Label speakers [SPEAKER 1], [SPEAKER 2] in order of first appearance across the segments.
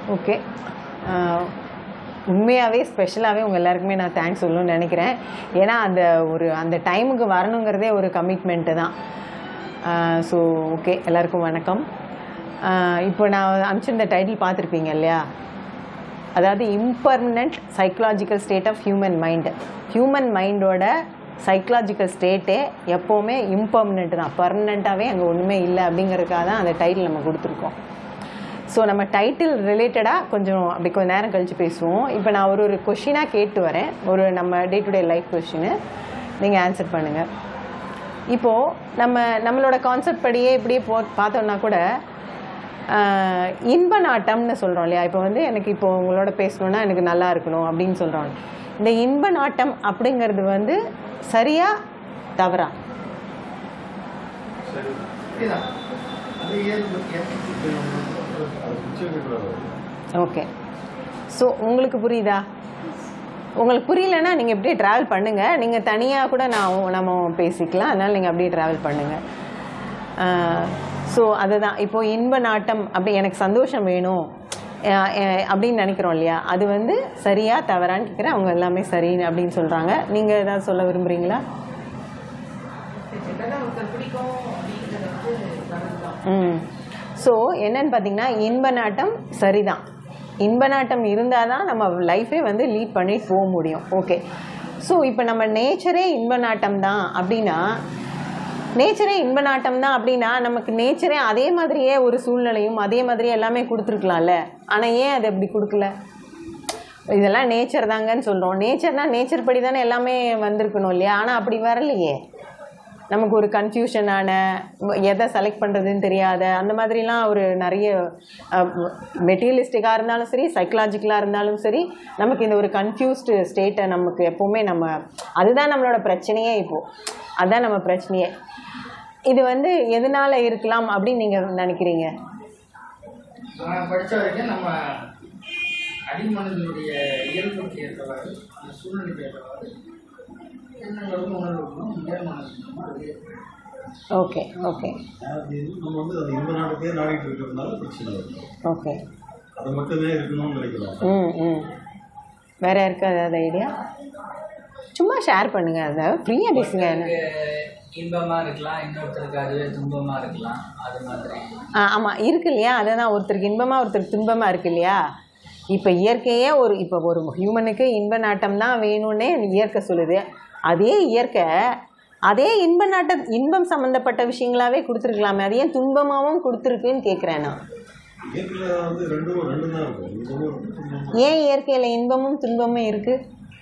[SPEAKER 1] Okay உண்மையாகவே ஸ்பெஷலாகவே உங்கள் எல்லாருக்குமே நான் தேங்க்ஸ் சொல்லணும்னு நினைக்கிறேன் ஏன்னா அந்த ஒரு அந்த டைமுக்கு வரணுங்கிறதே ஒரு கமிட்மெண்ட்டு தான் ஸோ ஓகே எல்லாருக்கும் வணக்கம் ஆஹ் இப்போ நான் அனுப்பிச்சிருந்த டைட்டில் பார்த்துருப்பீங்க இல்லையா அதாவது impermanent psychological state of human mind human மைண்டோட சைக்கலாஜிக்கல் ஸ்டேட்டே எப்போவுமே இம்பர்மனண்ட் தான் பர்மனெண்ட்டாகவே அங்கே ஒன்றுமே இல்லை அப்படிங்கிறதுக்காக தான் அந்த டைட்டில் நம்ம கொடுத்துருக்கோம் ஸோ நம்ம டைட்டில் ரிலேட்டடாக கொஞ்சம் அப்படி கொஞ்சம் நேரம் கழித்து பேசுவோம் இப்போ நான் ஒரு ஒரு கொஷினாக கேட்டு வரேன் ஒரு நம்ம day to day life question நீங்கள் ஆன்சர் பண்ணுங்கள் இப்போது நம்ம நம்மளோட கான்செப்ட் படியே இப்படியே போ பார்த்தோம்னா கூட ஆஹ், இன்ப நாட்டம்னு சொல்கிறோம் இல்லையா இப்போ வந்து எனக்கு இப்போ உங்களோட பேசணுன்னா எனக்கு நல்லா இருக்கணும் அப்படின்னு சொல்கிறோம் இந்த இன்ப நாட்டம் அப்படிங்கிறது வந்து சரியா தவறா
[SPEAKER 2] சரிதான் அது ஏன்
[SPEAKER 1] ஓகே ஸோ உங்களுக்கு புரியுதா உங்களுக்கு புரியலன்னா நீங்கள் இப்படியே ட்ராவல் பண்ணுங்கள் நீங்கள் தனியாக கூட நான் நம்ம பேசிக்கலாம் அதனால் நீங்கள் அப்படியே ட்ராவல் பண்ணுங்கள் ஸோ அதுதான் இப்போ இன்ப நாட்டம் அப்படி எனக்கு சந்தோஷம் வேணும் அஹ் அஹ் அப்படின்னு நினைக்கிறோம் இல்லையா அது வந்து சரியா தவறான்னு கேட்குறேன் அவங்க எல்லாமே சரி அப்படின்னு சொல்கிறாங்க நீங்கள் ஏதாவது சொல்ல விரும்புகிறீங்களா ம் ஸோ என்னன்னு பார்த்தீங்கன்னா இன்ப நாட்டம் சரிதான் இன்ப நாட்டம் இருந்தால் தான் நம்ம லைஃபே வந்து லீட் பண்ணிட்டு போக முடியும் ஓகே ஸோ இப்போ நம்ம நேச்சரே இன்ப நாட்டம் தான் அப்படின்னா நேச்சரே இன்ப நாட்டம் தான் அப்படின்னா நமக்கு நேச்சரே அதே மாதிரியே ஒரு சூழ்நிலையும் அதே மாதிரியே எல்லாமே கொடுத்துருக்கலாம்ல ஆனால் ஏன் அது அப்படி கொடுக்கல இதெல்லாம் நேச்சர் தாங்கன்னு சொல்கிறோம் நேச்சர்னா நேச்சர் படி தானே எல்லாமே வந்திருக்கணும் இல்லையா ஆனால் அப்படி வரலையே நமக்கு ஒரு கன்ஃபியூஷனான எதை செலக்ட் பண்ணுறதுன்னு தெரியாத அந்த மாதிரிலாம் ஒரு நிறைய மெட்டீரியலிஸ்டிக்காக இருந்தாலும் சரி சைக்கலாஜிக்கலாக இருந்தாலும் சரி நமக்கு இந்த ஒரு கன்ஃபியூஸ்டு ஸ்டேட்டை நமக்கு எப்போவுமே நம்ம அதுதான் நம்மளோட பிரச்சனையே இப்போது அதுதான் நம்ம பிரச்சனையே இது வந்து எதனால இருக்கலாம் அப்படின்னு நீங்கள் நினைக்கிறீங்க
[SPEAKER 2] நான் படித்த வரைக்கும் நம்ம அடிமனதினுடைய இயல்புக்கு ஏற்றவாறு அந்த சூழ்நிலைக்கு ஏற்றவாறு எண்ணங்களும் உணர்வுகளும் மேல்மனதிலும் அது
[SPEAKER 1] ஓகே ஓகே
[SPEAKER 3] அது நம்ம வந்து அது இந்த நாட்டுக்கே நாடிட்டு இருக்கிறதுனால பிரச்சனை வரும்
[SPEAKER 1] ஓகே
[SPEAKER 3] அது மட்டுமே இருக்கணும்னு நினைக்கலாம்
[SPEAKER 1] ம் ம் வேற யாருக்கு ஏதாவது ஐடியா சும்மா ஷேர் பண்ணுங்க அதை ஃப்ரீயாக பேசுங்க
[SPEAKER 4] ஒருத்தருக்கு இன்பமா இருக்கலாம் இன்னொருத்தருக்கு அதுவே துன்பமா இருக்கலாம் அது மாதிரி
[SPEAKER 1] ஆ ஆமாம் இருக்கு இல்லையா அதுதான் ஒருத்தருக்கு இன்பமாக ஒருத்தருக்கு துன்பமாக இருக்கு இல்லையா இப்போ இயற்கையே ஒரு இப்போ ஒரு ஹியூமனுக்கு இன்ப நாட்டம் தான் வேணும்னே இயற்கை சொல்லுது அதே இயற்கை அதே இன்ப நாட்டம் இன்பம் சம்மந்தப்பட்ட விஷயங்களாவே கொடுத்துருக்கலாமே அது ஏன் துன்பமாகவும் கொடுத்துருக்குன்னு கேட்குறேன் நான்
[SPEAKER 3] இயற்கையில் வந்து ரெண்டும் ரெண்டும் தான் இருக்கும் இன்பமும் இருக்கும் துன்பமும் இருக்கும்.
[SPEAKER 1] ஏன் இயற்கையில் இன்பமும் துன்பமும் இருக்குது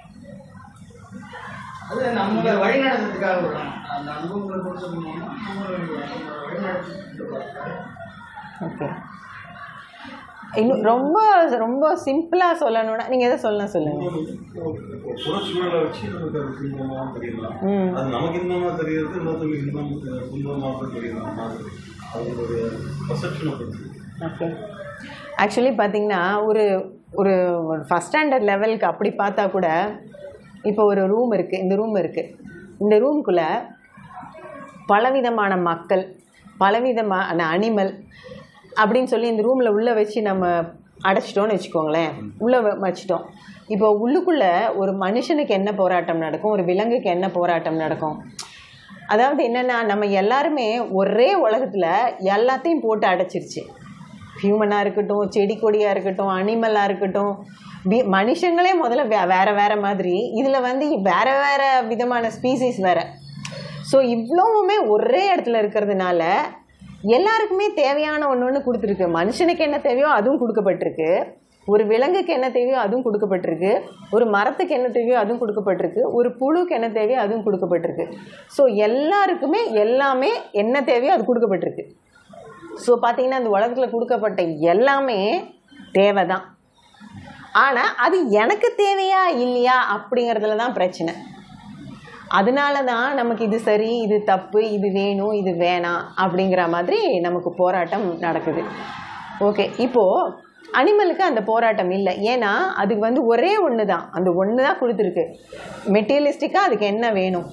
[SPEAKER 2] அது நம்மளை வழிநடத்துறதுக்காக விடுறோம் அந்த அனுபவங்களை கொடுத்த மூலமா நம்மளை நம்மளை வழிநடத்திட்டு வர்றாங்க.
[SPEAKER 1] ஓகே இன்னும் ரொம்ப ரொம்ப சிம்பிளாக சொல்லணும்னா நீங்கள் எதை சொல்லலாம் சொல்லுங்கள்
[SPEAKER 3] இன்னொன்னு, இப்போ புறச்சூழலை வச்சு நமக்கு அது துன்பமாக தெரியலாம்
[SPEAKER 1] ம்
[SPEAKER 3] அது நமக்கு இன்பமாக தெரியறது இன்னொருத்தவங்களுக்கு இன்பம் தெ- துன்பமாக தெரியலாம் மாதிரி அவங்களுடைய பர்செப்ஷனை பொறுத்து
[SPEAKER 1] ஓகே ஆக்சுவலி பார்த்தீங்கன்னா ஒரு ஒரு ஃபஸ்ட் ஸ்டாண்டர்ட் லெவலுக்கு அப்படி பார்த்தா கூட இப்போ ஒரு ரூம் இருக்குது இந்த ரூம் இருக்குது இந்த ரூம்குள்ளே பலவிதமான மக்கள் பலவிதமான அனிமல் அப்படின்னு சொல்லி இந்த ரூமில் உள்ளே வச்சு நம்ம அடைச்சிட்டோம்னு வச்சுக்கோங்களேன் உள்ளே வச்சிட்டோம் இப்போ உள்ளுக்குள்ளே ஒரு மனுஷனுக்கு என்ன போராட்டம் நடக்கும் ஒரு விலங்குக்கு என்ன போராட்டம் நடக்கும் அதாவது என்னென்னா நம்ம எல்லாருமே ஒரே உலகத்தில் எல்லாத்தையும் போட்டு அடைச்சிருச்சு ஹியூமனாக இருக்கட்டும் செடி கொடியாக இருக்கட்டும் அனிமலாக இருக்கட்டும் வி மனுஷங்களே முதல்ல வே வேறு வேறு மாதிரி இதில் வந்து வேறு வேறு விதமான ஸ்பீசிஸ் வேறு ஸோ இவ்வளவுமே ஒரே இடத்துல இருக்கிறதுனால எல்லாருக்குமே தேவையான ஒன்று ஒன்று கொடுத்துருக்கு மனுஷனுக்கு என்ன தேவையோ அதுவும் கொடுக்கப்பட்டிருக்கு ஒரு விலங்குக்கு என்ன தேவையோ அதுவும் கொடுக்கப்பட்டிருக்கு ஒரு மரத்துக்கு என்ன தேவையோ அதுவும் கொடுக்கப்பட்டிருக்கு ஒரு புழுக்கு என்ன தேவையோ அதுவும் கொடுக்கப்பட்டிருக்கு ஸோ எல்லாருக்குமே எல்லாமே என்ன தேவையோ அது கொடுக்கப்பட்டிருக்கு ஸோ பார்த்தீங்கன்னா இந்த உலகத்தில் கொடுக்கப்பட்ட எல்லாமே தேவை தான் ஆனால் அது எனக்கு தேவையா இல்லையா அப்படிங்கிறதுல தான் பிரச்சனை அதனால தான் நமக்கு இது சரி இது தப்பு இது வேணும் இது வேணாம் அப்படிங்கிற மாதிரி நமக்கு போராட்டம் நடக்குது ஓகே இப்போது அனிமலுக்கு அந்த போராட்டம் இல்லை ஏன்னா அதுக்கு வந்து ஒரே ஒன்று தான் அந்த ஒன்று தான் கொடுத்துருக்கு மெட்டீரியலிஸ்டிக்காக அதுக்கு என்ன வேணும்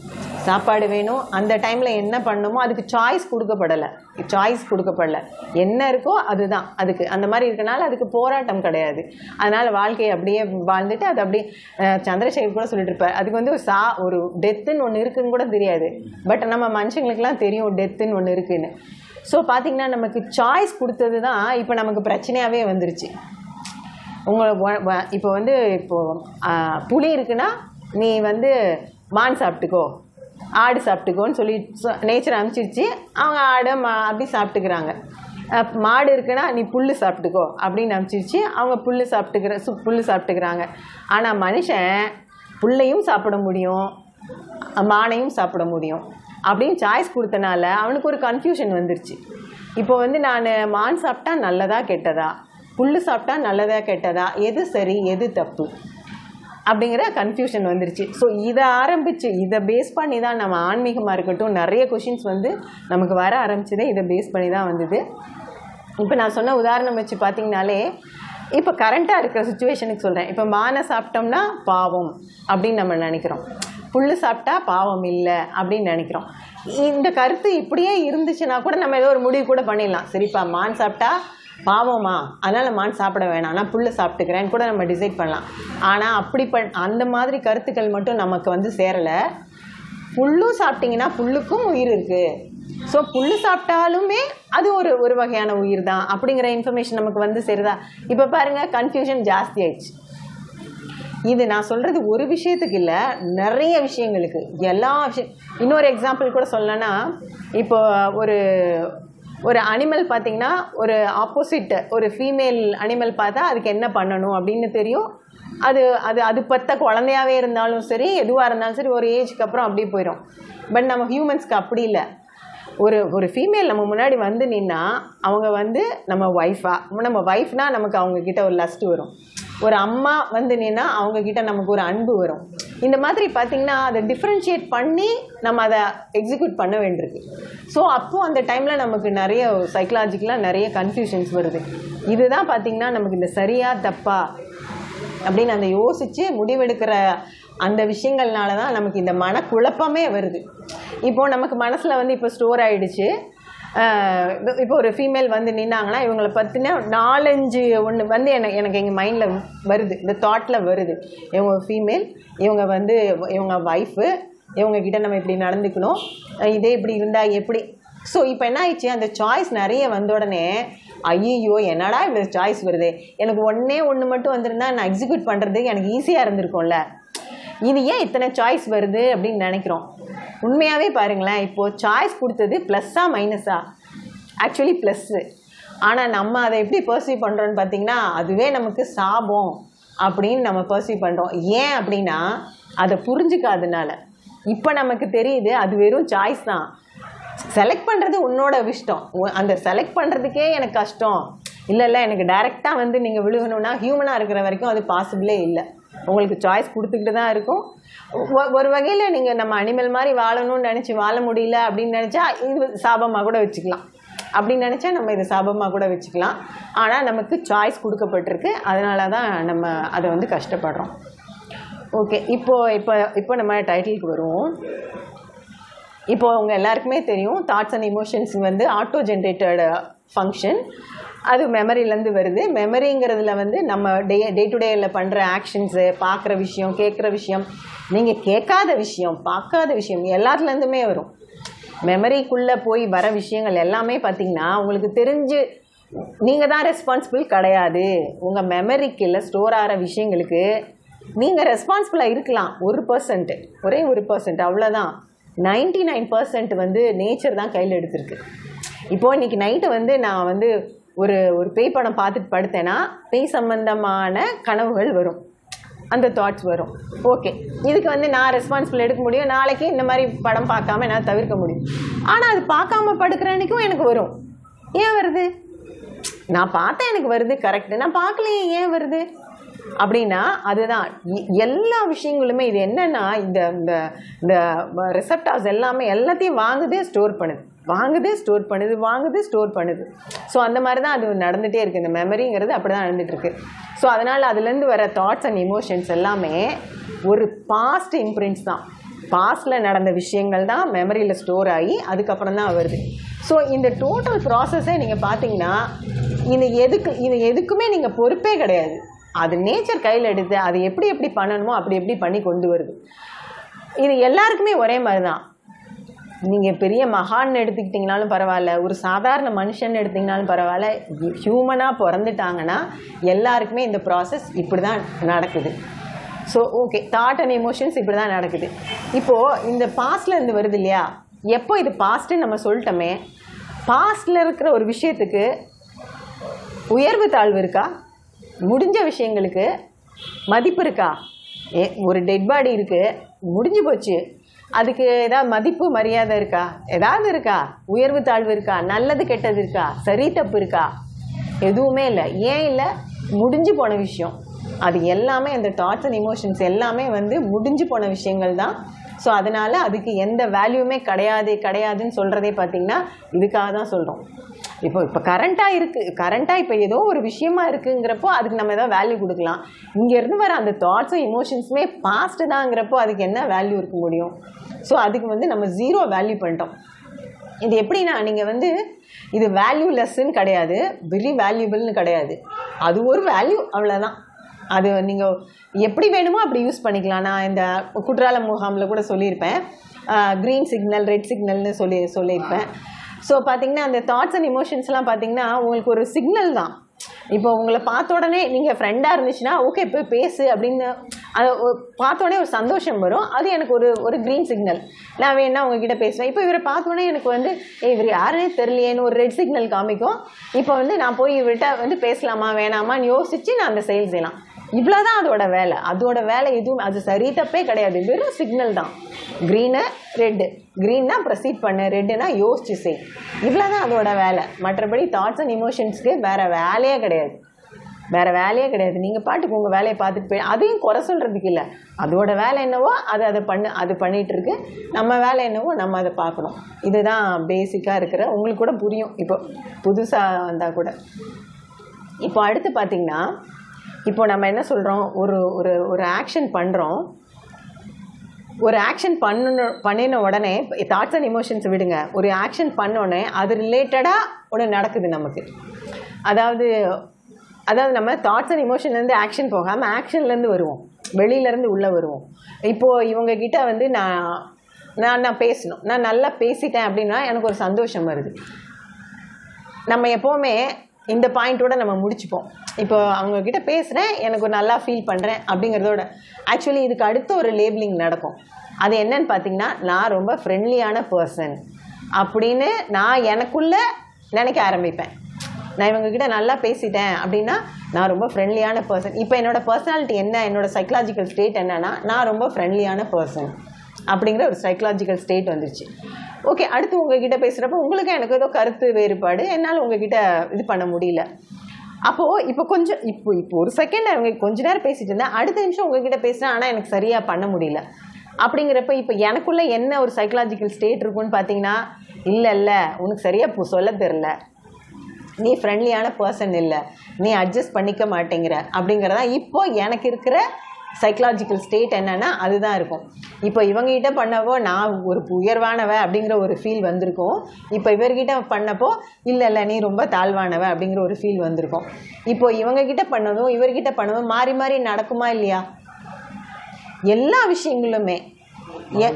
[SPEAKER 1] சாப்பாடு வேணும் அந்த டைமில் என்ன பண்ணணுமோ அதுக்கு சாய்ஸ் கொடுக்கப்படலை சாய்ஸ் கொடுக்கப்படல என்ன இருக்கோ அதுதான் அதுக்கு அந்த மாதிரி இருக்கனால அதுக்கு போராட்டம் கிடையாது அதனால் வாழ்க்கையை அப்படியே வாழ்ந்துட்டு அது அப்படியே அஹ், சந்திரசேகர் கூட சொல்லிட்டு இருப்பார் அதுக்கு வந்து ஒரு சா ஒரு டெத்துன்னு ஒன்று இருக்குன்னு கூட தெரியாது பட் நம்ம மனுஷங்களுக்கெல்லாம் தெரியும் டெத்துன்னு ஒன்று இருக்குன்னு ஸோ பார்த்தீங்கன்னா நமக்கு சாய்ஸ் கொடுத்தது தான் இப்போ நமக்கு பிரச்சனையாகவே வந்துருச்சு உங்களை வ- வ- இப்போ வந்து இப்போ ஆ, புலி இருக்குன்னா நீ வந்து மான் சாப்பிட்டுக்கோ ஆடு சாப்பிட்டுக்கோன்னு சொல்லி நேச்சர் அனுப்பிச்சிருச்சு அவங்க ஆடை மா அப்படி சாப்பிட்டுக்கிறாங்க அஹ், மாடு இருக்குன்னா நீ புல் சாப்பிட்டுக்கோ அப்படின்னு அனுப்பிச்சிருச்சு அவங்க புல் சாப்பிட்டுக்கிற சு புல் சாப்பிட்டுக்கிறாங்க ஆனால் மனுஷன் புல்லையும் சாப்பிட முடியும் மானையும் சாப்பிட முடியும் அப்படின்னு சாய்ஸ் கொடுத்தனால அவனுக்கு ஒரு கன்ஃபியூஷன் வந்துருச்சு இப்போ வந்து நான் மான் சாப்பிட்டா நல்லதா கெட்டதா புல் சாப்பிட்டா நல்லதா கெட்டதா எது சரி எது தப்பு அப்படிங்கிற கன்ஃபியூஷன் வந்துருச்சு ஸோ இதை ஆரம்பித்து இதை பேஸ் பண்ணி தான் நம்ம ஆன்மீகமாக இருக்கட்டும் நிறைய கொஷின்ஸ் வந்து நமக்கு வர ஆரம்பிச்சதே இதை பேஸ் பண்ணி தான் வந்தது இப்போ நான் சொன்ன உதாரணம் வச்சு பார்த்தீங்கனாலே இப்போ கரண்ட்டாக இருக்கிற சுச்சுவேஷனுக்கு சொல்கிறேன் இப்போ மானை சாப்பிட்டோம்னா பாவம் அப்படின்னு நம்ம நினைக்கிறோம் புல் சாப்பிட்டா பாவம் இல்லை அப்படின்னு நினைக்கிறோம் இந்த கருத்து இப்படியே இருந்துச்சுன்னா கூட நம்ம ஏதோ ஒரு முடிவு கூட பண்ணிடலாம் சரிப்பா மான் சாப்பிட்டா பாவமா அதனால் மான் சாப்பிட வேணாம் நான் புல் சாப்பிட்டுக்கிறேன்னு கூட நம்ம டிசைட் பண்ணலாம் ஆனால் அப்படி பண் அந்த மாதிரி கருத்துக்கள் மட்டும் நமக்கு வந்து சேரலை புல்லும் சாப்பிட்டீங்கன்னா புல்லுக்கும் உயிர் இருக்குது ஸோ புல் சாப்பிட்டாலுமே அது ஒரு ஒரு வகையான உயிர் தான் அப்படிங்கிற இன்ஃபர்மேஷன் நமக்கு வந்து சேருதா இப்போ பாருங்கள் கன்ஃபியூஷன் ஜாஸ்தி ஆயிடுச்சு இது நான் சொல்கிறது ஒரு விஷயத்துக்கு இல்லை நிறைய விஷயங்களுக்கு எல்லா விஷயம் இன்னொரு எக்ஸாம்பிள் கூட சொல்லணும்னா இப்போ ஒரு ஒரு அனிமல் பார்த்தீங்கன்னா ஒரு ஆப்போசிட் ஒரு ஃபீமேல் அனிமல் பார்த்தா அதுக்கு என்ன பண்ணணும் அப்படின்னு தெரியும் அது அது அது பத்த குழந்தையாவே இருந்தாலும் சரி எதுவாக இருந்தாலும் சரி ஒரு ஏஜ்க்கு அப்புறம் அப்படியே போயிடும் பட் நம்ம ஹியூமன்ஸ்க்கு அப்படி இல்லை ஒரு ஒரு ஃபீமேல் நம்ம முன்னாடி வந்து நின்னா அவங்க வந்து நம்ம ஒய்ஃபா நம்ம ஒய்ஃப்னா நமக்கு அவங்க கிட்ட ஒரு லஸ்ட் வரும் ஒரு அம்மா வந்து நின்னா அவங்க கிட்ட நமக்கு ஒரு அன்பு வரும் இந்த மாதிரி பார்த்தீங்கன்னா அதை டிஃப்ரென்ஷியேட் பண்ணி நம்ம அதை எக்ஸிக்யூட் பண்ண வேண்டியிருக்கு ஸோ அப்போது அந்த டைமில் நமக்கு நிறைய சைக்கலாஜிக்கலாக நிறைய கன்ஃபியூஷன்ஸ் வருது இதுதான் பார்த்தீங்கன்னா நமக்கு இந்த சரியா தப்பா அப்படின்னு அந்த யோசித்து முடிவெடுக்கிற அந்த விஷயங்கள்னால தான் நமக்கு இந்த மனக்குழப்பமே வருது இப்போ நமக்கு மனசில் வந்து இப்போ ஸ்டோர் ஆயிடுச்சு ஆஹ் இப்போ ஒரு ஃபீமேல் வந்து நின்னாங்கன்னா இவங்களை பற்றின நாலஞ்சு ஒன்று வந்து எனக்கு எனக்கு எங்கள் மைண்டில் வருது இந்த தாட்டில் வருது இவங்க ஃபீமேல் இவங்க வந்து இவங்க ஒய்ஃபு இவங்க கிட்ட நம்ம இப்படி நடந்துக்கணும் அஹ் இதே இப்படி இருந்தால் எப்படி ஸோ இப்போ என்ன ஆயிடுச்சு அந்த சாய்ஸ் நிறைய வந்த உடனே ஐயோ என்னடா இவ்வளோ சாய்ஸ் வருது எனக்கு ஒன்றே ஒன்று மட்டும் வந்திருந்தா நான் எக்ஸிக்யூட் பண்ணுறதுக்கு எனக்கு ஈஸியாக இருந்திருக்கும்ல இது ஏன் இத்தனை சாய்ஸ் வருது அப்படின்னு நினைக்கிறோம் உண்மையாகவே பாருங்களேன் இப்போது சாய்ஸ் கொடுத்தது ப்ளஸ்ஸா மைனஸா ஆக்சுவலி ப்ளஸ்ஸு ஆனால் நம்ம அதை எப்படி பர்சீவ் பண்ணுறோன்னு பார்த்தீங்கன்னா அதுவே நமக்கு சாபம் அப்படின்னு நம்ம பர்சீவ் பண்ணுறோம் ஏன் அப்படின்னா அதை புரிஞ்சுக்காதனால இப்போ நமக்கு தெரியுது அது வெறும் சாய்ஸ் தான் செலக்ட் பண்ணுறது உன்னோட இஷ்டம் உ- அந்த செலக்ட் பண்ணுறதுக்கே எனக்கு கஷ்டம் இல்லை இல்லை எனக்கு டைரெக்டாக வந்து நீங்கள் விழுகணும்னா ஹியூமனாக இருக்கிற வரைக்கும் அது பாசிபிளே இல்லை உங்களுக்கு சாய்ஸ் கொடுத்துக்கிட்டு தான் இருக்கும் ஒ- ஒரு வகையில் நீங்கள் நம்ம அனிமல் மாதிரி வாழணும்னு நினச்சி வாழ முடியல அப்படின்னு நினச்சா இது சாபமாக கூட வச்சுக்கலாம் அப்படின்னு நினச்சா நம்ம இது சாபமாக கூட வச்சுக்கலாம் ஆனால் நமக்கு சாய்ஸ் கொடுக்கப்பட்டிருக்கு அதனால தான் நம்ம அதை வந்து கஷ்டப்படுறோம் ஓகே இப்போ இப்போ இப்போ நம்ம டைட்டிலுக்கு வருவோம் இப்போ உங்க எல்லாருக்குமே தெரியும் தாட்ஸ் அண்ட் இமோஷன்ஸ் வந்து ஆட்டோ ஜென்ரேட்டட் ஃபங்க்ஷன் அது மெமரியிலேருந்து வருது மெமரிங்கிறதுல வந்து நம்ம டே டே டு டேயில் பண்ணுற ஆக்ஷன்ஸு பார்க்குற விஷயம் கேட்குற விஷயம் நீங்கள் கேட்காத விஷயம் பார்க்காத விஷயம் எல்லாத்துலேருந்துமே வரும் மெமரிக்குள்ளே போய் வர விஷயங்கள் எல்லாமே பார்த்தீங்கன்னா உங்களுக்கு தெரிஞ்சு நீங்கள் தான் ரெஸ்பான்சிபிள் கிடையாது உங்கள் மெமரிக்குள்ள ஸ்டோர் ஆகிற விஷயங்களுக்கு நீங்கள் ரெஸ்பான்சிபிளாக இருக்கலாம் ஒரு பர்சன்ட் ஒரே ஒரு பர்சன்ட் அவ்வளோதான் நைன்டி நைன் பர்சன்ட் வந்து நேச்சர் தான் கையில் எடுத்திருக்கு இப்போது இன்னைக்கு நைட்டு வந்து நான் வந்து ஒரு ஒரு பேய் படம் பார்த்துட்டு படுத்தேன்னா பேய் சம்பந்தமான கனவுகள் வரும் அந்த தாட்ஸ் வரும் ஓகே இதுக்கு வந்து நான் ரெஸ்பான்சிபிள் எடுக்க முடியும் நாளைக்கு இந்த மாதிரி படம் பார்க்காம என்னால் தவிர்க்க முடியும் ஆனால் அது பார்க்காம படுக்கிற அன்னைக்கும் எனக்கு வரும் ஏன் வருது நான் பார்த்தேன் எனக்கு வருது கரெக்டு நான் பார்க்கலையே ஏன் வருது அப்படின்னா அதுதான் எ- எல்லா விஷயங்களுமே இது என்னன்னா இந்த இந்த இந்த ரிசப்டாஸ் எல்லாமே எல்லாத்தையும் வாங்குது ஸ்டோர் பண்ணுது வாங்குது ஸ்டோர் பண்ணுது வாங்குது ஸ்டோர் பண்ணுது ஸோ அந்த மாதிரி தான் அது நடந்துகிட்டே இருக்குது இந்த மெமரிங்கிறது அப்படி தான் நடந்துட்டு இருக்கு ஸோ அதனால் அதுலேருந்து வர தாட்ஸ் அண்ட் இமோஷன்ஸ் எல்லாமே ஒரு பாஸ்ட் இம்ப்ரிண்ட்ஸ் தான் பாஸ்டில் நடந்த விஷயங்கள் தான் மெமரியில் ஸ்டோர் ஆகி அதுக்கப்புறம் தான் வருது ஸோ இந்த டோட்டல் ப்ராசஸை நீங்கள் பார்த்தீங்கன்னா இது எதுக்கு இது எதுக்குமே நீங்கள் பொறுப்பே கிடையாது அது நேச்சர் கையில் எடுத்து அது எப்படி எப்படி பண்ணணுமோ அப்படி எப்படி பண்ணி கொண்டு வருது இது எல்லாருக்குமே ஒரே மாதிரி தான் நீங்கள் பெரிய மகான் எடுத்துக்கிட்டிங்கனாலும் பரவாயில்ல ஒரு சாதாரண மனுஷன் எடுத்திங்கனாலும் பரவாயில்ல ஹியூமனாக பிறந்துட்டாங்கன்னா எல்லாருக்குமே இந்த ப்ராசஸ் இப்படி தான் நடக்குது so okay thought and emotions இப்படி தான் நடக்குது இப்போது இந்த பாஸ்டில் இருந்து வருது இல்லையா எப்போ இது பாஸ்ட்டுன்னு நம்ம சொல்லிட்டோமே பாஸ்டில் இருக்கிற ஒரு விஷயத்துக்கு உயர்வு தாழ்வு இருக்கா முடிஞ்ச விஷயங்களுக்கு மதிப்பு இருக்கா ஏ ஒரு டெட் பாடி இருக்குது முடிஞ்சு போச்சு அதுக்கு ஏதாவது மதிப்பு மரியாதை இருக்கா ஏதாவது இருக்கா உயர்வு தாழ்வு இருக்கா நல்லது கெட்டது இருக்கா சரி தப்பு இருக்கா எதுவுமே இல்லை ஏன் இல்லை முடிஞ்சு போன விஷயம் அது எல்லாமே அந்த தாட்ஸ் அண்ட் இமோஷன்ஸ் எல்லாமே வந்து முடிஞ்சு போன விஷயங்கள் தான் ஸோ அதனால் அதுக்கு எந்த வேல்யூமே கிடையாது கிடையாதுன்னு சொல்கிறதே பார்த்தீங்கன்னா இதுக்காக தான் சொல்கிறோம் இப்போ இப்போ கரண்ட்டாக இருக்குது கரண்ட்டாக இப்போ ஏதோ ஒரு விஷயமா இருக்குங்கிறப்போ அதுக்கு நம்ம ஏதோ வேல்யூ கொடுக்கலாம் இங்கேருந்து வர அந்த தாட்ஸும் இமோஷன்ஸுமே பாஸ்ட்டு தாங்கிறப்போ அதுக்கு என்ன வேல்யூ இருக்க முடியும் ஸோ அதுக்கு வந்து நம்ம ஜீரோ வேல்யூ பண்ணிட்டோம் இது எப்படின்னா நீங்கள் வந்து இது வேல்யூலெஸ்ன்னு கிடையாது வெரி வேல்யூபிள்னு கிடையாது அது ஒரு வேல்யூ அவ்வளோதான் அது நீங்கள் எப்படி வேணுமோ அப்படி யூஸ் பண்ணிக்கலாம் நான் இந்த குற்றால முகாமில் கூட சொல்லியிருப்பேன் க்ரீன் சிக்னல் ரெட் சிக்னல்னு சொல்லி சொல்லியிருப்பேன் ஸோ பார்த்தீங்கன்னா அந்த தாட்ஸ் அண்ட் இமோஷன்ஸ்லாம் பார்த்தீங்கன்னா உங்களுக்கு ஒரு சிக்னல் தான் இப்போ உங்களை பார்த்த உடனே நீங்கள் ஃப்ரெண்டாக இருந்துச்சுன்னா ஓகே போய் பேசு அப்படின்னு அது ஒரு- பார்த்த உடனே ஒரு சந்தோஷம் வரும் அது எனக்கு ஒரு ஒரு க்ரீன் சிக்னல் நான் வேணா உங்ககிட்ட பேசுவேன் இப்போ இவரை பார்த்த உடனே எனக்கு வந்து ஏய் இவர் யாருன்னே தெரியலையேன்னு ஒரு ரெட் சிக்னல் காமிக்கும் இப்போ வந்து நான் போய் இவர்கிட்ட வந்து பேசலாமா வேணாமான்னு யோசிச்சு நான் அந்த செயல் செய்யலாம் இவ்வளோதான் அதோட வேலை அதோட வேலை எதுவும் அது சரி தப்பே கிடையாது வெறும் சிக்னல் தான் க்ரீனு ரெட்டு க்ரீன்னா ப்ரொசீட் பண்ணு ரெட்டுனா யோசிச்சு செய் இவ்வளோதான் அதோட வேலை மற்றபடி தாட்ஸ் அண்ட் இமோஷன்ஸ்க்கு வேறு வேலையே கிடையாது வேறு வேலையே கிடையாது நீங்கள் பாட்டுக்கு உங்கள் வேலையை பார்த்துட்டு போய் அதையும் குறை சொல்கிறதுக்கு இல்லை அதோட வேலை என்னவோ அது அதை பண்ணு அது பண்ணிகிட்டு இருக்கு நம்ம வேலை என்னவோ நம்ம அதை பார்க்கணும் இதுதான் பேசிக்காக இருக்கிற உங்களுக்கு கூட புரியும் இப்போ புதுசாக வந்தால் கூட இப்போ அடுத்து பார்த்தீங்கன்னா இப்போ நம்ம என்ன சொல்கிறோம் ஒரு ஒரு ஒரு ஆக்ஷன் பண்ணுறோம் ஒரு ஆக்ஷன் பண்ணணும் பண்ணின உடனே தாட்ஸ் அண்ட் எமோஷன்ஸ் விடுங்க ஒரு ஆக்ஷன் பண்ணோடனே அது ரிலேட்டடாக ஒன்று நடக்குது நமக்கு அதாவது அதாவது நம்ம தாட்ஸ் அண்ட் இமோஷன்லேருந்து ஆக்ஷன் போகாமல் ஆக்ஷன்லேருந்து வருவோம் வெளியிலேருந்து உள்ளே வருவோம் இப்போது இவங்க கிட்ட வந்து நான் நான் நான் பேசணும் நான் நல்லா பேசிட்டேன் அப்படின்னா எனக்கு ஒரு சந்தோஷம் வருது நம்ம எப்போவுமே இந்த பாயிண்ட்டோட நம்ம முடிச்சுப்போம் இப்போ அவங்க கிட்ட பேசுகிறேன் எனக்கு ஒரு நல்லா ஃபீல் பண்ணுறேன் அப்படிங்கிறதோட ஆக்சுவலி இதுக்கு அடுத்த ஒரு லேபிளிங் நடக்கும் அது என்னன்னு பார்த்தீங்கன்னா நான் ரொம்ப ஃப்ரெண்ட்லியான பர்சன் அப்படின்னு நான் எனக்குள்ள நினைக்க ஆரம்பிப்பேன் நான் இவங்ககிட்ட நல்லா பேசிட்டேன் அப்படின்னா நான் ரொம்ப ஃப்ரெண்ட்லியான பர்சன் இப்போ என்னோட பர்சனாலிட்டி என்ன என்னோட சைக்கலாஜிக்கல் ஸ்டேட் என்னன்னா நான் ரொம்ப ஃப்ரெண்ட்லியான பர்சன் அப்படிங்கிற ஒரு சைக்கலாஜிக்கல் ஸ்டேட் வந்துருச்சு ஓகே அடுத்து உங்ககிட்ட பேசுகிறப்ப உங்களுக்கு எனக்கு ஏதோ கருத்து வேறுபாடு என்னால் உங்ககிட்ட இது பண்ண முடியல அப்போது இப்போ கொஞ்சம் இப்போ இப்போ ஒரு செகண்ட் அவங்க கொஞ்ச நேரம் பேசிட்டு இருந்தேன் அடுத்த நிமிஷம் உங்ககிட்ட பேசினேன் ஆனால் எனக்கு சரியாக பண்ண முடியல அப்படிங்கிறப்ப இப்போ எனக்குள்ள என்ன ஒரு சைக்கலாஜிக்கல் ஸ்டேட் இருக்குன்னு பார்த்தீங்கன்னா இல்லை இல்லை உனக்கு சரியாக சொல்ல தெரில நீ ஃப்ரெண்ட்லியான பர்சன் இல்லை நீ அட்ஜஸ்ட் பண்ணிக்க மாட்டேங்கிற அப்படிங்கிறதா இப்போ எனக்கு இருக்கிற சைக்கலாஜிக்கல் ஸ்டேட் என்னன்னா அதுதான் இருக்கும் இப்போ இவங்ககிட்ட பண்ணவோ நான் ஒரு உயர்வானவ அப்படிங்கிற ஒரு ஃபீல் வந்திருக்கும் இப்போ இவர்கிட்ட பண்ணப்போ இல்லை இல்லை நீ ரொம்ப தாழ்வானவ அப்படிங்கிற ஒரு ஃபீல் வந்திருக்கும் இப்போ இவங்க கிட்ட பண்ணதும் இவர்கிட்ட பண்ணதும் மாறி மாறி நடக்குமா இல்லையா எல்லா விஷயங்களுமே எ-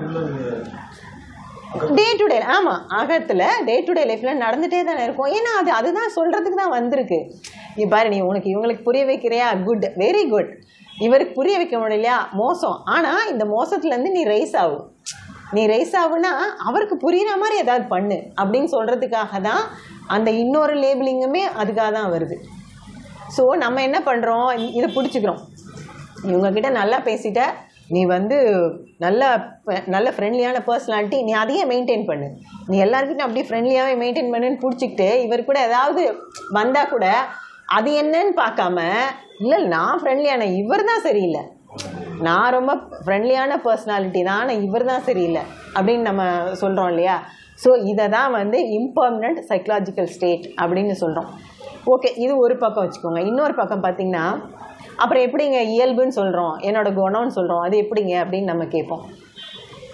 [SPEAKER 1] டே டு டே ஆமாம் அகத்தில் டே டு டே லைஃப்பில் நடந்துகிட்டே தானே இருக்கும் ஏன்னா அது அதுதான் சொல்கிறதுக்கு தான் வந்திருக்கு நீ பாரு நீ உனக்கு இவங்களுக்கு புரிய வைக்கிறியா குட் வெரி குட் இவருக்கு புரிய வைக்க முடியலையா மோசம் ஆனால் இந்த மோசத்துலேருந்து நீ ரைஸ் ஆகும் நீ ரைஸ் ஆகுனா அவருக்கு புரியுற மாதிரி ஏதாவது பண்ணு அப்படின்னு சொல்கிறதுக்காக தான் அந்த இன்னொரு லேபிளிங்குமே அதுக்காக தான் வருது ஸோ நம்ம என்ன பண்ணுறோம் இதை பிடிச்சிக்கிறோம் இவங்கக்கிட்ட நல்லா பேசிட்ட நீ வந்து நல்ல நல்ல ஃப்ரெண்ட்லியான பர்சனாலிட்டி நீ அதையே மெயின்டைன் பண்ணு நீ எல்லாருக்கிட்டும் அப்படியே ஃப்ரெண்ட்லியாகவே மெயின்டைன் பண்ணுன்னு பிடிச்சிக்கிட்டு இவர் கூட ஏதாவது வந்தால் கூட அது என்னன்னு பார்க்காம இல்லை நான் ஃப்ரெண்ட்லியான இவர் தான் சரியில்லை நான் ரொம்ப ஃப்ரெண்ட்லியான பர்சனாலிட்டி தான் ஆனால் இவர் தான் சரியில்லை அப்படின்னு நம்ம சொல்கிறோம் இல்லையா ஸோ இதை தான் வந்து இம்பர்மனண்ட் சைக்கலாஜிக்கல் ஸ்டேட் அப்படின்னு சொல்கிறோம் ஓகே இது ஒரு பக்கம் வச்சுக்கோங்க இன்னொரு பக்கம் பார்த்தீங்கன்னா அப்புறம் எப்படிங்க இயல்புன்னு சொல்கிறோம் என்னோட குணம்னு சொல்கிறோம் அது எப்படிங்க அப்படின்னு நம்ம கேட்போம்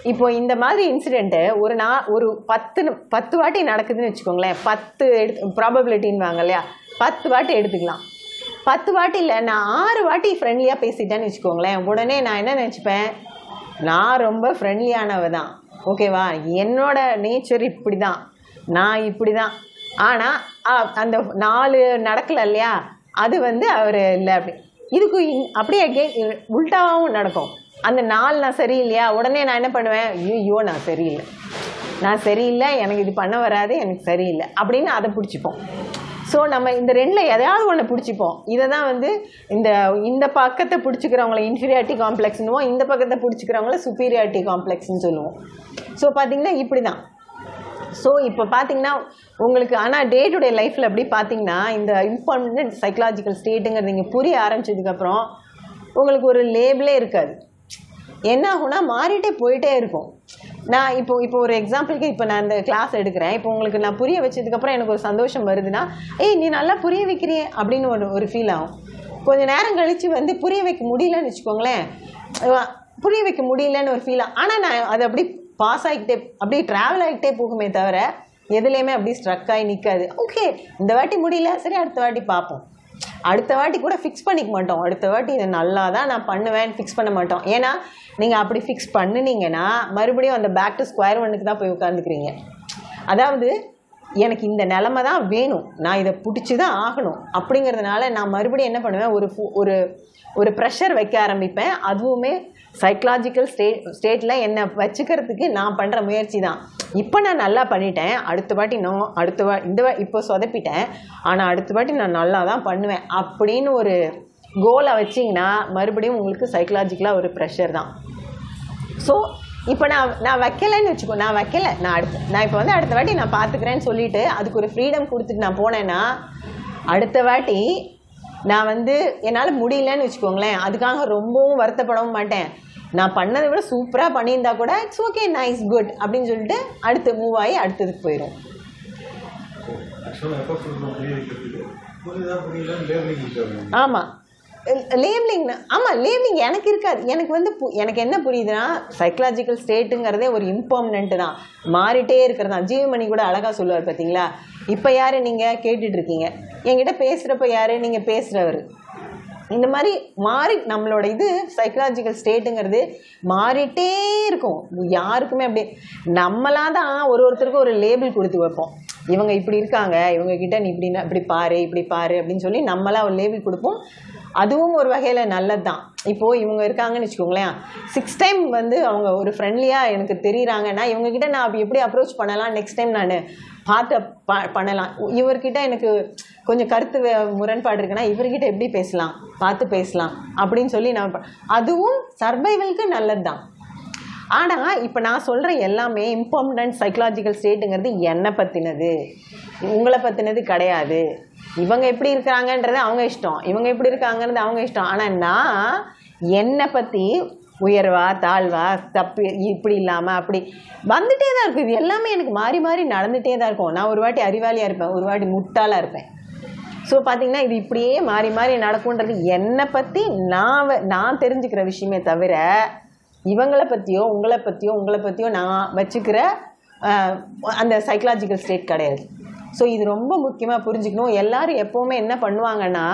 [SPEAKER 1] இப்போ இந்த மாதிரி இன்சிடெண்ட்டு ஒரு நா ஒரு பத்து ந- பத்து வாட்டி நடக்குதுன்னு வச்சுக்கோங்களேன் பத்து எடுத்து ப்ராபபிலிட்டின்னு வாங்க இல்லையா பத்து வாட்டி எடுத்துக்கலாம் பத்து வாட்டி இல்லை நான் ஆறு வாட்டி ஃப்ரெண்ட்லியாக பேசிட்டேன்னு வச்சுக்கோங்களேன் உடனே நான் என்ன நினச்சிப்பேன் நான் ரொம்ப ஃப்ரெண்ட்லியானவ தான் ஓகேவா என்னோட நேச்சர் இப்படி தான் நான் இப்படி தான் ஆனால் அந்த நாலு நடக்கல இல்லையா அது வந்து அவர் இல்லை அப்படி இதுக்கு இன்- அப்படியே கே உல்டாவும் நடக்கும் அந்த நாள் நான் சரியில்லையா உடனே நான் என்ன பண்ணுவேன் ஐயோ நான் சரியில்லை நான் சரியில்லை எனக்கு இது பண்ண வராது எனக்கு சரியில்லை அப்படின்னு அதை பிடிச்சிப்போம் ஸோ நம்ம இந்த ரெண்டில் எதையாவது ஒன்று பிடிச்சிப்போம் இதை தான் வந்து இந்த இந்த பக்கத்தை பிடிச்சிக்கிறவங்கள இன்ஃபீரியாரிட்டி காம்ப்ளெக்ஸ்னுவோம் இந்த பக்கத்தை பிடிச்சிக்கிறவங்கள சுப்பீரியாரிட்டி காம்ப்ளெக்ஸ்னு சொல்லுவோம் ஸோ பார்த்தீங்கன்னா இப்படி தான் ஸோ இப்போ பார்த்தீங்கன்னா உங்களுக்கு ஆனால் டே டு டே லைஃப்பில் அப்படி பார்த்தீங்கன்னா இந்த இம்பார்ட்டன்ட் சைக்கலாஜிக்கல் ஸ்டேட்டுங்கிறது நீங்கள் புரிய ஆரம்பிச்சதுக்கப்புறம் உங்களுக்கு ஒரு லேபிளே இருக்காது என்ன ஆகும்னா மாறிட்டே போயிட்டே இருக்கும் நான் இப்போ இப்போ ஒரு எக்ஸாம்பிளுக்கு இப்போ நான் இந்த கிளாஸ் எடுக்கிறேன் இப்போ உங்களுக்கு நான் புரிய வச்சதுக்கப்புறம் எனக்கு ஒரு சந்தோஷம் வருதுன்னா ஏய் நீ நல்லா புரிய வைக்கிறியே அப்படின்னு ஒரு ஒரு ஃபீல் ஆகும் கொஞ்ச நேரம் கழித்து வந்து புரிய வைக்க முடியலன்னு வச்சுக்கோங்களேன் அஹ் புரிய வைக்க முடியலன்னு ஒரு ஃபீல் ஆனால் நான் அது அப்படி பாஸ் ஆகிக்கிட்டே அப்படியே ட்ராவல் ஆகிக்கிட்டே போகுமே தவிர எதுலேயுமே அப்படியே ஸ்ட்ரக் ஆகி நிற்காது ஓகே இந்த வாட்டி முடியல சரி அடுத்த வாட்டி பார்ப்போம் அடுத்த வாட்டி கூட ஃபிக்ஸ் பண்ணிக்க மாட்டோம் அடுத்த வாட்டி இதை நல்லா தான் நான் பண்ணுவேன் ஃபிக்ஸ் பண்ண மாட்டோம் ஏன்னா நீங்கள் அப்படி ஃபிக்ஸ் பண்ணுனீங்கன்னா மறுபடியும் அந்த பேக் டு ஸ்கொயர் ஒன்னுக்கு தான் போய் உட்காந்துக்கிறீங்க அதாவது எனக்கு இந்த நிலமை தான் வேணும் நான் இதை பிடிச்சி தான் ஆகணும் அப்படிங்கிறதுனால நான் மறுபடியும் என்ன பண்ணுவேன் ஒரு ஃபு- ஒரு ஒரு ப்ரெஷர் வைக்க ஆரம்பிப்பேன் அதுவுமே சைக்கலாஜிக்கல் ஸ்டே ஸ்டேட்டில் என்னை வச்சுக்கிறதுக்கு நான் பண்ணுற முயற்சி தான் இப்போ நான் நல்லா பண்ணிட்டேன் அடுத்த வாட்டி நான் அடுத்த வா இந்த வா இப்போ சொதப்பிட்டேன் ஆனால் அடுத்த வாட்டி நான் நல்லா தான் பண்ணுவேன் அப்படின்னு ஒரு கோலை வச்சிங்கன்னா மறுபடியும் உங்களுக்கு சைக்கலாஜிக்கலாக ஒரு ப்ரெஷர் தான் ஸோ இப்போ நான் நான் வைக்கலைன்னு வச்சுக்கோ நான் வைக்கல நான் அடுத்து நான் இப்போ வந்து அடுத்த வாட்டி நான் பார்த்துக்கிறேன்னு சொல்லிட்டு அதுக்கு ஒரு ஃப்ரீடம் கொடுத்துட்டு நான் போனேன்னா அடுத்த வாட்டி நான் வந்து என்னால் முடியலன்னு வச்சுக்கோங்களேன் அதுக்காக ரொம்பவும் வருத்தப்படவும் மாட்டேன் நான் பண்ணதை விட சூப்பராக பண்ணியிருந்தா கூட இட்ஸ் ஓகே நைஸ் குட் அப்படின்னு சொல்லிட்டு அடுத்து மூவ் ஆகி அடுத்ததுக்கு போயிடும்
[SPEAKER 3] ஆக்சுவலாக எஃபர்ட் கொடுக்கணும் புரிய வைக்கிறதுக்கு புரியுதா புரியலன்னு லேபிளிங் இருக்காது
[SPEAKER 1] ஆமாம் லேபிளிங் ஆமாம் லேபிளிங் எனக்கு இருக்காது எனக்கு வந்து பு- எனக்கு என்ன புரியுதுன்னா சைக்கலாஜிக்கல் ஸ்டேட்டுங்கிறதே ஒரு இம்பார்ட்டன்ட் தான் மாறிட்டே இருக்கிறது தான் ஜீவமணி கூட அழகாக சொல்லுவார் பார்த்தீங்களா இப்போ யார் நீங்கள் கேட்டுட்டு இருக்கீங்க என்கிட்ட பேசுகிறப்ப யார் நீங்கள் பேசுகிறவர் இந்த மாதிரி மாறி நம்மளோட இது சைக்கலாஜிக்கல் ஸ்டேட்டுங்கிறது மாறிட்டே இருக்கும் யாருக்குமே அப்படியே நம்மளாக தான் ஒரு ஒருத்தருக்கும் ஒரு லேபிள் கொடுத்து வைப்போம் இவங்க இப்படி இருக்காங்க இவங்க கிட்ட நீ இப்படி இப்படி பாரு இப்படி பாரு அப்படின்னு சொல்லி நம்மளா ஒரு லேபிள் கொடுப்போம் அதுவும் ஒரு வகையில் நல்லது தான் இப்போது இவங்க இருக்காங்கன்னு வச்சுக்கோங்களேன் சிக்ஸ் டைம் வந்து அவங்க ஒரு ஃப்ரெண்ட்லியாக எனக்கு தெரியுறாங்கன்னா இவங்ககிட்ட நான் அப்படி எப்படி அப்ரோச் பண்ணலாம் நெக்ஸ்ட் டைம் நான் பார்த்து ப பண்ணலாம் இவர்கிட்ட எனக்கு கொஞ்சம் கருத்து வே- முரண்பாடு இருக்குன்னா இவர்கிட்ட எப்படி பேசலாம் பார்த்து பேசலாம் அப்படின்னு சொல்லி நான் ப- அதுவும் சர்வைவலுக்கு நல்லது தான் ஆனால் இப்போ நான் சொல்கிற எல்லாமே இம்பார்ட்டன்ட் சைக்கலாஜிக்கல் ஸ்டேட்டுங்கிறது என்னை பற்றினது உங்களை பற்றினது கிடையாது இவங்க எப்படி இருக்கிறாங்கன்றது அவங்க இஷ்டம் இவங்க எப்படி இருக்காங்கன்றது அவங்க இஷ்டம் ஆனால் நான் என்னை பற்றி உயர்வா தாழ்வா தப்பு இப்படி இல்லாமல் அப்படி வந்துட்டே தான் இருக்கும் இது எல்லாமே எனக்கு மாறி மாறி நடந்துகிட்டே தான் இருக்கும் நான் ஒரு வாட்டி அறிவாளியாக இருப்பேன் ஒரு வாட்டி முட்டாளாக இருப்பேன் ஸோ பார்த்தீங்கன்னா இது இப்படியே மாறி மாறி நடக்கும்ன்றது என்னை பற்றி நான் வ- நான் தெரிஞ்சுக்கிற விஷயமே தவிர இவங்களை பற்றியோ உங்களை பற்றியோ உங்களை பற்றியோ நான் வச்சுக்கிற ஆஹ், அந்த சைக்கலாஜிக்கல் ஸ்டேட் கிடையாது ஸோ இது ரொம்ப முக்கியமாக புரிஞ்சுக்கணும் எல்லாரும் எப்போவுமே என்ன பண்ணுவாங்கன்னா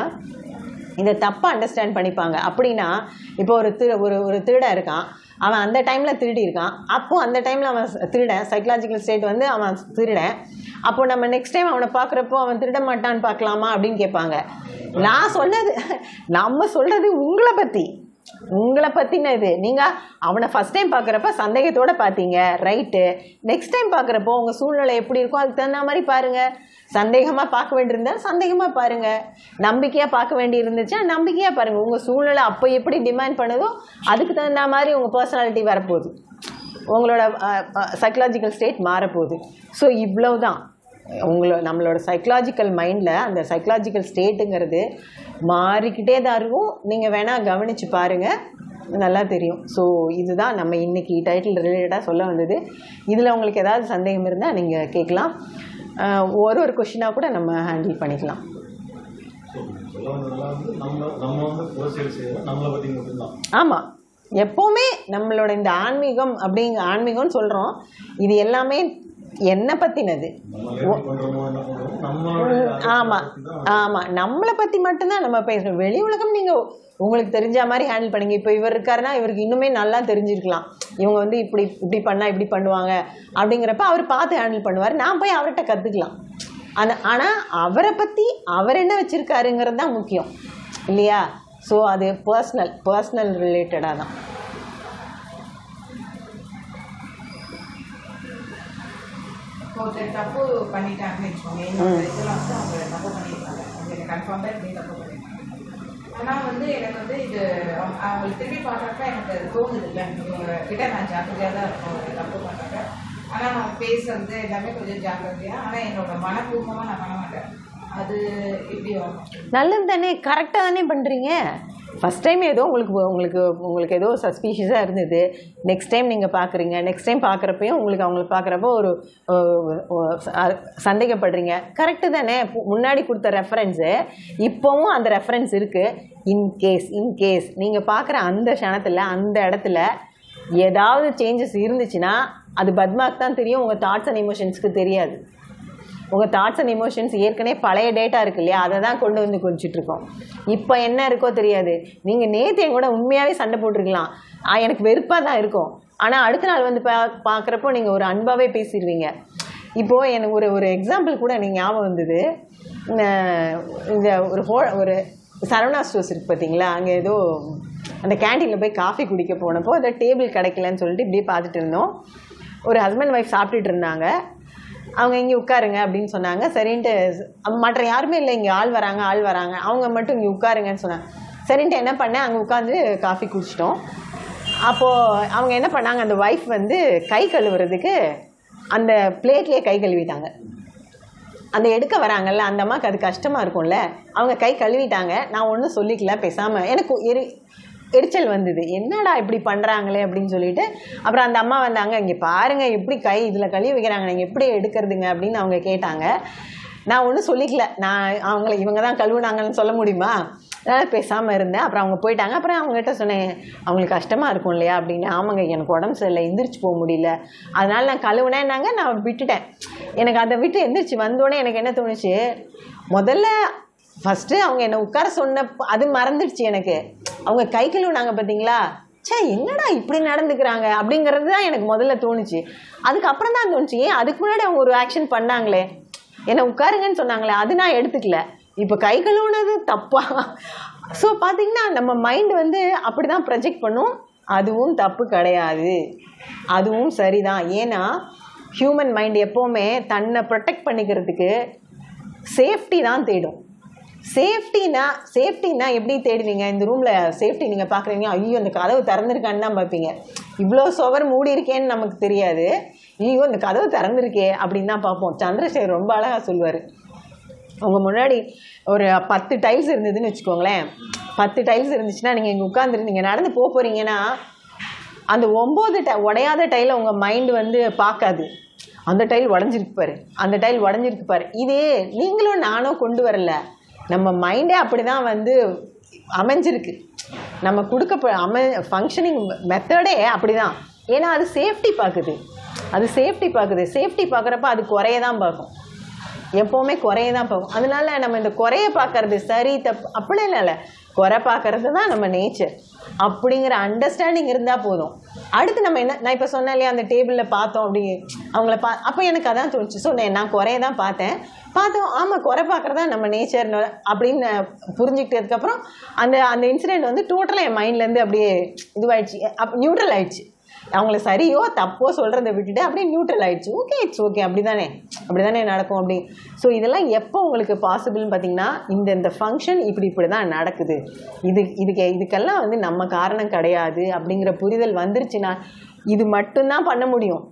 [SPEAKER 1] இதை தப்பாக அண்டர்ஸ்டாண்ட் பண்ணிப்பாங்க அப்படின்னா இப்போ ஒரு திரு ஒரு ஒரு திருடன் இருக்கான் அவன் அந்த டைமில் திருடி இருக்கான் அப்போ அந்த டைமில் அவன் ச- திருடன் சைக்கலாஜிக்கல் ஸ்டேட் வந்து அவன் திருடன் அப்போ நம்ம நெக்ஸ்ட் டைம் அவனை பார்க்குறப்போ அவன் திருட மாட்டான்னு பார்க்கலாமா அப்படின்னு கேட்பாங்க நான் சொன்னது நம்ம சொல்கிறது உங்களை பற்றி உங்களை பற்றினது நீங்கள் அவனை ஃபஸ்ட் டைம் பார்க்குறப்ப சந்தேகத்தோடு பார்த்தீங்க ரைட்டு நெக்ஸ்ட் டைம் பார்க்குறப்போ உங்கள் சூழ்நிலை எப்படி இருக்கோ அதுக்கு தகுந்த மாதிரி பாருங்கள் சந்தேகமாக பார்க்க வேண்டியிருந்தா சந்தேகமாக பாருங்கள் நம்பிக்கையாக பார்க்க வேண்டி இருந்துச்சுன்னா நம்பிக்கையாக பாருங்கள் உங்கள் சூழ்நிலை அப்போ எப்படி டிமாண்ட் பண்ணுதோ அதுக்கு தகுந்த மாதிரி உங்கள் பர்சனாலிட்டி வரப்போகுது உங்களோட சைக்கலாஜிக்கல் ஸ்டேட் மாறப்போகுது ஸோ இவ்வளவு தான் உங்களோட நம்மளோட சைக்கலாஜிக்கல் மைண்டில் அந்த சைக்கலாஜிக்கல் ஸ்டேட்டுங்கிறது மாறிக்கிட்டே தான் இருக்கும் நீங்கள் வேணால் கவனித்து பாருங்கள் நல்லா தெரியும் ஸோ இதுதான் நம்ம இன்னைக்கு டைட்டில் ரிலேட்டடாக சொல்ல வந்தது இதில் உங்களுக்கு ஏதாவது சந்தேகம் இருந்தால் நீங்கள் கேட்கலாம் அஹ், ஒரு ஒரு கொஷினாக கூட நம்ம ஹேண்டில் பண்ணிக்கலாம்
[SPEAKER 3] ஸோ சொல்ல வந்ததெல்லாம் வந்து நம்ம நம்ம வந்து புரட்சியல் செய்யறோம் நம்மளை பற்றி மட்டும்தான்
[SPEAKER 1] ஆமாம் எப்போவுமே நம்மளோட இந்த ஆன்மீகம் அப்படிங்க ஆன்மீகம்னு சொல்கிறோம் இது எல்லாமே என்னை பற்றினது
[SPEAKER 3] நம்ம எப்படி பண்றோமோ என்ன பண்றோமோ நம்மளுடைய
[SPEAKER 1] ஆமாம் ஆமாம் நம்மளை பற்றி மட்டும்தான் நம்ம பேசணும் வெளி உலகம் நீங்கள் உங்களுக்கு தெரிஞ்ச மாதிரி ஹேண்டில் பண்ணுங்க இப்போ இவர் இருக்காருன்னா இவருக்கு இன்னுமே நல்லா தெரிஞ்சிருக்கலாம் இவங்க வந்து இப்படி இப்படி பண்ணால் இப்படி பண்ணுவாங்க அப்படிங்கிறப்ப அவர் பார்த்து ஹேண்டில் பண்ணுவார் நான் போய் அவர்கிட்ட கற்றுக்கலாம் அந்த ஆனால் அவரை பற்றி அவர் என்ன வச்சுருக்காருங்கிறது தான் முக்கியம் இல்லையா ஸோ அது பர்சனல் பர்சனல் ரிலேட்டடாக தான்
[SPEAKER 5] இப்போ ஒருத்தர் தப்பு பண்ணிட்டாங்கன்னு வச்சுக்கோங்க என்னோட இதில் வந்து அவங்க தப்பு பண்ணியிருக்காங்க அவங்க எனக்கு கன்ஃபார்மாக இப்படி தப்பு பண்ணியிருக்காங்க ஆனால் வந்து எனக்கு வந்து இது அவங்க- அவங்களுக்கு திரும்பி பார்க்குறப்ப எனக்கு அது தோணுது இல்லை இவங்க கிட்ட நான் ஜாக்கிரதையாக தான் இருக்கும் அவங்க தப்பு பண்ணுறாங்க ஆனால் நான் பேசுறது எல்லாமே கொஞ்சம் ஜாக்கிரதையாக ஆனால் என்னோட மனப்பூர்வமாக நான் பண்ண மாட்டேன் அது எப்படி ஆகும்
[SPEAKER 1] நல்லது தானே கரெக்டாக தானே பண்ணுறீங்க ஃபஸ்ட் டைம் ஏதோ உங்களுக்கு உங்களுக்கு உங்களுக்கு ஏதோ சஸ்பீஷியஸாக இருந்தது நெக்ஸ்ட் டைம் நீங்கள் பார்க்குறீங்க நெக்ஸ்ட் டைம் பார்க்குறப்பையும் உங்களுக்கு அவங்களுக்கு பார்க்குறப்போ ஒரு அஹ், அஹ், ச- சந்தேகப்படுறீங்க கரெக்டு தானே பு- முன்னாடி கொடுத்த ரெஃபரன்ஸு இப்போவும் அந்த ரெஃபரன்ஸ் இருக்குது இன்கேஸ் இன்கேஸ் நீங்கள் பார்க்குற அந்த க்ஷணத்தில் அந்த இடத்துல ஏதாவது சேஞ்சஸ் இருந்துச்சுன்னா அது பத்மாக்கு தான் தெரியும் உங்கள் தாட்ஸ் அண்ட் எமோஷன்ஸ்க்கு தெரியாது உங்கள் தாட்ஸ் அண்ட் எமோஷன்ஸ் ஏற்கனவே பழைய டேட்டா இருக்கு இல்லையா அதை தான் கொண்டு வந்து கொஞ்சிட்டு இருக்கோம் இப்போ என்ன இருக்கோ தெரியாது நீங்கள் நேற்று என் கூட உண்மையாகவே சண்டை போட்டிருக்கலாம் ஆ, எனக்கு வெறுப்பாக தான் இருக்கும் ஆனால் அடுத்த நாள் வந்து பா பார்க்குறப்போ நீங்கள் ஒரு அன்பாகவே பேசிடுவீங்க இப்போது எனக்கு ஒரு ஒரு எக்ஸாம்பிள் கூட எனக்கு ஞாபகம் வந்தது அஹ் இந்த ஒரு ஹோ ஒரு சரவணா ஸ்டோர்ஸ் இருக்குது பார்த்தீங்களா அங்கே ஏதோ அந்த கேண்டீனில் போய் காஃபி குடிக்க போனப்போ அந்த டேபிள் கிடைக்கலன்னு சொல்லிட்டு இப்படியே பார்த்துட்டு இருந்தோம் ஒரு ஹஸ்பண்ட் ஒய்ஃப் சாப்பிட்டுட்டு இருந்தாங்க அவங்க இங்கே உட்காருங்க அப்படின்னு சொன்னாங்க சரின்ட்டு அ- மற்ற யாருமே இல்லை இங்கே ஆள் வராங்க ஆள் வராங்க அவங்க மட்டும் இங்கே உட்காருங்கன்னு சொன்னாங்க சரின்ட்டு என்ன பண்ணேன் அங்கே உட்காந்து காஃபி குடிச்சிட்டோம் அப்போது அவங்க என்ன பண்ணாங்க அந்த ஒய்ஃப் வந்து கை கழுவுறதுக்கு அந்த பிளேட்லேயே கை கழுவிட்டாங்க அந்த எடுக்க வராங்கல்ல அந்த அம்மாவுக்கு அது கஷ்டமாக இருக்கும்ல அவங்க கை கழுவிட்டாங்க நான் ஒன்றும் சொல்லிக்கல பேசாமல் எனக்கு எரி எரிச்சல் வந்தது என்னடா இப்படி பண்ணுறாங்களே அப்படின்னு சொல்லிட்டு அப்புறம் அந்த அம்மா வந்தாங்க இங்கே பாருங்க எப்படி கை இதில் கழுவி வைக்கிறாங்க நீங்கள் எப்படி எடுக்கிறதுங்க அப்படின்னு அவங்க கேட்டாங்க நான் ஒன்றும் சொல்லிக்கல நான் அவங்கள இவங்க தான் கழுவுனாங்கன்னு சொல்ல முடியுமா அதனால் பேசாமல் இருந்தேன் அப்புறம் அவங்க போயிட்டாங்க அப்புறம் அவங்ககிட்ட சொன்னேன் அவங்களுக்கு கஷ்டமாக இருக்கும் இல்லையா அப்படின்னு ஆமாங்க எனக்கு உடம்பு சரியில்லை எந்திரிச்சு போக முடியல அதனால நான் கழுவுனேன்னாங்க நான் விட்டுட்டேன் எனக்கு அதை விட்டு எந்திரிச்சு வந்தோடனே எனக்கு என்ன தோணுச்சு முதல்ல ஃபஸ்ட்டு அவங்க என்னை உட்கார சொன்ன அது மறந்துடுச்சு எனக்கு அவங்க கை கழுவுனாங்க பார்த்தீங்களா ச்சே என்னடா இப்படி நடந்துக்கிறாங்க அப்படிங்கிறது தான் எனக்கு முதல்ல தோணுச்சு அதுக்கப்புறம் தான் தோணுச்சு ஏன் அதுக்கு முன்னாடி அவங்க ஒரு ஆக்ஷன் பண்ணாங்களே என்னை உட்காருங்கன்னு சொன்னாங்களே அது நான் எடுத்துக்கல இப்போ கை கழுவுனது தப்பா ஸோ பார்த்தீங்கன்னா நம்ம மைண்ட் வந்து அப்படி தான் ப்ரொஜெக்ட் பண்ணும் அதுவும் தப்பு கிடையாது அதுவும் சரிதான் ஏன்னா ஹியூமன் மைண்ட் எப்போவுமே தன்னை ப்ரொடெக்ட் பண்ணிக்கிறதுக்கு சேஃப்டி தான் தேடும் சேஃப்டினா சேஃப்டினா எப்படி தேடுவீங்க இந்த ரூமில் சேஃப்டி நீங்கள் பார்க்குறீங்க ஐயோ அந்த கதவு திறந்துருக்கான்னு தான் பார்ப்பீங்க இவ்வளோ சுவர் மூடி இருக்கேன்னு நமக்கு தெரியாது ஐயோ இந்த கதவு திறந்துருக்கே அப்படின்னு தான் பார்ப்போம் சந்திரசேகர் ரொம்ப அழகாக சொல்லுவார் உங்க முன்னாடி ஒரு பத்து டைல்ஸ் இருந்ததுன்னு வச்சுக்கோங்களேன் பத்து டைல்ஸ் இருந்துச்சுன்னா நீங்கள் இங்கே உட்காந்துரு நீங்கள் நடந்து போக போகிறீங்கன்னா அந்த ஒம்பது டை உடையாத டைலை உங்கள் மைண்டு வந்து பார்க்காது அந்த டைல் உடஞ்சிருக்கு பாரு அந்த டைல் உடஞ்சிருக்கு பாரு இதே நீங்களும் நானும் கொண்டு வரல நம்ம மைண்டே அப்படி தான் வந்து அமைஞ்சிருக்கு நம்ம கொடுக்க அமை ஃபங்க்ஷனிங் மெத்தடே அப்படி தான் ஏன்னா அது சேஃப்டி பார்க்குது அது சேஃப்டி பார்க்குது சேஃப்டி பார்க்குறப்ப அது குறைய தான் பார்க்கும் எப்போவுமே குறைய தான் பார்க்கும் அதனால நம்ம இந்த குறைய பார்க்கறது சரி தப்பு அப்படிலாம் இல்லை குறை பார்க்கறது தான் நம்ம நேச்சர் அப்படிங்கிற அண்டர்ஸ்டாண்டிங் இருந்தால் போதும் அடுத்து நம்ம என்ன நான் இப்போ சொன்னேன் இல்லையா அந்த டேபிளில் பார்த்தோம் அப்படி அவங்கள பா அப்போ எனக்கு அதான் தோணுச்சு ஸோ நான் குறைய தான் பார்த்தேன் பார்த்தோம் ஆமாம் குறை பார்க்குறதா நம்ம நேச்சர் அப்படின்னு நான் புரிஞ்சுக்கிட்டதுக்கப்புறம் அந்த அந்த இன்சிடெண்ட் வந்து டோட்டலாக என் மைண்ட்லேருந்து அப்படியே இதுவாயிடுச்சு அப் நியூட்ரல் ஆயிடுச்சு அவங்கள சரியோ தப்போ சொல்கிறத விட்டுட்டு அப்படியே நியூட்ரல் ஆயிடுச்சு ஓகே இட்ஸ் ஓகே அப்படி தானே அப்படி தானே நடக்கும் அப்படி ஸோ இதெல்லாம் எப்போ உங்களுக்கு பாசிபிள்னு பார்த்தீங்கன்னா இந்த இந்த ஃபங்க்ஷன் இப்படி இப்படி தான் நடக்குது இது இதுக்கு இதுக்கெல்லாம் வந்து நம்ம காரணம் கிடையாது அப்படிங்கிற புரிதல் வந்துருச்சுன்னா இது மட்டும்தான் பண்ண முடியும்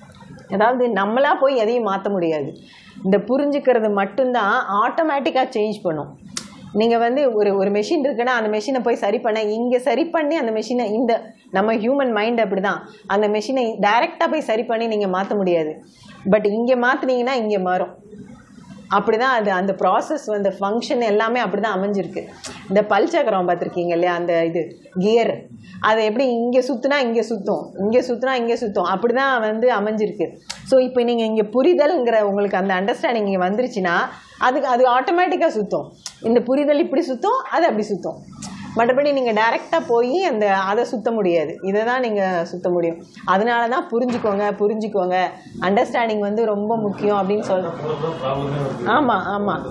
[SPEAKER 1] அதாவது நம்மளா போய் எதையும் மாற்ற முடியாது இந்த புரிஞ்சுக்கிறது மட்டும்தான் ஆட்டோமேட்டிக்காக சேஞ்ச் பண்ணும் நீங்கள் வந்து ஒரு ஒரு மெஷின் இருக்குன்னா அந்த மெஷினை போய் சரி பண்ண இங்கே சரி பண்ணி அந்த மெஷினை இந்த நம்ம ஹியூமன் மைண்ட் அப்படி தான் அந்த மெஷினை டைரெக்டாக போய் சரி பண்ணி நீங்கள் மாற்ற முடியாது பட் இங்கே மாற்றுனீங்கன்னா இங்கே மாறும் அப்படி தான் அது அந்த ப்ராசஸ் அந்த ஃபங்க்ஷன் எல்லாமே அப்படி தான் அமைஞ்சிருக்கு இந்த பல்சக்கரம் பார்த்துருக்கீங்க இல்லையா அந்த இது கியர் அது எப்படி இங்கே சுற்றுனா இங்கே சுற்றும் இங்கே சுற்றுனா இங்கே சுற்றும் அப்படி தான் வந்து அமைஞ்சிருக்கு ஸோ இப்போ நீங்கள் இங்கே புரிதல்ங்கிற உங்களுக்கு அந்த அண்டர்ஸ்டாண்டிங் இங்கே வந்துருச்சுன்னா அதுக்கு அது ஆட்டோமேட்டிக்காக சுற்றும் இந்த புரிதல் இப்படி சுற்றும் அது அப்படி சுற்றும் மற்றபடி நீங்கள் டைரெக்டாக போய் அந்த அதை சுத்த முடியாது இதை தான் நீங்கள் சுத்த முடியும் அதனால தான் புரிஞ்சுக்கோங்க புரிஞ்சுக்கோங்க அண்டர்ஸ்டாண்டிங் வந்து ரொம்ப முக்கியம் அப்படின்னு சொல்
[SPEAKER 3] போகிறப்ப ப்ராப்ளமே வருது
[SPEAKER 1] ஆமாம் ஆமாம்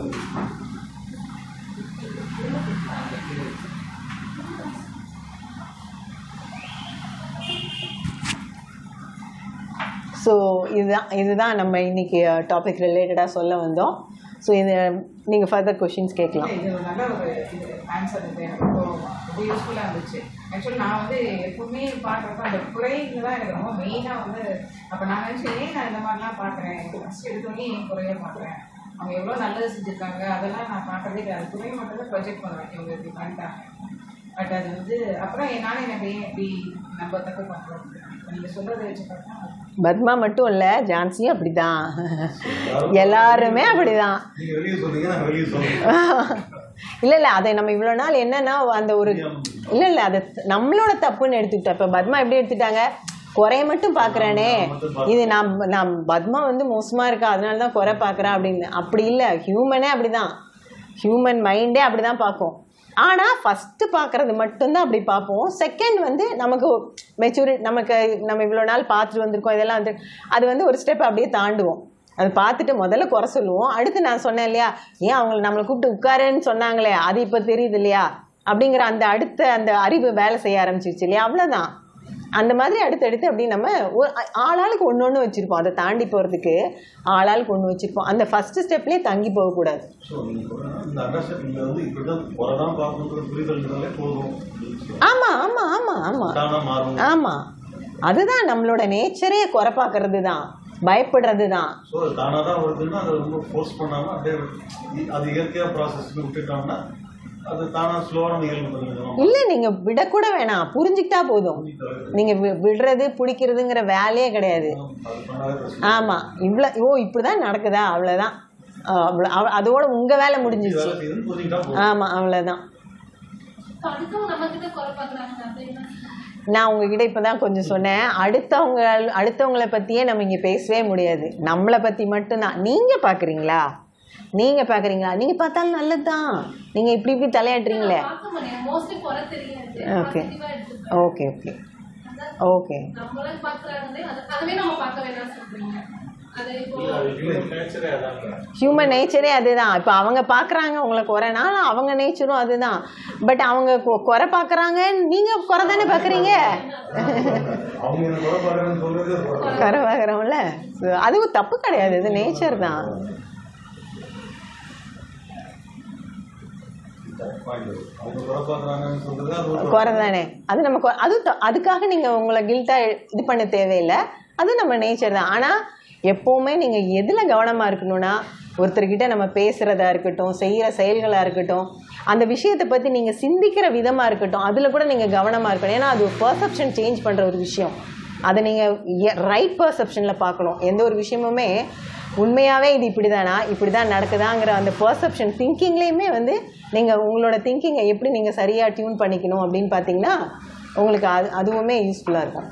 [SPEAKER 1] ஸோ இதுதான் இதுதான் நம்ம இன்னைக்கு டாபிக் ரிலேட்டடாக சொல்ல வந்தோம் ஸோ இது நீங்கள் ஃபர்தர் கொஷின்ஸ் கேட்கலாம்
[SPEAKER 5] இது ஒரு நல்ல ஒரு இது ஆன்சர் இது எனக்கு ரொம்ப ரொம்ப யூஸ்ஃபுல்லாக இருந்துச்சு ஆக்சுவலி நான் வந்து எப்பவுமே பார்க்குறப்ப அந்த குறைங்க தான் எனக்கு ரொம்ப மெயினாக வந்து அப்போ நான் நினச்சேன் ஏன் நான் இந்த மாதிரிலாம் பார்க்குறேன் ஃபஸ்ட் எடுத்தோடனே ஏன் குறைய பார்க்குறேன் அவங்க எவ்வளோ நல்லது செஞ்சுருக்காங்க அதெல்லாம் நான் பார்க்கறதே இல்லை அது குறைய மட்டும் தான் ப்ரொஜெக்ட் பண்ணுவேன் இவங்க இப்படி பண்ணிட்டாங்க பட் அது வந்து அப்புறம் நானே எனக்கு ஏன் இப்படி நம்ம தப்பு பண்ணுறோம் நீங்கள் சொல்கிறத வச்சு பார்த்தா
[SPEAKER 1] பத்மா மட்டும் இல்லை ஜான்சியும் அப்படிதான் எல்லாருமே அப்படிதான்
[SPEAKER 3] நீங்கள் வெளியே சொன்னீங்க நான் வெளியே சொல்லுங்கள்
[SPEAKER 1] இல்லை இல்லை அதை நம்ம இவ்வளோ நாள் என்னன்னா அந்த ஒரு இல்லை இல்லை அதை நம்மளோட தப்புன்னு எடுத்துக்கிட்டோம் இப்போ பத்மா எப்படி எடுத்துட்டாங்க குறைய மட்டும் பார்க்குறானே இது நான் நான் பத்மா வந்து மோசமாக இருக்கா அதனால தான் குறை பார்க்குறேன் அப்படின்னு அப்படி இல்லை ஹியூமனே அப்படிதான் ஹியூமன் மைண்டே அப்படி தான் பார்க்கும் ஆனால் ஃபஸ்ட்டு பார்க்குறது மட்டும்தான் அப்படி பார்ப்போம் செகண்ட் வந்து நமக்கு மெச்சூரிட்டி நமக்கு நம்ம இவ்வளோ நாள் பார்த்துட்டு வந்திருக்கோம் இதெல்லாம் வந்து அது வந்து ஒரு ஸ்டெப் அப்படியே தாண்டுவோம் அது பார்த்துட்டு முதல்ல குறை சொல்லுவோம் அடுத்து நான் சொன்னேன் இல்லையா ஏன் அவங்கள நம்மளை கூப்பிட்டு உட்காருன்னு சொன்னாங்களே அது இப்போ தெரியுது இல்லையா அப்படிங்கிற அந்த அடுத்த அந்த அறிவு வேலை செய்ய ஆரம்பிச்சிருச்சு இல்லையா அவ்வளோதான் அந்த மாதிரி அடுத்தடுத்து அப்படி நம்ம ஒரு- ஆளாளுக்கு ஒன்று ஒன்று வச்சுருப்போம் அதை தாண்டி போகிறதுக்கு ஆளாளுக்கு ஒன்று வச்சுருப்போம் அந்த ஃபஸ்ட்டு ஸ்டெப்லேயே தங்கி போகக்கூடாது
[SPEAKER 3] ஸோ நீங்கள் சொல்கிறேன்னா இந்த அண்டர்ஸ்டாண்டிங்கில் வந்து இப்படி தான் குறை தான் பார்க்கணுன்ற புரிதல்னாலே போதும்
[SPEAKER 1] ஆமாம் ஆமாம் ஆமாம் ஆமாம்
[SPEAKER 3] தானாக மாறும்
[SPEAKER 1] ஆமாம் அதுதான் நம்மளோட நேச்சரே குறை பார்க்கறது தான் பயப்படுறது தான்
[SPEAKER 3] ஸோ அது தானாக தான் வருதுன்னா அதை ரொம்ப ஃபோர்ஸ் பண்ணாமல் அப்படியே இ- அது இயற்கையாக ப்ராசஸ்க்கு விட்டுட்டோம்னா அது தானாக ஸ்லோவாக நம்ம இயல்பு பண்ணிக்கணும்
[SPEAKER 1] இல்லை நீங்கள் விடக்கூட வேணாம் புரிஞ்சுக்கிட்டா போதும் நீங்கள் விடுறது பிடிக்கிறதுங்கிற வேலையே கிடையாது
[SPEAKER 3] அது பண்ணாலே பிரச்சனை
[SPEAKER 1] ஆமாம் இவ்வளோ ஓ இப்படி தான் நடக்குதா அவ்வளோதான் அவ்வளோ அவ- அதோட உங்கள் வேலை முடிஞ்சிச்சு
[SPEAKER 3] வேலை செய்யுதுன்னு புரிஞ்சுக்கிட்டா போதும்
[SPEAKER 1] ஆமாம் அவ்வளோதான்
[SPEAKER 6] இப்ப அடுத்தவங்க நம்ம கிட்ட குறை பார்க்கறாங்க அப்படின்னா
[SPEAKER 1] நான் உங்ககிட்ட இப்போ தான் கொஞ்சம் சொன்னேன் அடுத்தவங்க அடுத்தவங்கள பற்றியே நம்ம இங்கே பேசவே முடியாது நம்மளை பற்றி மட்டும்தான் நீங்கள் பார்க்குறீங்களா நீங்கள் பார்க்குறீங்களா நீங்கள் பார்த்தாலும் நல்லது தான் நீங்கள் இப்படி இப்படி தலையாட்டுறீங்களே
[SPEAKER 6] பார்க்க முடியாது மோஸ்ட்லி குறை தெரியாது
[SPEAKER 1] Okay.
[SPEAKER 6] பாசிட்டிவா எடுத்துக்கலாம்
[SPEAKER 1] ஓகே ஓகே ஓகே
[SPEAKER 6] நம்மள பாக்குறாங்களே அது அதுவே நம்ம பார்க்க வேணாம் சொல்றீங்க அது இப்போ
[SPEAKER 1] ஹியூமன் நேச்சரே அதுதான் இப்போ அவங்க பார்க்குறாங்க உங்களை குறைனால அவங்க நேச்சரும் அதுதான் பட் அவங்க கொ- குறை பார்க்குறாங்க நீங்கள் குறை தானே பார்க்குறீங்க
[SPEAKER 3] அவங்க என்ன குறை பார்க்குறேன்னு சொல்றது ஒரு குறை.
[SPEAKER 1] குறை பார்க்குறோம்ல அதுவும் தப்பு கிடையாது இது நேச்சர் தான்
[SPEAKER 3] Point அது. அவங்க குறை பார்க்குறாங்கன்னு சொல்றது அது ஒரு
[SPEAKER 1] குறை தானே அது நம்ம கொ- அது த- அதுக்காக நீங்கள் உங்களை கில்ட்டாக இது பண்ண தேவையில்லை அது நம்ம நேச்சர் தான் ஆனால் எப்போவுமே நீங்கள் எதில் கவனமாக இருக்கணும்னா ஒருத்தர்கிட்ட நம்ம பேசுகிறதா இருக்கட்டும் செய்கிற செயல்களாக இருக்கட்டும் அந்த விஷயத்தை பற்றி நீங்கள் சிந்திக்கிற விதமாக இருக்கட்டும் அதில் கூட நீங்கள் கவனமாக இருக்கணும் ஏன்னா அது ஒரு பர்செப்ஷன் சேஞ்ச் பண்ணுற ஒரு விஷயம் அதை நீங்கள் ரைட் பர்செப்ஷனில் பார்க்கணும் எந்த ஒரு விஷயமுமே உண்மையாகவே இது இப்படி தானா இப்படி தான் நடக்குதாங்கிற அந்த பர்செப்ஷன் திங்கிங்லேயுமே வந்து நீங்கள் உங்களோட திங்கிங்கை எப்படி நீங்கள் சரியாக டியூன் பண்ணிக்கணும் அப்படின்னு பார்த்தீங்கன்னா உங்களுக்கு அது அதுவுமே யூஸ்ஃபுல்லாக இருக்கும்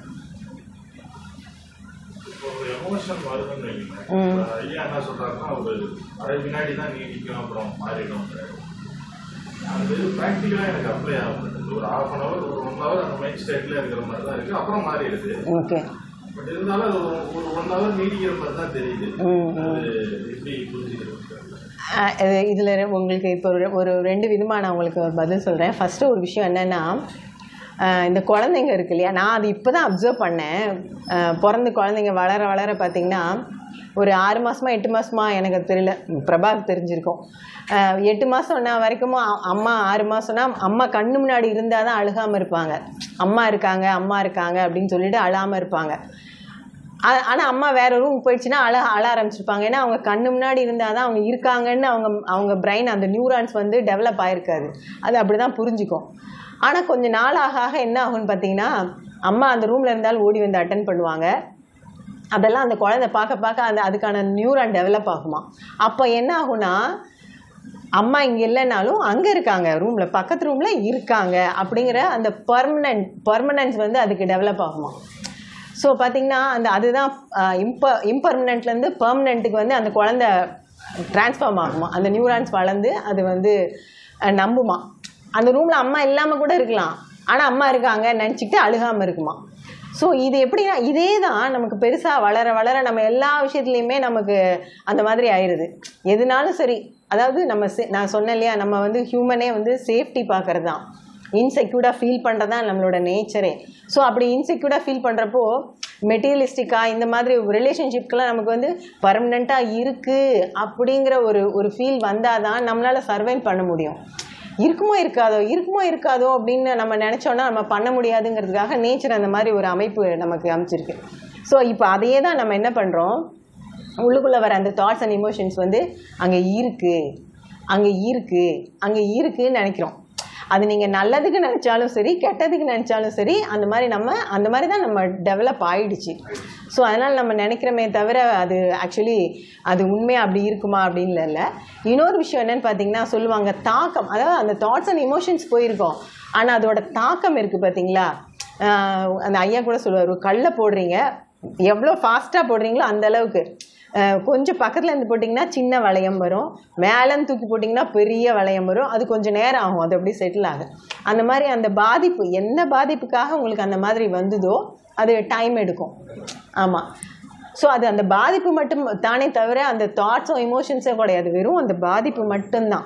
[SPEAKER 7] ஒரு எமோஷன் வருதுன்னு வைங்க
[SPEAKER 1] ம்.
[SPEAKER 7] இப்ப ஐயா என்ன சொல்றாருன்னா ஒரு அரை வினாடி தான் நீடிக்கும் அப்புறம் மாறிடும் அது ப்ராக்டிக்கலாக எனக்கு அப்ளை ஆகும் ஒரு ஹாஃப் அன் ஹவர் ஒரு ஒன் ஹவர் அந்த மைண்ட் ஸ்டேட்ல இருக்கிற மாதிரி தான் இருக்கு அப்புறம் மாறிடுது
[SPEAKER 1] ஓகே
[SPEAKER 7] பட் இருந்தாலும் அது ஒரு ஒரு ஒன் ஹவர் நீடிக்கிற மாதிரி தான் தெரியுது
[SPEAKER 1] ம்,
[SPEAKER 7] அது எப்படி புரிஞ்சுக்கிறது
[SPEAKER 1] இதில் உங்களுக்கு இப்போ ஒரு ஒரு ரெண்டு விதமாக நான் உங்களுக்கு ஒரு பதில் சொல்கிறேன் ஃபஸ்ட்டு ஒரு விஷயம் என்னென்னா இந்த குழந்தைங்க இருக்கு இல்லையா நான் அது இப்போ தான் அப்சர்வ் பண்ணேன் அஹ், பிறந்து குழந்தைங்க வளர வளர பார்த்தீங்கன்னா ஒரு ஆறு மாதமா எட்டு மாதமா எனக்கு அது தெரியல பிரபாக்கு தெரிஞ்சிருக்கும் அஹ், எட்டு மாதம்னா வரைக்கும் அ- அம்மா ஆறு மாதம்னா அம்மா கண்ணு முன்னாடி இருந்தால் தான் அழுகாமல் இருப்பாங்க அம்மா இருக்காங்க அம்மா இருக்காங்க அப்படின்னு சொல்லிட்டு அழாமல் இருப்பாங்க ஆ- ஆனா அம்மா வேற ரூம் போயிடுச்சுன்னா அழ அழ ஆரம்பிச்சிருப்பாங்க ஏன்னா அவங்க கண்ணு முன்னாடி இருந்தால் தான் அவங்க இருக்காங்கன்னு அவங்க அவங்க பிரெயின் அந்த நியூரான்ஸ் வந்து டெவலப் ஆயிருக்காது அது அப்படிதான் புரிஞ்சுக்கும் ஆனா கொஞ்ச நாள் ஆக ஆக என்ன ஆகும்னு பார்த்தீங்கன்னா அம்மா அந்த ரூம்ல இருந்தாலும் ஓடி வந்து அட்டன் பண்ணுவாங்க அதெல்லாம் அந்த குழந்தை பார்க்க பார்க்க அந்த அதுக்கான நியூரான் டெவலப் ஆகுமா அப்போ என்ன ஆகும்னா அம்மா இங்கே இல்லைனாலும் அங்கே இருக்காங்க ரூமில் பக்கத்து ரூமில் இருக்காங்க அப்படிங்கிற அந்த பர்மனன்ட் பர்மனன்ஸ் வந்து அதுக்கு டெவலப் ஆகுமா ஸோ பார்த்தீங்கன்னா அந்த அதுதான் இம்ப இம்பர்மனண்ட்லேருந்து பெர்மனண்ட்டுக்கு வந்து அந்த குழந்தை ட்ரான்ஸ்ஃபார்ம் ஆகுமா அந்த நியூரான்ஸ் வளர்ந்து அது வந்து அஹ், நம்புமா அந்த ரூமில் அம்மா இல்லாமல் கூட இருக்கலாம் ஆனால் அம்மா இருக்காங்க நினச்சிக்கிட்டு அழுகாமல் இருக்குமா ஸோ இது எப்படின்னா இதே தான் நமக்கு பெருசாக வளர வளர நம்ம எல்லா விஷயத்துலையுமே நமக்கு அந்த மாதிரி ஆயிடுது எதுனாலும் சரி அதாவது நம்ம சே- நான் சொன்னேன் இல்லையா நம்ம வந்து ஹியூமனே வந்து சேஃப்டி பார்க்கறது தான் இன்செக்யூர்டாக ஃபீல் பண்ணுறது தான் நம்மளோட நேச்சரே ஸோ அப்படி இன்செக்யூர்டாக ஃபீல் பண்ணுறப்போ மெட்டீரியலிஸ்டிக்காக இந்த மாதிரி ரிலேஷன்ஷிப்க்கெலாம் நமக்கு வந்து பர்மனெண்ட்டாக இருக்குது அப்படிங்கிற ஒரு ஒரு ஃபீல் வந்தால் தான் நம்மளால் சர்வைவ் பண்ண முடியும் இருக்குமோ இருக்காதோ இருக்குமோ இருக்காதோ அப்படின்னு நம்ம நினச்சோன்னா நம்ம பண்ண முடியாதுங்கிறதுக்காக நேச்சர் அந்த மாதிரி ஒரு அமைப்பு நமக்கு அமைச்சிருக்கு ஸோ இப்போ அதையே தான் நம்ம என்ன பண்ணுறோம் உள்ளுக்குள்ளே வர அந்த தாட்ஸ் அண்ட் இமோஷன்ஸ் வந்து அங்கே இருக்குது அங்கே இருக்குது அங்கே இருக்குன்னு நினைக்கிறோம் அது நீங்கள் நல்லதுக்கு நினச்சாலும் சரி கெட்டதுக்கு நினச்சாலும் சரி அந்த மாதிரி நம்ம அந்த மாதிரி தான் நம்ம டெவலப் ஆயிடுச்சு ஸோ அதனால் நம்ம நினைக்கிறோமே தவிர அது ஆக்சுவலி அது உண்மையாக அப்படி இருக்குமா அப்படின்னு இல்லை இன்னொரு விஷயம் என்னன்னு பார்த்தீங்கன்னா சொல்லுவாங்க தாக்கம் அதாவது அந்த தாட்ஸ் அண்ட் இமோஷன்ஸ் போயிருக்கோம் ஆனால் அதோட தாக்கம் இருக்குது பார்த்தீங்களா ஆஹ் அந்த ஐயா கூட சொல்லுவார் ஒரு கல்லை போடுறீங்க எவ்வளோ ஃபாஸ்ட்டாக போடுறீங்களோ அந்த அளவுக்கு அஹ் கொஞ்சம் பக்கத்தில் இருந்து போட்டிங்கன்னா சின்ன வளையம் வரும் மேலேருந்து தூக்கி போட்டிங்கன்னா பெரிய வளையம் வரும் அது கொஞ்சம் நேரம் ஆகும் அது அப்படியே செட்டில் ஆகும் அந்த மாதிரி அந்த பாதிப்பு என்ன பாதிப்புக்காக உங்களுக்கு அந்த மாதிரி வந்ததோ அது டைம் எடுக்கும் ஆமாம் ஸோ அது அந்த பாதிப்பு மட்டும் தானே தவிர அந்த தாட்ஸோ இமோஷன்ஸோ கிடையாது வெறும் அந்த பாதிப்பு மட்டும்தான்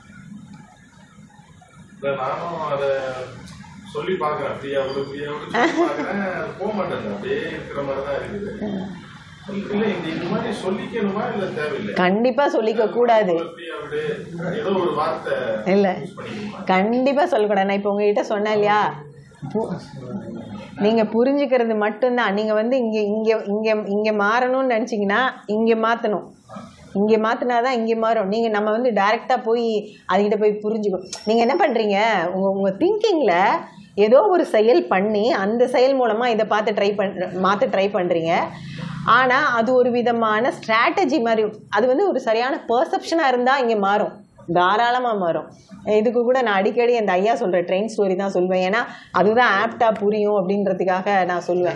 [SPEAKER 7] இல்ல, நானும் அதை சொல்லி பார்க்கறேன் ஃப்ரீயா விடு ஃப்ரீயா விடு சொல்லி பார்க்கறேன் அது போக மாட்டேங்குது அப்படியே இருக்கிற மாதிரி தான் இருக்குது இல்ல இந்த இந்த மாதிரி சொல்லிக்கணுமா இல்ல தேவையில்லை
[SPEAKER 1] கண்டிப்பாக சொல்லிக்க கூடாது
[SPEAKER 7] ஃப்ரீயா விடு ஏதோ ஒரு வார்த்தை
[SPEAKER 1] இல்லை
[SPEAKER 7] யூஸ் பண்ணிக்கணுமா
[SPEAKER 1] கண்டிப்பாக சொல்லக்கூடாது நான் இப்போ உங்ககிட்ட சொன்னேன் இல்லையா பு- நீங்கள் புரிஞ்சுக்கிறது மட்டும்தான் நீங்கள் வந்து இங்கே இங்கே இங்கே இங்கே மாறணும்னு நினச்சிங்கன்னா இங்கே மாற்றணும் இங்கே மாற்றினா தான் இங்கே மாறும் நீங்கள் நம்ம வந்து டைரெக்டாக போய் அதுக்கிட்ட போய் புரிஞ்சுக்கணும் நீங்கள் என்ன பண்ணுறீங்க உங்கள் உங்கள் திங்கிங்கில் ஏதோ ஒரு செயல் பண்ணி அந்த செயல் மூலமாக இதை பார்த்து ட்ரை பண் மாற்ற ட்ரை பண்ணுறீங்க ஆனால் அது ஒரு விதமான ஸ்ட்ராட்டஜி மாதிரி அது வந்து ஒரு சரியான பர்செப்ஷனாக இருந்தால் இங்கே மாறும் தாராளமாக மாறும் இதுக்கு கூட நான் அடிக்கடி அந்த ஐயா சொல்கிற ட்ரெயின் ஸ்டோரி தான் சொல்லுவேன் ஏன்னா அதுதான் ஆப்டாக புரியும் அப்படின்றதுக்காக நான் சொல்லுவேன்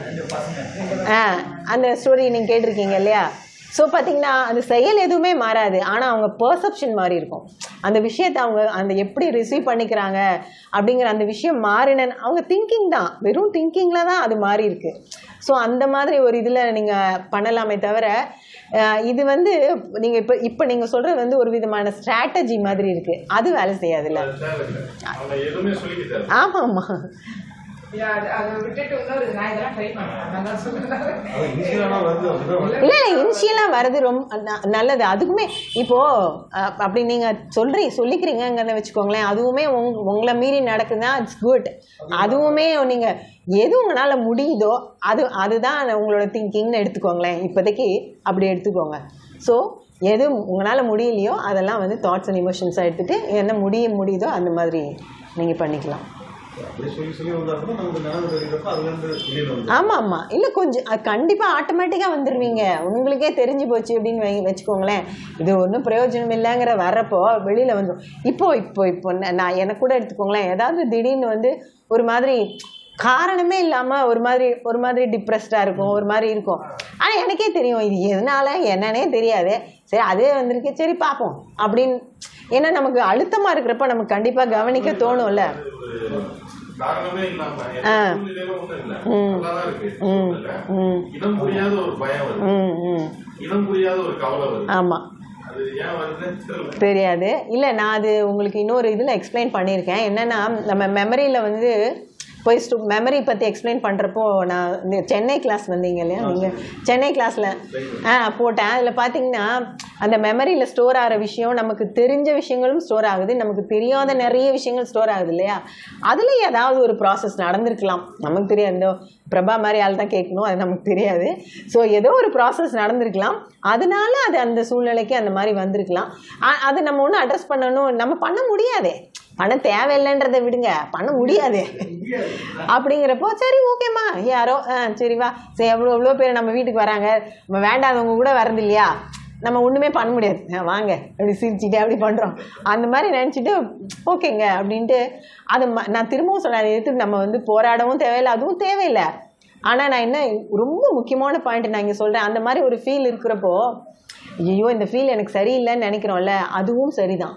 [SPEAKER 1] ஆ அந்த ஸ்டோரி நீங்கள் கேட்டிருக்கீங்க இல்லையா ஸோ பார்த்தீங்கன்னா அந்த செயல் எதுவுமே மாறாது ஆனால் அவங்க பர்செப்ஷன் மாறி இருக்கும் அந்த விஷயத்தை அவங்க அந்த எப்படி ரிசீவ் பண்ணிக்கிறாங்க அப்படிங்கிற அந்த விஷயம் மாறின அவங்க திங்கிங் தான் வெறும் திங்கிங்கில் தான் அது மாறி இருக்கு ஸோ அந்த மாதிரி ஒரு இதில் நீங்கள் பண்ணலாமே தவிர அஹ், இது வந்து நீங்கள் இப்போ இப்போ நீங்கள் சொல்கிறது வந்து ஒரு விதமான ஸ்ட்ராட்டஜி மாதிரி இருக்குது அது வேலை செய்யாதுல்ல
[SPEAKER 7] அது தேவையில்லை அவங்க எதுவுமே சொல்லிக்க தேவை
[SPEAKER 1] ஆமாம் ஆமாம்
[SPEAKER 5] Yeah, அது- அதை விட்டுட்டு இன்னொரு நான் இதெல்லாம் ட்ரை பண்ணேன் அதனால தான் சொல்றேன்
[SPEAKER 3] அது ஈஸியான வருது அப்படிதான் வருது.
[SPEAKER 1] இல்லை இல்லை இனிஷியலாக வர்றது ரொம்ப ந- நல்லது அதுக்குமே இப்போது அப்படி நீங்கள் சொல்றீ சொல்லிக்கிறீங்கிறத வச்சுக்கோங்களேன் அதுவுமே உங் உங்களை மீறி நடக்குதுன்னா இட்ஸ் குட் அதுவுமே நீங்கள் எது உங்களால் முடியுதோ அது அதுதான் உங்களோட திங்கிங்னு எடுத்துக்கோங்களேன் இப்போதைக்கு அப்படி எடுத்துக்கோங்க ஸோ எது உங்களால் முடியலையோ அதெல்லாம் வந்து தாட்ஸ் அண்ட் இமோஷன்ஸாக எடுத்துகிட்டு என்ன முடிய முடியுதோ அந்த மாதிரி நீங்கள் பண்ணிக்கலாம்
[SPEAKER 3] அப்படியே சொல்லி சொல்லி வந்தா கூட நமக்கு நினைவு தெரிகிறப்ப அதுல இருந்து வெளியில வந்து
[SPEAKER 1] ஆமாம் ஆமாம் இல்லை கொஞ்சம் அது கண்டிப்பாக ஆட்டோமேட்டிக்காக வந்துடுவீங்க உங்களுக்கே தெரிஞ்சு போச்சு அப்படின்னு வை வச்சுக்கோங்களேன் இது ஒன்றும் பிரயோஜனம் இல்லைங்கிற வர்றப்போ வெளியில் வந்துடும் இப்போ இப்போ இப்போ ந- நான் எனக்கு கூட எடுத்துக்கோங்களேன் ஏதாவது திடீர்னு வந்து ஒரு மாதிரி காரணமே இல்லாமல் ஒரு மாதிரி ஒரு மாதிரி டிப்ரெஸ்டாக இருக்கும் ஒரு மாதிரி இருக்கும் ஆனால் எனக்கே தெரியும் இது எதனால என்னன்னே தெரியாது சரி அதே வந்திருக்கு சரி பார்ப்போம் அப்படின்னு ஏன்னா நமக்கு அழுத்தமாக இருக்கிறப்ப நமக்கு கண்டிப்பாக கவனிக்க தோணும்ல
[SPEAKER 7] ஒரு காரணமே இல்லாம எந்த
[SPEAKER 1] ஆ.
[SPEAKER 7] சூழ்நிலையில ஒண்ணும் இல்ல
[SPEAKER 1] ம்.
[SPEAKER 7] நல்லாதான் இருக்கு
[SPEAKER 1] ம்
[SPEAKER 7] சூழ்நிலை.
[SPEAKER 1] ம்
[SPEAKER 7] இனம் புரியாத ஒரு பயம் வருது
[SPEAKER 1] ம் ம்
[SPEAKER 7] இனம் புரியாத ஒரு கவலை வருது
[SPEAKER 1] ஆமாம்
[SPEAKER 7] அது ஏன் வருதுன்னு தெரியல
[SPEAKER 1] தெரியாது இல்லை நான் அது உங்களுக்கு இன்னொரு இதில் எக்ஸ்பிளைன் பண்ணியிருக்கேன் என்னென்னா நம்ம மெமரியில் வந்து போய் ஸ்டூ மெமரி பற்றி எக்ஸ்பிளைன் பண்ணுறப்போ நான் இந்த சென்னை கிளாஸ் வந்தீங்க இல்லையா நீங்கள் சென்னை கிளாஸில் ஆ போட்டேன் அதில் பார்த்தீங்கன்னா அந்த மெமரியில் ஸ்டோர் ஆகிற விஷயம் நமக்கு தெரிஞ்ச விஷயங்களும் ஸ்டோர் ஆகுது நமக்கு தெரியாத நிறைய விஷயங்கள் ஸ்டோர் ஆகுது இல்லையா அதில் ஏதாவது ஒரு ப்ராசஸ் நடந்திருக்கலாம் நமக்கு தெரியாது இந்த பிரபா மாதிரி ஆள் தான் கேட்கணும் அது நமக்கு தெரியாது ஸோ ஏதோ ஒரு ப்ராசஸ் நடந்திருக்கலாம் அதனால அது அந்த சூழ்நிலைக்கு அந்த மாதிரி வந்திருக்கலாம் ஆ- அது நம்ம ஒன்றும் அட்ரஸ் பண்ணணும் நம்ம பண்ண முடியாதே பண்ண தேவையில்லைன்றதை விடுங்க பண்ண முடியாதே அப்படிங்கிறப்போ சரி ஓகேம்மா யாரோ ஆ சரி வா சரி எவ்வளோ எவ்வளோ பேர் நம்ம வீட்டுக்கு வராங்க நம்ம வேண்டாதவங்க கூட வரது இல்லையா நம்ம ஒன்றுமே பண்ண முடியாது ஆ, வாங்க அப்படி சிரிச்சுட்டு அப்படி பண்ணுறோம் அந்த மாதிரி நினச்சிட்டு ஓகேங்க அப்படின்ட்டு அது ம- நான் திரும்பவும் சொன்னேன் அதை எதிர்த்து நம்ம வந்து போராடவும் தேவையில்லை அதுவும் தேவையில்லை ஆனால் நான் என்ன ரொம்ப முக்கியமான பாயிண்ட் நான் இங்கே சொல்கிறேன் அந்த மாதிரி ஒரு ஃபீல் இருக்கிறப்போ ஐயோ இந்த ஃபீல் எனக்கு சரியில்லைன்னு நினைக்கிறோம்ல அதுவும் சரிதான்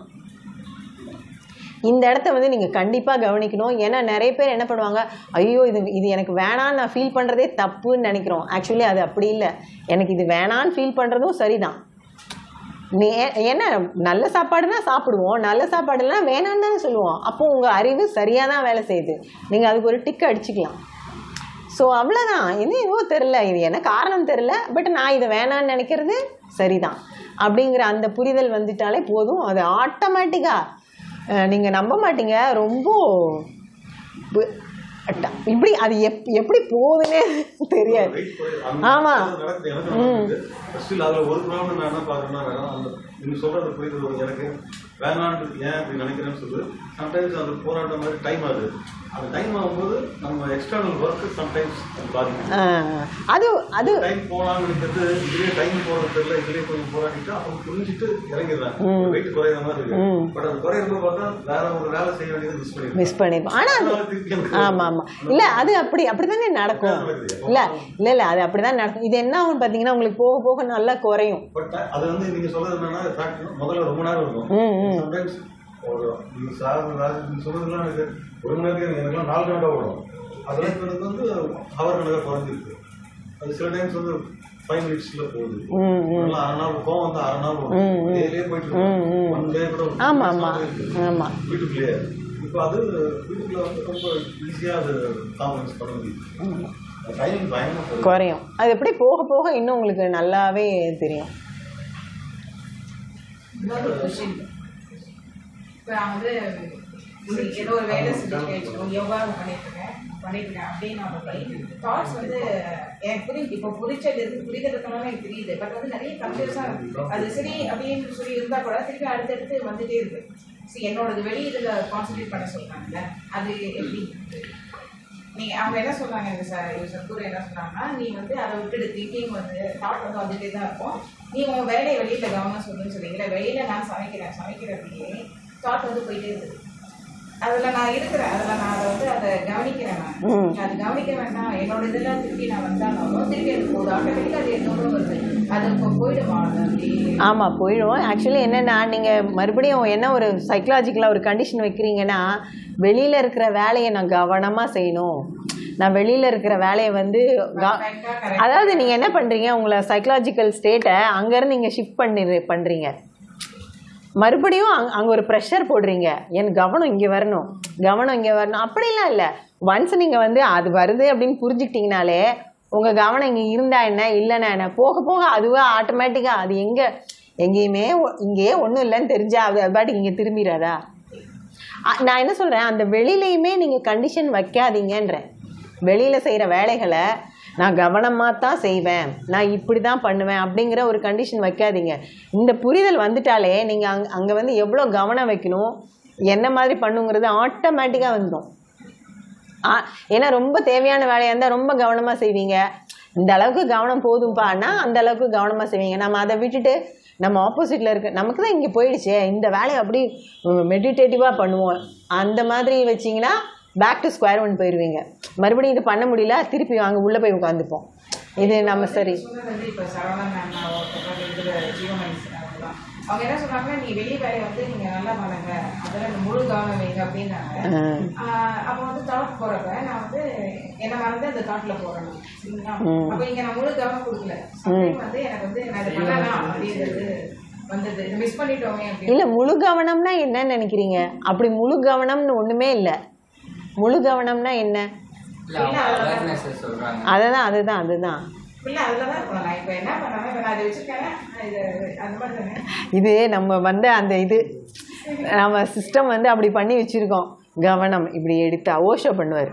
[SPEAKER 1] இந்த இடத்த வந்து நீங்கள் கண்டிப்பாக கவனிக்கணும் ஏன்னா நிறைய பேர் என்ன பண்ணுவாங்க ஐயோ இது இது எனக்கு வேணான்னு நான் ஃபீல் பண்ணுறதே தப்புன்னு நினைக்கிறோம் ஆக்சுவலி அது அப்படி இல்லை எனக்கு இது வேணான்னு ஃபீல் பண்ணுறதும் சரிதான் நீ ஏ- என்ன நல்ல சாப்பாடுனா சாப்பிடுவோம் நல்ல சாப்பாடுனா வேணான்னு தானே சொல்லுவோம் அப்போ உங்கள் அறிவு சரியாக தான் வேலை செய்யுது நீங்கள் அதுக்கு ஒரு டிக் அடிச்சுக்கலாம் ஸோ அவ்வளோதான் இது எதுவும் தெரில இது என்ன காரணம் தெரில பட் நான் இதை வேணான்னு நினைக்கிறது சரிதான் அப்படிங்கிற அந்த புரிதல் வந்துட்டாலே போதும் அது ஆட்டோமேட்டிக்காக நீங்கள் நம்ப மாட்டீங்க ரொம்ப பு- அட்ட- இப்படி அது எப் எப்படி போகுதுன்னே தெரியாது
[SPEAKER 3] Weight குறையுது. அந்த
[SPEAKER 1] ஆமா.
[SPEAKER 3] அது நடக்குது. எனக்கு நடக்குது. Still அதுல ஒரு problem நான் என்ன பார்க்கறேன்னா, வேணாம், அந்த நீங்க சொல்றது புரியுது ஒரு எனக்கு வேணான்னு ஏன் அப்படி நினைக்கிறேன்னு சொல்லு சம்டைம்ஸ் அந்த போராட்டம் மாதிரி டைம் ஆகுது அந்த டைம் ஆகும்போது நம்ம எக்ஸ்டர்னல் ஒர்க் சம்டைம்ஸ் பாதிக்கும்
[SPEAKER 1] ஆஹ், அது அது
[SPEAKER 3] டைம் போகலாம்னு நினைக்கிறது இதுலயே டைம் போறது தெரியல இதுலயே கொஞ்சம் போராடிட்டு அப்புறம் புரிஞ்சுட்டு இறங்கிடுறாங்க வெயிட் குறையிற மாதிரி இருக்கு பட் அது குறையிறது பார்த்தா வேற ஒரு வேலை செய்ய வேண்டியது மிஸ் பண்ணிடுறோம்
[SPEAKER 1] மிஸ் பண்ணிப்போம் ஆனால் அது
[SPEAKER 3] திருப்பி எனக்கு
[SPEAKER 1] ஆமாம் ஆமாம் இல்லை அது அப்படி அப்படி தானே நடக்கும் இல்லை இல்லை இல்லை அது அப்படி தான் நடக்கும் இது என்ன ஆகும் பார்த்தீங்கன்னா உங்களுக்கு போக போக நல்லா குறையும்
[SPEAKER 3] பட் அது வந்து நீங்க சொல்றது என்னன்னா fact, முதல்ல ரொம்ப நேரம் இருக்கும்
[SPEAKER 1] ம், ம்.
[SPEAKER 3] சம்டைம்ஸ் ஒரு நீங்க சார் நீங்க சொல்றதுலாம் எனக்கு ஒரு மணி நேரத்துக்கு எனக்குலாம் நாலு கணக்கா ஓடும் அதெல்லாம் இப்ப எனக்கு வந்து ஹவர் கணக்காக குறைஞ்சிருக்கு அது சில டைம்ஸ் வந்து ஃபைவ் மினிட்ஸ்ல போகுது
[SPEAKER 1] ம் ம்
[SPEAKER 3] நல்லா அரை நாள் கோவம் வந்து அரை நாள்
[SPEAKER 1] ம், ம்.
[SPEAKER 3] வரும் டெய்லியே போயிட்டு
[SPEAKER 1] ம், ம்.
[SPEAKER 3] இருக்கும் ஒன் டே கூட
[SPEAKER 1] ஆமாம் ஆமாம் ஆமாம்
[SPEAKER 3] வீட்டுக்குள்ளேயே இப்போ அது வீட்டுக்குள்ள வந்து ரொம்ப ஈஸியா அது காம்ப்ரமைஸ் பண்ண முடியும் டைமிங் பயங்கரமா போகுது.
[SPEAKER 1] குறையும் அது எப்படி போக போக இன்னும் உங்களுக்கு நல்லாவே தெரியும்
[SPEAKER 5] இன்னொரு கொஷின் இப்போ நான் வந்து ஒரு ஏதோ ஒரு வேலை செஞ்சுட்டு வச்சுக்கோங்க யோகா பண்ணிட்டு இருக்கேன் பண்ணிட்டு இருக்கேன் அப்படின்னு நான் போய் தாட்ஸ் வந்து எனக்கு புரியுது இப்போ புரிச்சது இருக்கு புரிதல் இருக்கணும்னு எனக்கு தெரியுது பட் வந்து நிறைய கன்ஃபியூஸாக அது சரி அப்படின்னு சொல்லி இருந்தால் கூட திருப்பி அடுத்தடுத்து வந்துட்டே இருக்கு சரி என்னோடது வெளியே இதில் கான்சென்ட்ரேட் பண்ண சொல்றாங்கல்ல அது எப்படி நீ அவங்க என்ன சொன்னாங்க இந்த சார் இவர் சத்குரு என்ன சொன்னாங்கன்னா நீ வந்து அதை விட்டுடு திங்கிங் வந்து தாட் வந்து வந்துட்டே தான் இருக்கும் நீ உன் வேலையை வெளியில கவனம் சொல்லுன்னு சொன்னீங்களே வெளியில நான் சமைக்கிறேன் சமைக்கிறேன் அப்படியே தாட் வந்து போயிட்டே இருக்குது அதுல நான் இருக்கிறேன் அதுல நான் அதை வந்து அதை கவனிக்கிறேன் நான் அது கவனிக்க வேண்டாம் என்னோட இதெல்லாம் திருப்பி நான் வந்தாலும் திருப்பி அது போகுது ஆட்டோமேட்டிக்காக அது என்னோட வருது அது இப்போ போயிடுமா அது அப்படி
[SPEAKER 1] ஆமாம் போயிடும் ஆக்சுவலி என்னென்னா நீங்கள் மறுபடியும் என்ன ஒரு சைக்கலாஜிக்கலாக ஒரு கண்டிஷன் வைக்கிறீங்கன்னா வெளியில் இருக்கிற வேலையை நான் கவனமாக செய்யணும் நான் வெளியில் இருக்கிற வேலையை வந்து க- அதாவது நீங்கள் என்ன பண்ணுறீங்க உங்களை சைக்கலாஜிக்கல் ஸ்டேட்டை அங்கேருந்து நீங்கள் ஷிஃப்ட் பண்ணி பண்ணுறீங்க மறுபடியும் அங் அங்கே ஒரு ப்ரெஷர் போடுறீங்க என் கவனம் இங்கே வரணும் கவனம் இங்கே வரணும் அப்படிலாம் இல்லை ஒன்ஸ் நீங்கள் வந்து அது வருது அப்படின்னு புரிஞ்சுக்கிட்டீங்கனாலே உங்கள் கவனம் இங்கே இருந்தா என்ன இல்லைன்னா என்ன போக போக அதுவே ஆட்டோமேட்டிக்காக அது எங்கே எங்கேயுமே ஒ- இங்கேயே ஒன்றும் இல்லைன்னு தெரிஞ்சா அது அது பாட்டுக்கு இங்கே திரும்பிடாதா அ- நான் என்ன சொல்கிறேன் அந்த வெளியிலையுமே நீங்கள் கண்டிஷன் வைக்காதீங்கன்றேன் வெளியில் செய்கிற வேலைகளை நான் கவனமாக தான் செய்வேன் நான் இப்படி தான் பண்ணுவேன் அப்படிங்கிற ஒரு கண்டிஷன் வைக்காதீங்க இந்த புரிதல் வந்துட்டாலே நீங்கள் அங் அங்கே வந்து எவ்வளோ கவனம் வைக்கணும் என்ன மாதிரி பண்ணுங்கிறது ஆட்டோமேட்டிக்காக வந்துடும் ஆ ஏன்னா ரொம்ப தேவையான வேலையாக இருந்தால் ரொம்ப கவனமாக செய்வீங்க இந்த அளவுக்கு கவனம் போதும்ப்பான்னா அந்த அளவுக்கு கவனமாக செய்வீங்க நம்ம அதை விட்டுட்டு நம்ம ஆப்போசிட்டில் இருக்க நமக்கு தான் இங்கே போயிடுச்சே இந்த வேலையை அப்படி மெடிடேட்டிவாக பண்ணுவோம் அந்த மாதிரி வச்சிங்கன்னா பேக் டு ஸ்கொயர் ஒன் போயிடுவீங்க மறுபடியும் இது பண்ண முடியல திருப்பி வாங்க உள்ளே போய் உட்காந்துப்போம் இது நம்ம சரி
[SPEAKER 5] சொன்னது வந்து இப்போ சரவணன் மேம் ஒருத்தர் இதில் ஜீவமணி சார் அவங்கலாம். அவங்க என்ன சொன்னாங்கன்னா நீ வெளி வேலையை வந்து நீங்க நல்லா பண்ணுங்க அதில் இந்த முழு கவனம் வைங்க அப்படின்னாங்க
[SPEAKER 1] ஆஹ்,
[SPEAKER 5] ஆஹ் அப்போ வந்து தாட் போறப்ப நான் வந்து என்ன மறந்து அந்த தாட்ல போறேன் நான். சரிங்களா அப்போ இங்க நான் முழு கவனம் கொடுக்கல Sometime வந்து எனக்கு வந்து நான் இதை பண்ணலாம் அப்படின்றது வந்தது இதை மிஸ் பண்ணிட்டோமே அப்படின்னு
[SPEAKER 1] இல்லை முழு கவனம்னா என்னன்னு நினைக்கிறீங்க அப்படி முழு கவனம்னு ஒன்றுமே இல்லை முழு கவனம்னா என்ன
[SPEAKER 4] இல்லை அவங்க அவேர்னஸ் சொல்கிறாங்க
[SPEAKER 1] அதுதான் அதுதான் அதுதான்
[SPEAKER 5] இல்ல அதுல தான் இருக்கணும் நான் இப்போ என்ன பண்ணேன் இப்போ நான் இதை வச்சிருக்கேன் நான் இது அந்த மாதிரி தானே
[SPEAKER 1] இது நம்ம வந்து அந்த இது நம்ம சிஸ்டம் வந்து அப்படி பண்ணி வச்சிருக்கோம் கவனம் இப்படி எடுத்தா ஓஷோ பண்ணுவார்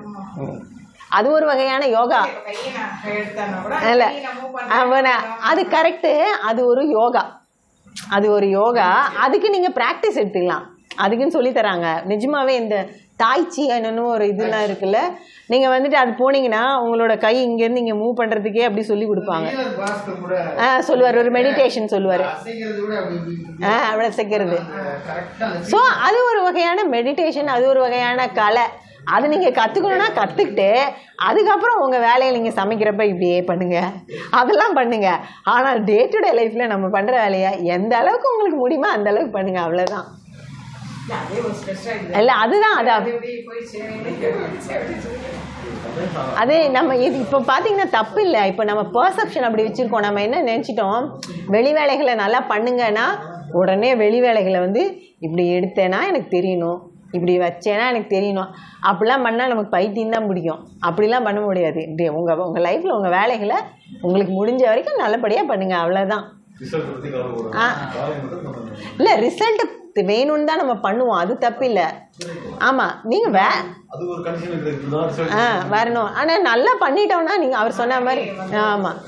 [SPEAKER 1] அது ஒரு வகையான யோகா
[SPEAKER 5] இப்போ கையை நான் எடுத்தேன்னா கூட
[SPEAKER 1] இல்ல
[SPEAKER 5] கையை நான் move
[SPEAKER 1] அவன
[SPEAKER 5] பண்றேன்.
[SPEAKER 1] அது கரெக்டு அது ஒரு யோகா அது ஒரு யோகா அதுக்கு நீங்கள் ப்ராக்டிஸ் எடுத்துக்கலாம் அதுக்குன்னு சொல்லி தராங்க நிஜமாவே இந்த தாய்ச்சி என்னன்னு ஒரு இதெல்லாம் இருக்குல்ல நீங்கள் வந்துட்டு அது போனீங்கன்னா உங்களோட கை இங்கேருந்து இங்கே மூவ் பண்ணுறதுக்கே அப்படி சொல்லி கொடுப்பாங்க
[SPEAKER 2] நீலர் பாஸ்கர் கூட
[SPEAKER 1] ஆ சொல்லுவார் ஒரு மெடிடேஷன் சொல்லுவார்
[SPEAKER 2] அசைக்கிறது கூட அப்படி இப்படி இப்படி
[SPEAKER 1] ஆ அப்படி செய்கிறது
[SPEAKER 2] கரெக்டாக அந்த
[SPEAKER 1] ஸோ அது ஒரு வகையான மெடிடேஷன் அது ஒரு வகையான கலை அது நீங்கள் கற்றுக்கணுன்னா கற்றுக்கிட்டு அதுக்கப்புறம் உங்கள் வேலையை நீங்கள் சமைக்கிறப்ப இப்படியே பண்ணுங்க அதெல்லாம் பண்ணுங்க ஆனால் டே டு டே லைஃப்பில் நம்ம பண்ணுற வேலையை எந்த அளவுக்கு உங்களுக்கு முடியுமோ அந்த அளவுக்கு பண்ணுங்க அவ்வளோதான்
[SPEAKER 5] இல்ல, அதே ஒரு ஸ்ட்ரெஸ் ஆயிடுது
[SPEAKER 1] இல்லை அதுதான் அது
[SPEAKER 5] அது எப்படி போயிடுச்சு போயிடுச்சு அப்படின்னு சொல்லி
[SPEAKER 1] அது நம்ம இது இப்போ பார்த்தீங்கன்னா தப்பு இல்லை இப்போ நம்ம பர்செப்ஷன் அப்படி வச்சுருக்கோம் நம்ம என்ன நினச்சிட்டோம் வெளி வேலைகளை நல்லா பண்ணுங்கன்னா உடனே வெளி வேலைகளை வந்து இப்படி எடுத்தேன்னா எனக்கு தெரியணும் இப்படி வச்சேன்னா எனக்கு தெரியணும் அப்படிலாம் பண்ணால் நமக்கு பைத்தியம் தான் பிடிக்கும் அப்படிலாம் பண்ண முடியாது இப்படி உங்கள் உங்கள் லைஃப்பில் உங்கள் வேலைகளை உங்களுக்கு முடிஞ்ச வரைக்கும் நல்லபடியாக பண்ணுங்கள் அவ்வளோதான்
[SPEAKER 3] ரிசல்ட் பற்றி கவலைப்படும்
[SPEAKER 1] ஆ.
[SPEAKER 3] காலை மட்டும் நம்ம
[SPEAKER 1] இல்லை ரிசல்ட் வேணும்னு தான் நம்ம பண்ணுவோம் அது தப்பு இல்லை ஆமாம் நீங்கள் வே
[SPEAKER 3] அது ஒரு கண்டிஷன் இருக்குது இதுதான் ரிசல்ட்
[SPEAKER 1] ஆ வரணும் ஆனால் நல்லா பண்ணிட்டோம்னா நீங்கள் அவர் சொன்ன மாதிரி ஆமாம்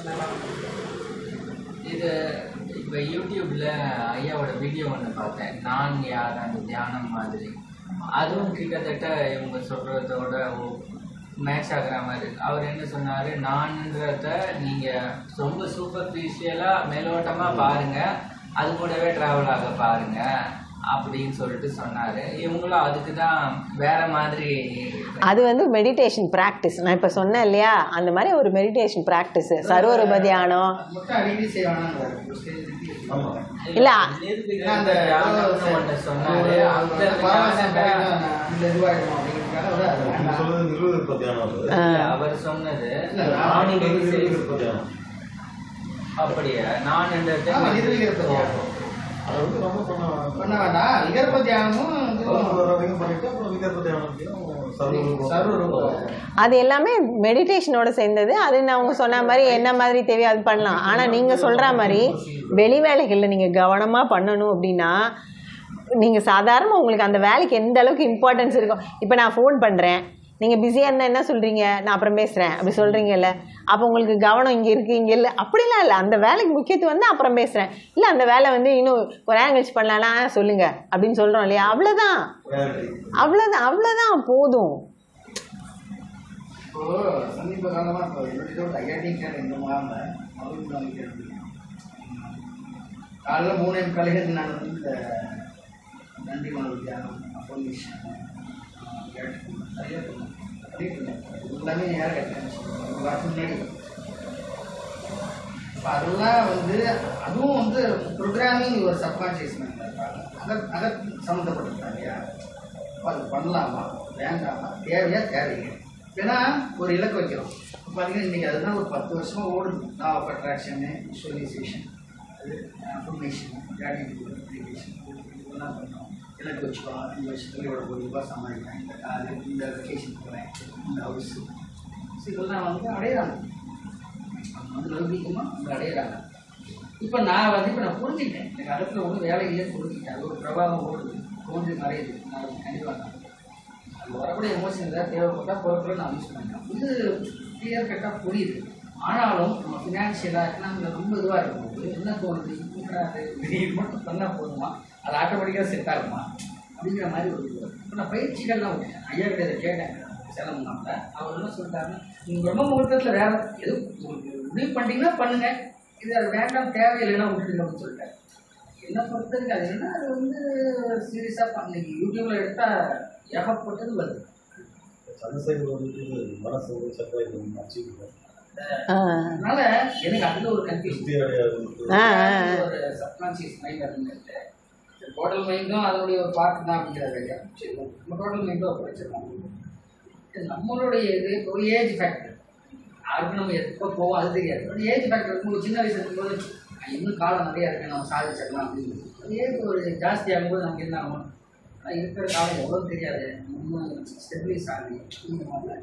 [SPEAKER 4] இது இப்போ யூடியூப்ல ஐயாவோட வீடியோ ஒன்று பார்த்தேன் நான் யார் அந்த தியானம் மாதிரி அதுவும் கிட்டத்தட்ட இவங்க சொல்றதோட மேட்ச் ஆகுற மாதிரி இருக்கு. அவர் என்ன சொன்னாரு நான்ன்றத நீங்க ரொம்ப சூப்பர்ஃபிஷியலா மேலோட்டமா பாருங்க அது கூடவே டிராவல் ஆக பாருங்க அப்படின்னு சொல்லிட்டு சொன்னாரு இவங்களும் அதுக்கு தான் வேற மாதிரி
[SPEAKER 1] அது வந்து மெடிடேஷன் ப்ராக்டிஸ் நான் இப்போ சொன்னேன் இல்லையா அந்த மாதிரி ஒரு மெடிடேஷன் ப்ராக்டிஸ் சர்வரூப தியானம்
[SPEAKER 2] மட்டும் அடிக்கடி செய்வானாங்கிறாரு ஒரு ஸ்டேஜ்
[SPEAKER 3] ஆமா
[SPEAKER 1] இல்ல.
[SPEAKER 4] நிர்விகல்ப தியானம்னு ஒண்ணு சொன்னாரு அந்த தியானம்
[SPEAKER 2] இந்த இதுவாகிடும் அப்படிங்கிறதுக்காக அவர் அதை
[SPEAKER 3] நீங்க
[SPEAKER 2] வேண்டாம்.
[SPEAKER 3] சொல்றது நிறுவன தியானம் அது
[SPEAKER 1] ஆ.
[SPEAKER 4] இல்ல, அவர் சொன்னது
[SPEAKER 2] இல்ல,
[SPEAKER 3] நான்
[SPEAKER 4] நான்
[SPEAKER 3] நிறுவன தியானம்
[SPEAKER 4] அப்படியே நான் என்றது
[SPEAKER 2] ஆமா, நிர்விகல்ப தியானம்.
[SPEAKER 3] அதை வந்து ரொம்ப பண்ண
[SPEAKER 2] பண்ண வேண்டாம் விகற்ப தியானமும் இதுவும்
[SPEAKER 3] வரைக்கும் பண்ணிட்டு அப்புறம் விகற்ப தியானத்தையும் சர்வரூபம்
[SPEAKER 2] சர்வரூபம்
[SPEAKER 1] அது எல்லாமே மெடிடேஷனோட சேர்ந்தது அது நான் அவங்க சொன்ன மாதிரி என்ன மாதிரி தேவையோ அது பண்ணலாம் ஆனால் நீங்கள் சொல்கிற மாதிரி வெளி வேலைகளில் நீங்கள் கவனமாக பண்ணணும் அப்படின்னா நீங்கள் சாதாரண உங்களுக்கு அந்த வேலைக்கு எந்த அளவுக்கு இம்பார்ட்டன்ஸ் இருக்கும் இப்போ நான் ஃபோன் பண்ணுறேன் நீங்கள் பிஸியாக இருந்தால் என்ன சொல்கிறீங்க நான் அப்புறம் பேசுகிறேன் அப்படி சொல்கிறீங்கல்ல அப்போ உங்களுக்கு கவனம் இங்கே இருக்குது இங்கே இல்லை அப்படிலாம் இல்லை அந்த வேலைக்கு முக்கியத்துவம் வந்து அப்புறம் பேசுகிறேன் இல்லை அந்த வேலை வந்து இன்னும் ஒரு நேரம் கழிச்சு பண்ணலாம் சொல்லுங்கள் அப்படின்னு சொல்கிறோம் இல்லையா அவ்வளோதான் அவ்வளோதான் அவ்வளோதான் போதும்
[SPEAKER 2] இப்போ சமீப காலமா இப்போ என்னுடைய ஒரு ஐஐடி கேட் இந்த மாதிரி அவருக்கு நான் கேட்டு காலைல மூணு கலைகள் நான் வந்து இந்த நன்றி மலர் தியானம் அப்போமிஷன் சரியா பண்ணேன் பண்ணிட்டு இருந்தேன் எல்லாமே யார் கேட்டேன் ஒரு வாரத்துக்கு முன்னாடி இப்போ அதெல்லாம் வந்து அதுவும் வந்து ப்ரோக்ராமிங் ஒரு சப்கான்ஷியஸ் மைண்ட் அதை அதை சம்மந்தப்பட்டிருக்காங்க இல்லையா அப்ப அது பண்ணலாமா வேண்டாமா தேவையா தேவையில்லை ஏன்னா ஒரு இலக்கு வைக்கிறோம் இப்போ பார்த்தீங்கன்னா இன்றைக்கி அதுதான் ஒரு பத்து வருஷமா ஓடுது லா ஆஃப் அட்ராக்ஷனு விஷுவலைசேஷன் அது அஃபர்மேஷன் கிராட்டிடியூட் மெடிடேஷன் இதெல்லாம் பண்ணோம் இலக்கு வச்சுக்கலாம் இந்த வருஷத்துல இவ்வளோ கோடி ரூபாய் சமாளிக்கிறேன் இந்த காரு இந்த வெக்கேஷன் போகிறேன் இந்த ஹவுஸ் இதெல்லாம் வந்து அடையிறாங்க அவங்க வந்து லௌகிகமாக அவங்க அடையிறாங்க இப்போ நான் வந்து இப்போ நான் புரிஞ்சுக்கிட்டேன் எனக்கு அடுத்த ஒன்றும் வேலை இல்லைன்னு புரிஞ்சுக்கிட்டேன் அது ஒரு பிரபாவம் ஓடுது தோன்றி மறையுது நான் அது கண்டிப்பாக அது வரக்கூடிய எமோஷன் ஏதாவது தேவைப்பட்டா பொருட்களை நான் யூஸ் பண்ணுறேன் இது கிளியர் கட்டாக புரியுது ஆனாலும் நம்ம ஃபினான்ஷியலாக எக்கனாமியில் ரொம்ப இதுவாக இருக்கும்போது என்ன தோணுது என்னடா அது இது மட்டும் பண்ணால் போதுமா அது ஆட்டோமேட்டிக்காக செட் ஆகுமா அப்படிங்கிற மாதிரி ஒரு இது இப்போ நான் பயிற்சிகள்லாம் விட்டேன் ஐயா கிட்ட இதை கேட்டேன் செலவுனால அவர் என்ன சொல்லிட்டாங்க நீங்கள் பிரம்ம முகூர்த்தத்தில் வேற எதுவும் உங்களுக்கு முடிவு பண்ணிட்டீங்கன்னா பண்ணுங்க இது அது வேண்டாம் தேவையில்லைன்னா விட்டுடுங்க அப்படின்னு சொல்லிட்டாரு என்ன பொறுத்தவரைக்கும் அது என்ன அது வந்து சீரியஸாக இன்னைக்கு யூடியூப்ல எடுத்தால் ஏகப்பட்டது வருது
[SPEAKER 3] சனசைவர் வந்துட்டு மனசு வந்து சக்கரை அச்சீவ்
[SPEAKER 1] ஆ
[SPEAKER 2] அதனால எனக்கு அதுல ஒரு கன்ஃபியூஷன்
[SPEAKER 3] சுத்தி அடையாது
[SPEAKER 1] ஆ, ஆ.
[SPEAKER 2] ஒரு சப்கான்சியஸ் மைண்ட் அப்படின்னு டோட்டல் மைண்டும் அதனுடைய ஒரு பார்ட் தான் அப்படிங்கிறது இல்லையா சரி நம்ம டோட்டல் மைண்டும் அப்போ வச்சிருக்கோம் இது நம்மளுடைய இது ஒரு ஏஜ் ஃபேக்டர் யாருக்கும் நம்ம எப்போ போவோம் அது தெரியாது ஒரு ஏஜ் ஃபேக்டர் இருக்கும்போது சின்ன வயசு இருக்கும்போது "ஆ, இன்னும் காலம் நிறைய இருக்கு நம்ம சாதிச்சிடலாம் அப்படின்னு ஒரு ஏஜ் ஒரு ஜாஸ்தி ஆகும்போது நமக்கு என்ன ஆகும் ஆனா, இருக்கிற காலம் எவ்வளோ தெரியாது நம்ம ஸ்டெபிலைஸ் ஆகி இந்த மாதிரி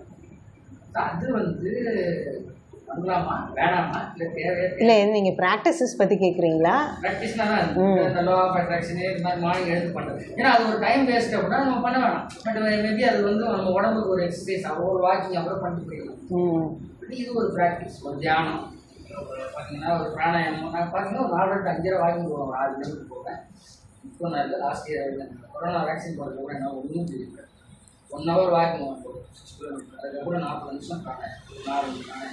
[SPEAKER 2] அது வந்து பண்ணலாமா வேணாமா இல்லை தேவையா
[SPEAKER 1] இல்லை நீங்கள் ப்ராக்டிசஸ் பற்றி கேட்குறீங்களா
[SPEAKER 2] ப்ராக்டிஸ்னா தான் இந்த லா ஆஃப் அட்ராக்ஷன் இந்த மாதிரி மார்னிங் எழுந்து பண்ணுறது ஏன்னா அது ஒரு டைம் வேஸ்ட் அப்படின்னா நம்ம பண்ண வேணாம் பட் மேபி அது வந்து நம்ம உடம்புக்கு ஒரு எக்ஸசைஸ் ஆகும் ஒரு வாக்கிங் அப்புறம் பண்ணிட்டு போயிடலாம்
[SPEAKER 1] ம்
[SPEAKER 2] பட் இது ஒரு ப்ராக்டிஸ் ஒரு தியானம் பார்த்தீங்கன்னா ஒரு பிராணாயாமம் நான் பார்த்தீங்கன்னா ஒரு நாலு ரெண்டு அஞ்சரை வாக்கிங் போவேன் ஒரு ஆறு கிலோமீட்டர் போவேன் இப்போ நான் இல்லை லாஸ்ட் இயர் கொரோனா வேக்சின் போடுறது கூட என்ன ஒன்றும் தெரியல ஒன் ஹவர் வாக்கிங் போகும் சிக்ஸ் கிலோமீட்டர் அதுக்கப்புறம் நாற்பது நிமிஷம் காணேன் நாலு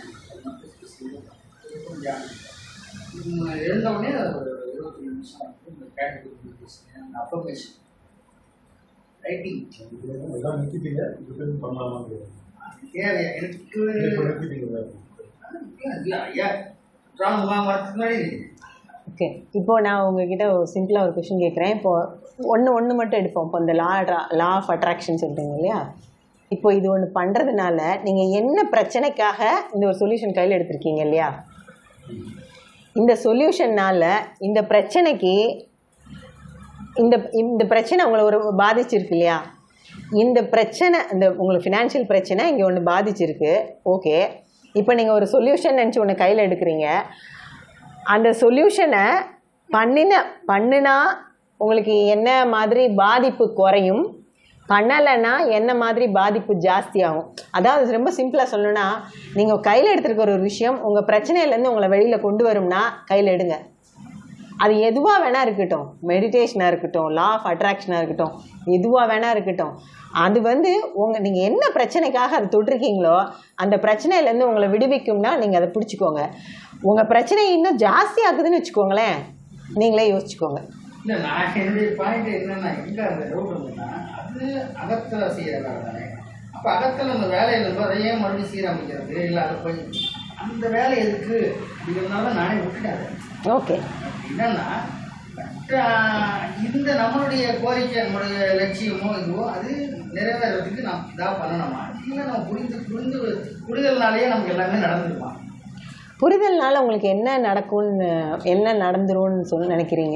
[SPEAKER 2] காணேன் எழுந்த உடனே ஒரு இருபத்தி நிமிஷம் வந்து இந்த கேட்டகரி அந்த அஃபர்மேஷன் ரைட்டிங்
[SPEAKER 3] எல்லாம் நிறுத்திட்டீங்க ரிட்டர்ன் பண்ணலாமான்னு
[SPEAKER 2] தேவையா எனக்கு
[SPEAKER 3] இப்போ நிறுத்திட்டீங்க
[SPEAKER 2] இல்லை ஐயா ட்ராங் முகாம் வரதுக்கு முன்னாடி
[SPEAKER 1] ஓகே இப்போ நான் உங்ககிட்ட ஒரு சிம்பிளாக ஒரு கொஷின் கேட்குறேன் இப்போ ஒன்று ஒன்று மட்டும் எடுப்போம் இப்போ இந்த லா லா ஆஃப் அட்ராக்ஷன் சொல்கிறீங்க இல்லையா இப்போ இது ஒன்று பண்ணுறதுனால நீங்கள் என்ன பிரச்சனைக்காக இந்த ஒரு சொல்யூஷன் கையில் எடுத்திருக்கீங்க இல்லையா இந்த சொல்யூஷன்னால் இந்த பிரச்சனைக்கு இந்த இந்த பிரச்சனை உங்களை ஒரு பாதிச்சிருக்கு இல்லையா இந்த பிரச்சனை இந்த உங்களுக்கு ஃபினான்ஷியல் பிரச்சனை இங்கே ஒன்று பாதிச்சிருக்கு ஓகே இப்போ நீங்கள் ஒரு சொல்யூஷன் நினச்சி ஒன்று கையில் எடுக்கிறீங்க அந்த சொல்யூஷனை பண்ணின பண்ணுனா உங்களுக்கு என்ன மாதிரி பாதிப்பு குறையும் பண்ணலைன்னா என்ன மாதிரி பாதிப்பு ஜாஸ்தியாகும் அதாவது ரொம்ப சிம்பிளாக சொல்லணும்னா நீங்கள் கையில் எடுத்துருக்க ஒரு விஷயம் உங்கள் பிரச்சனையிலேருந்து உங்களை வெளியில் கொண்டு வரும்னா கையில் எடுங்க அது எதுவாக வேணால் இருக்கட்டும் மெடிடேஷனாக இருக்கட்டும் லா ஆஃப் அட்ராக்ஷனாக இருக்கட்டும் எதுவாக வேணால் இருக்கட்டும் அது வந்து உங்கள் நீங்கள் என்ன பிரச்சனைக்காக அதை தொட்டிருக்கீங்களோ அந்த பிரச்சனையிலேருந்து உங்களை விடுவிக்கும்னா நீங்கள் அதை பிடிச்சிக்கோங்க உங்கள் பிரச்சனை இன்னும் ஜாஸ்தி ஆகுதுன்னு வச்சுக்கோங்களேன் நீங்களே யோசிச்சுக்கோங்க
[SPEAKER 2] இல்லை நான் என்னுடைய பாயிண்ட் என்னன்னா எங்க அந்த டவுட் வந்துன்னா அது அகத்துல செய்யற வேலை தானே அப்போ அகத்துல அந்த வேலை இருந்தோ அதை ஏன் மறுபடியும் சீரமைக்கிறது இல்லை அதை போய் அந்த வேலை எதுக்கு அப்படிங்கிறதுனால நானே விட்டுட்டேன்
[SPEAKER 1] ஓகே
[SPEAKER 2] என்னன்னா ஆஹ், இந்த நம்மளுடைய கோரிக்கை நம்மளுடைய லட்சியமோ இதுவோ அது நிறைவேறதுக்கு நாம் இதாக பண்ணணுமா இல்லை நம்ம புரிந்து புரிந்து புரிதல்னாலேயே நமக்கு எல்லாமே நடந்துருமா
[SPEAKER 1] புரிதல்னால உங்களுக்கு என்ன நடக்கும்னு என்ன நடந்துரும்னு சொல்லி நினைக்கிறீங்க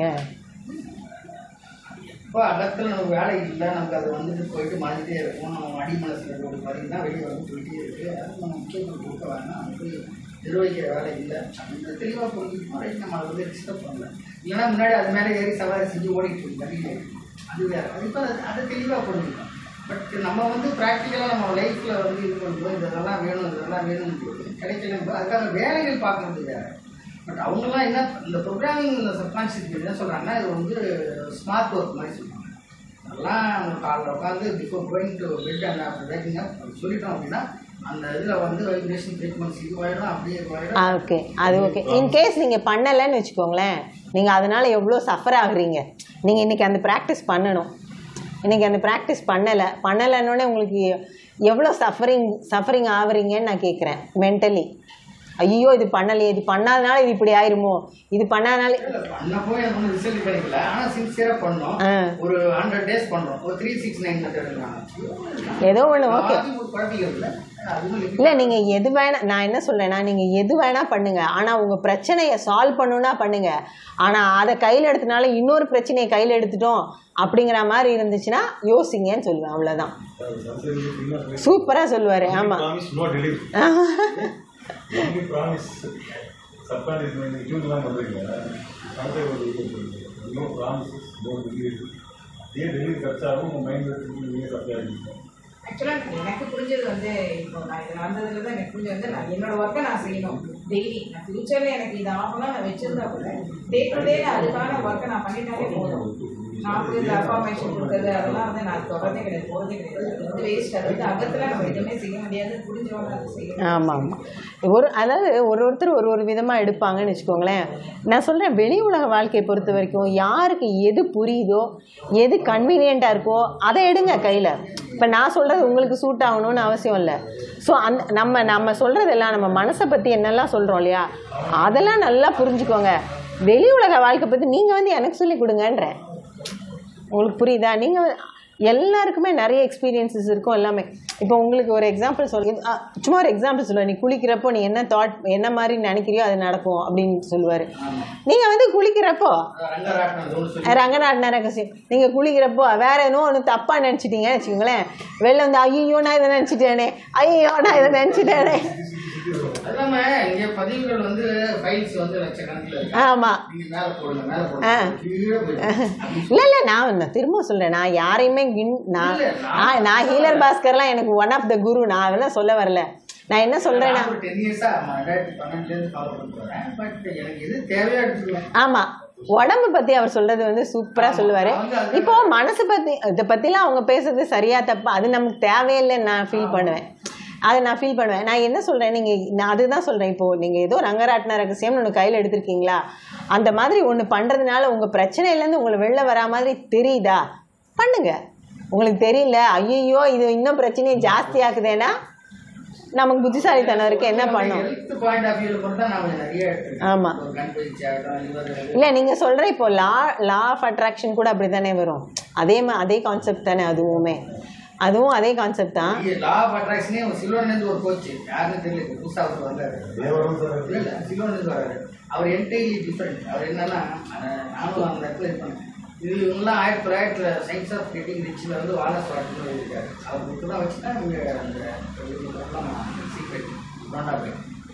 [SPEAKER 2] இப்போ அகத்தில் நமக்கு வேலை இல்லை நமக்கு அது வந்துட்டு போயிட்டு மறந்துட்டே இருக்கும் நம்ம அடி மனசில் ஒரு பார்த்தீங்கன்னா வெளியே வந்து போயிட்டே இருக்கு அது நம்ம முக்கியத்துவம் கொடுக்க வேணாம் அது போய் நிர்வகிக்கிற வேலை இல்லை அப்படின்னு தெளிவாக புரிஞ்சுக்கணும் ரைட் நம்ம அதை வந்து டிஸ்டர்ப் பண்ணல இல்லைன்னா முன்னாடி அது மேலே ஏறி சவாரி செஞ்சு ஓடிட்டு இருக்கு தண்ணியில அது வேறு அது இப்போ அது- அதை தெளிவாக புரிஞ்சுக்கணும் பட் நம்ம வந்து ப்ராக்டிக்கலாக நம்ம லைஃப்பில் வந்து இது பண்ணும்போது இதெல்லாம் வேணும் இதெல்லாம் வேணும் கிடைக்கல அதுக்காக வேலைகள் பார்க்குறது வேறு பட் அவங்கெல்லாம் என்ன இந்த ப்ரோக்ராமிங் இந்த சப்கான்ஷியஸ் என்ன சொல்கிறாங்கன்னா இது வந்து ஸ்மார்ட் ஒர்க் மாதிரி சொல்லுவாங்க அதெல்லாம் அவங்க காலைல உட்காந்து before going to bed and after waking up சொல்லிட்டோம் அப்படின்னா அந்த இதில் வந்து வைப்ரேஷன் ட்ரீட்மெண்ட்ஸ் இதுவாயிடும் அப்படியே இதுவாயிடும்
[SPEAKER 1] ஆ ஓகே அது ஓகே இன்கேஸ் நீங்கள் பண்ணலைன்னு வச்சுக்கோங்களேன் நீங்கள் அதனால் எவ்வளோ சஃபர் ஆகுறீங்க நீங்கள் இன்றைக்கி அந்த ப்ராக்டிஸ் பண்ணணும் இன்றைக்கி அந்த ப்ராக்டிஸ் பண்ணலை பண்ணலைன்னொடனே உங்களுக்கு எவ்வளோ சஃபரிங் சஃபரிங் ஆகுறீங்கன்னு நான் கேட்குறேன் மென்டலி ஐயோ இது பண்ணலையே இது பண்ணாதனால இது இப்படி ஆயிருமோ இது பண்ணாதனால
[SPEAKER 2] இல்ல, பண்ணப்போ எனக்கு ஒன்றும் ரிசல்ட் கிடைக்கல ஆனால் சின்சியராக பண்ணோம்
[SPEAKER 1] ஆ.
[SPEAKER 2] ஒரு ஹண்ட்ரட் டேஸ் பண்ணுறோம் ஒரு த்ரீ சிக்ஸ் நைன் எடுக்கிறாங்க
[SPEAKER 1] ஏதோ ஒன்று ஓகே
[SPEAKER 2] குழப்பிக்கிறது இல்லை அதுவும்
[SPEAKER 1] இல்லை நீங்கள் எது வேணா நான் என்ன சொல்றேன்னா நீங்கள் எது வேணா பண்ணுங்க ஆனால் உங்கள் பிரச்சனையை சால்வ் பண்ணணும்னா பண்ணுங்க ஆனால் அதை கையில் எடுத்தனால இன்னொரு பிரச்சனையை கையில் எடுத்துட்டோம் அப்படிங்கிற மாதிரி இருந்துச்சுன்னா யோசிங்கன்னு சொல்லுவேன் அவ்வளோதான் சூப்பராக சொல்லுவார் ஆமாம்
[SPEAKER 3] promise no delivery only promise subconscious mind டியூன்லாம் பண்ணுறீங்க அந்த ஒரு இது நோ ப்ராமிஸ் நோ டெலிவரி அதே டெலிவரி கிடைச்சாலும் உங்கள் மைண்ட் நீங்கள் சப்ளை ஆகிருக்கீங்க
[SPEAKER 5] ஆக்சுவலாக எனக்கு புரிஞ்சது வந்து இப்போ நான் இதில் வந்ததுல தான் எனக்கு புரிஞ்சது வந்து நான் என்னோட ஒர்க்கை நான் செய்யணும் டெய்லி நான் ஃபியூச்சரில் எனக்கு இது ஆகணும் நான் வச்சிருந்தா கூட டே டு டே அதுக்கான ஒர்க்கை நான் பண்ணிட்டாலே போதும் நான் வந்து இந்த அஃபார்மேஷன் கொடுக்குறது அதெல்லாம் வந்து நான் தொடர்ந்தே கிடையாது போகிறதே கிடையாது அது வந்து வேஸ்ட் அது வந்து அகத்தில் நம்ம எதுவுமே செய்ய முடியாது புரிஞ்சவங்க அதை செய்யணும்
[SPEAKER 1] ஆமாம் ஆமாம் ஒரு அதாவது ஒரு ஒருத்தர் ஒரு ஒரு விதமாக எடுப்பாங்கன்னு வச்சுக்கோங்களேன் நான் சொல்கிறேன் வெளி உலக வாழ்க்கையை பொறுத்த வரைக்கும் யாருக்கு எது புரியுதோ எது கன்வீனியண்ட்டாக இருக்கோ அதை எடுங்க கையில் இப்போ நான் சொல்கிறது உங்களுக்கு சூட் ஆகணும்னு அவசியம் இல்லை ஸோ அந்த நம்ம நம்ம சொல்கிறதெல்லாம் நம்ம மனசை பற்றி என்னெல்லாம் சொல்கிறோம் இல்லையா அதெல்லாம் நல்லா புரிஞ்சுக்கோங்க வெளி உலக வாழ்க்கை பற்றி நீங்கள் வந்து எனக்கு சொல்லி கொடுங்கன்றேன் உங்களுக்கு புரியுதா நீங்கள் எல்லாருக்குமே நிறைய எக்ஸ்பீரியன்சஸ் இருக்கும் எல்லாமே இப்போ உங்களுக்கு ஒரு எக்ஸாம்பிள் சொல்லு ஆ, சும்மா ஒரு எக்ஸாம்பிள் சொல்லுவேன் நீ குளிக்கிறப்போ நீ என்ன தாட் என்ன மாதிரி நினைக்கிறியோ அது நடக்கும் அப்படின்னு சொல்லுவார் நீங்கள் வந்து குளிக்கிறப்போ
[SPEAKER 2] ரங்கராட்டம் ஒன்று சொல்லி
[SPEAKER 1] ரங்கநாட்டின ரகசியம் நீங்கள் குளிக்கிறப்போ வேற ஏதோ ஒன்று தப்பாக நினச்சிட்டீங்கன்னு வச்சுக்கோங்களேன் வெளில வந்து ஐயோ நான் இதை நினச்சிட்டேனே ஐயோ நான் இதை நினச்சிட்டேனே
[SPEAKER 2] அது இல்லாம இங்க பதிவுகள் வந்து ஃபைல்ஸ் வந்து லட்சக்கணக்கில் இருக்கு
[SPEAKER 1] ஆமாம்
[SPEAKER 2] நீங்க மேல போடுங்க மேல
[SPEAKER 1] ஆ.
[SPEAKER 2] போடுங்க கீழே போயிடுங்க.
[SPEAKER 1] இல்லை இல்லை நான் நான் திரும்ப சொல்கிறேன் நான் யாரையுமே கின் நான்
[SPEAKER 2] இல்ல, நான்
[SPEAKER 1] ஆ, நான் ஹீலர் பாஸ்கர்லாம் எனக்கு ஒன் ஆஃப் த குரு நான் அதெல்லாம் சொல்ல வரல நான் என்ன சொல்கிறேன்னா
[SPEAKER 2] நான் ஒரு டென் இயர்ஸா ரெண்டாயிரத்தி பன்னெண்டுலேருந்து ஃபாலோ பண்ணிட்டு வரேன் பட் எனக்கு எது தேவையா எடுத்துக்குவேன்
[SPEAKER 1] ஆமாம் உடம்பு பத்தி அவர் சொல்றது வந்து சூப்பரா
[SPEAKER 2] ஆமா,
[SPEAKER 1] சொல்லுவாரு
[SPEAKER 2] அவங்க அது-
[SPEAKER 1] இப்போ மனசு பத்தி இதை பத்திலாம் அவங்க பேசுறது சரியா தப்பா அது நமக்கு தேவையில்லைன்னு நான் ஃபீல் பண்ணுவேன் அதை நான் ஃபீல் பண்ணுவேன் நான் என்ன சொல்றேன் நீங்க நான் அதுதான் சொல்றேன் இப்போ நீங்க ஏதோ ரங்கராட்டின ரகசியம்னு ஒன்று கையில எடுத்திருக்கீங்களா அந்த மாதிரி ஒன்று பண்றதுனால உங்க பிரச்சனையிலேருந்து உங்களை வெளில வரா மாதிரி தெரியுதா பண்ணுங்க உங்களுக்கு தெரியல ஐயோ இது இன்னும் பிரச்சனையை ஜாஸ்தி ஆக்குதேன்னா நமக்கு புத்திசாலித்தனம் இருக்கு என்ன பண்ணும்
[SPEAKER 2] ஹெல்த் பாயிண்ட் ஆஃப் வியூல பொறுத்தா நான் கொஞ்சம் நிறைய எடுத்துருக்கேன்.
[SPEAKER 1] ஆமா.
[SPEAKER 2] ஒரு கண் பயிற்சி ஆகட்டும் liver
[SPEAKER 1] இல்ல நீங்க சொல்ற இப்போ லா லா ஆஃப் அட்ராக்ஷன் கூட அப்படித்தானே வரும் அதே மா அதே கான்செப்ட் தானே அதுவுமே அதுவும் அதே கான்செப்ட் தான்
[SPEAKER 2] லா ஆஃப் அட்ராக்ஷனே சில்வர்லேருந்து ஒரு கோச் யாருன்னு தெரியல இப்ப புதுசா அவர் வந்தாரு
[SPEAKER 3] தேவரம் சார்
[SPEAKER 2] இல்ல இல்ல சில்வர்லேருந்து வராரு அவர் என்டைலி டிஃப்ரெண்ட் அவர் என்னன்னா அஹ், நானும் அந்த இடத்துல இருப்பேன் இது இவங்கெல்லாம் ஆயிரத்தி தொள்ளாயிரத்துல சயின்ஸ் ஆஃப் கெட்டிங் ரிச்சில் வந்து வாலஸ் வாட்டன் இருக்காரு அவர் புக்கு தான் வச்சு தான் இவங்க அந்த சீக்ரெட் கொண்டா போய்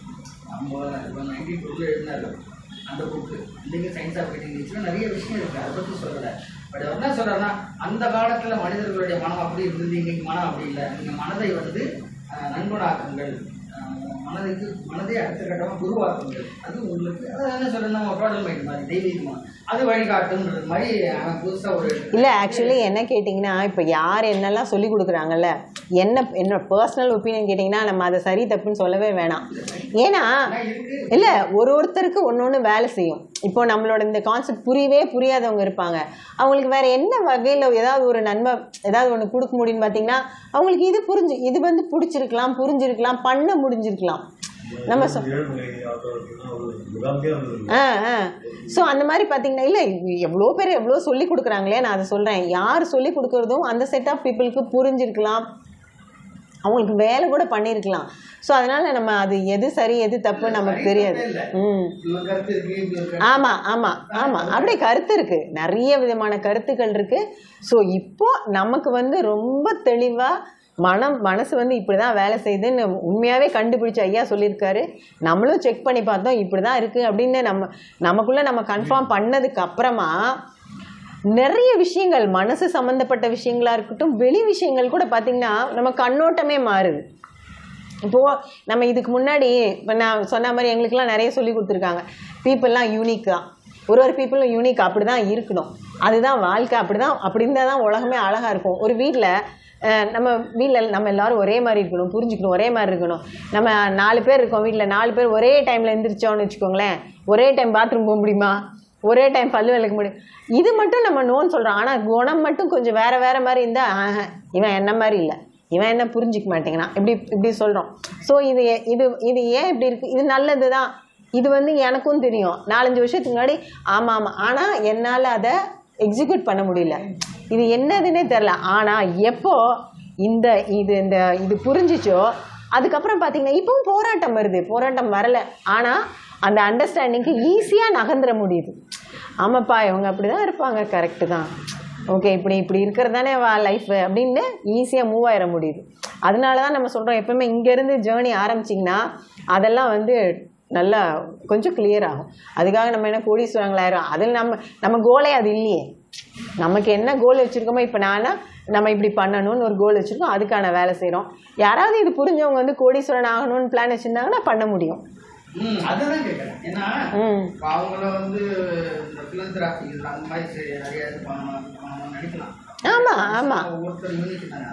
[SPEAKER 2] நம்ம நைன்டி டூவில் எழுதினாரு அந்த புக்கு இன்றைக்கி சயின்ஸ் ஆஃப் கெட்டிங் ரிச்சில் நிறைய விஷயம் இருக்குது அதை பற்றி சொல்லலை பட் அவர் என்ன சொல்கிறாருன்னா அந்த காலத்தில் மனிதர்களுடைய மனம் அப்படி இருந்தது இன்னைக்கு மனம் அப்படி இல்லை நீங்கள் மனதை வந்து அஹ், நன்கொடாக்குங்கள் அஹ், மனதுக்கு மனதை அடுத்த கட்டமாக உருவாக்குங்கள் அது உங்களுக்கு அது என்ன சொல்கிறது நம்ம டோட்டல் மைண்ட் மாதிரி தெய்வீகமாக அது வழிகாட்டுன்றது மாதிரி அவன் புதுசாக ஒரு
[SPEAKER 1] இல்ல ஆக்சுவலி என்ன கேட்டிங்கன்னா இப்போ யார் என்னெல்லாம் சொல்லி கொடுக்குறாங்கல்ல என்ன என்னோட பர்சனல் ஒப்பீனியன் கேட்டிங்கன்னா நம்ம அதை சரி தப்புன்னு சொல்லவே வேணாம் ஏன்னா
[SPEAKER 2] இருக்கு
[SPEAKER 1] இல்ல ஒரு ஒருத்தருக்கு ஒன்று ஒன்று வேலை செய்யும் இப்போ நம்மளோட இந்த கான்செப்ட் புரியவே புரியாதவங்க இருப்பாங்க அவங்களுக்கு வேற என்ன வகையில் ஏதாவது ஒரு நன்மை ஏதாவது ஒன்று கொடுக்க முடியும்னு பார்த்தீங்கன்னா அவங்களுக்கு இது புரிஞ்சு இது வந்து பிடிச்சிருக்கலாம் புரிஞ்சிருக்கலாம் பண்ண முடிஞ்சிருக்கலாம் நம்ம சொ
[SPEAKER 3] ஏழுமலை ஆட்டோ அப்படின்னா ஒரு முகாம்கே வந்தது
[SPEAKER 1] ஆ ஆ ஸோ அந்த மாதிரி பார்த்தீங்கன்னா இல்லை எவ்வளோ பேர் எவ்வளோ சொல்லி கொடுக்குறாங்களே நான் அதை சொல்கிறேன் யார் சொல்லி கொடுக்குறதும் அந்த செட் ஆஃப் பீப்புளுக்கு புரிஞ்சிருக்கலாம் அவங்களுக்கு வேலை கூட பண்ணியிருக்கலாம் ஸோ அதனால நம்ம அது எது சரி எது தப்பு நமக்கு தெரியாது ம்
[SPEAKER 2] இவன் கருத்து இருக்கு இப்படி ஒரு கருத்து
[SPEAKER 1] ஆமா ஆமா ஆமா அப்படியே கருத்து இருக்கு நிறைய விதமான கருத்துக்கள் இருக்கு ஸோ இப்போ நமக்கு வந்து ரொம்ப தெளிவா மனம் மனசு வந்து இப்படிதான் வேலை செய்யுதுன்னு உண்மையாவே கண்டுபிடிச்ச ஐயா சொல்லியிருக்காரு நம்மளும் செக் பண்ணி பார்த்தோம் இப்படிதான் இருக்கு அப்படின்னு நம்ம நமக்குள்ள நம்ம கன்ஃபார்ம் பண்ணதுக்கு அப்புறமா நிறைய விஷயங்கள் மனசு சம்பந்தப்பட்ட விஷயங்களா இருக்கட்டும் வெளி விஷயங்கள் கூட பார்த்தீங்கன்னா நம்ம கண்ணோட்டமே மாறுது இப்போ நம்ம இதுக்கு முன்னாடி இப்போ நான் சொன்ன மாதிரி எங்களுக்கெல்லாம் நிறைய சொல்லி கொடுத்துருக்காங்க பீப்புளெலாம் யூனிக் தான் ஒரு ஒரு பீப்புளும் யூனிக் அப்படி தான் இருக்கணும் அதுதான் வாழ்க்கை அப்படி தான் அப்படி இருந்தால் தான் உலகமே அழகாக இருக்கும் ஒரு வீட்டில் நம்ம வீட்டில் நம்ம எல்லாரும் ஒரே மாதிரி இருக்கணும் புரிஞ்சுக்கணும் ஒரே மாதிரி இருக்கணும் நம்ம நாலு பேர் இருக்கோம் வீட்டில் நாலு பேர் ஒரே டைமில் எந்திரிச்சோன்னு வச்சுக்கோங்களேன் ஒரே டைம் பாத்ரூம் போக முடியுமா ஒரே டைம் பல்லு விளக்க முடியும் இது மட்டும் நம்ம நோன்னு சொல்கிறோம் ஆனால் குணம் மட்டும் கொஞ்சம் வேற வேற மாதிரி இருந்தால் இவன் என்ன மாதிரி இல்லை இவன் என்ன புரிஞ்சிக்க மாட்டேங்கிறான் இப்படி இப்படி சொல்கிறோம் ஸோ இது ஏ- இது இது ஏன் இப்படி இருக்குது இது நல்லது தான் இது வந்து எனக்கும் தெரியும் நாலஞ்சு வருஷத்துக்கு முன்னாடி ஆமாம் ஆமாம் ஆனால் என்னால் அதை எக்ஸிக்யூட் பண்ண முடியல இது என்னதுன்னே தெரில ஆனால் எப்போ இந்த இது இந்த இது புரிஞ்சிச்சோ அதுக்கப்புறம் பார்த்தீங்கன்னா இப்பவும் போராட்டம் வருது போராட்டம் வரல ஆனால் அந்த அண்டர்ஸ்டாண்டிங்க்கு ஈஸியாக நகர்ந்துட முடியுது ஆமாப்பா இவங்க அப்படி தான் இருப்பாங்க கரெக்டு தான் ஓகே இப்படி இப்படி இருக்கிறது தானே வா லைஃப் அப்படின்னு ஈஸியாக மூவ் ஆயிட முடியுது அதனால தான் நம்ம சொல்கிறோம் எப்பவுமே இங்கேருந்து ஜேர்னி ஆரம்பிச்சிங்கன்னா அதெல்லாம் வந்து நல்லா கொஞ்சம் கிளியர் ஆகும் அதுக்காக நம்ம என்ன கோடீஸ்வரங்களாயிரும் அதில் நம்ம நம்ம கோலே அது இல்லையே நமக்கு என்ன கோல் வச்சுருக்கோமோ இப்போ நானா நம்ம இப்படி பண்ணணும்னு ஒரு கோல் வச்சுருக்கோம் அதுக்கான வேலை செய்கிறோம் யாராவது இது புரிஞ்சவங்க வந்து கோடீஸ்வரன் ஆகணும்னு பிளான் வச்சுருந்தாங்கன்னா பண்ண முடியும்
[SPEAKER 2] ம் அதுதான் கேட்குறேன் ஏன்னா
[SPEAKER 1] ம்
[SPEAKER 2] இப்போ அவங்கள வந்து இந்த பிலந்திராபி அந்த மாதிரி சரி நிறைய இது பண்ணணும் பண்ணணும்னு நினைக்கலாம்
[SPEAKER 1] ஆமா, ஆமா.
[SPEAKER 2] ஒவ்வொருத்தர் யூனிக் தானே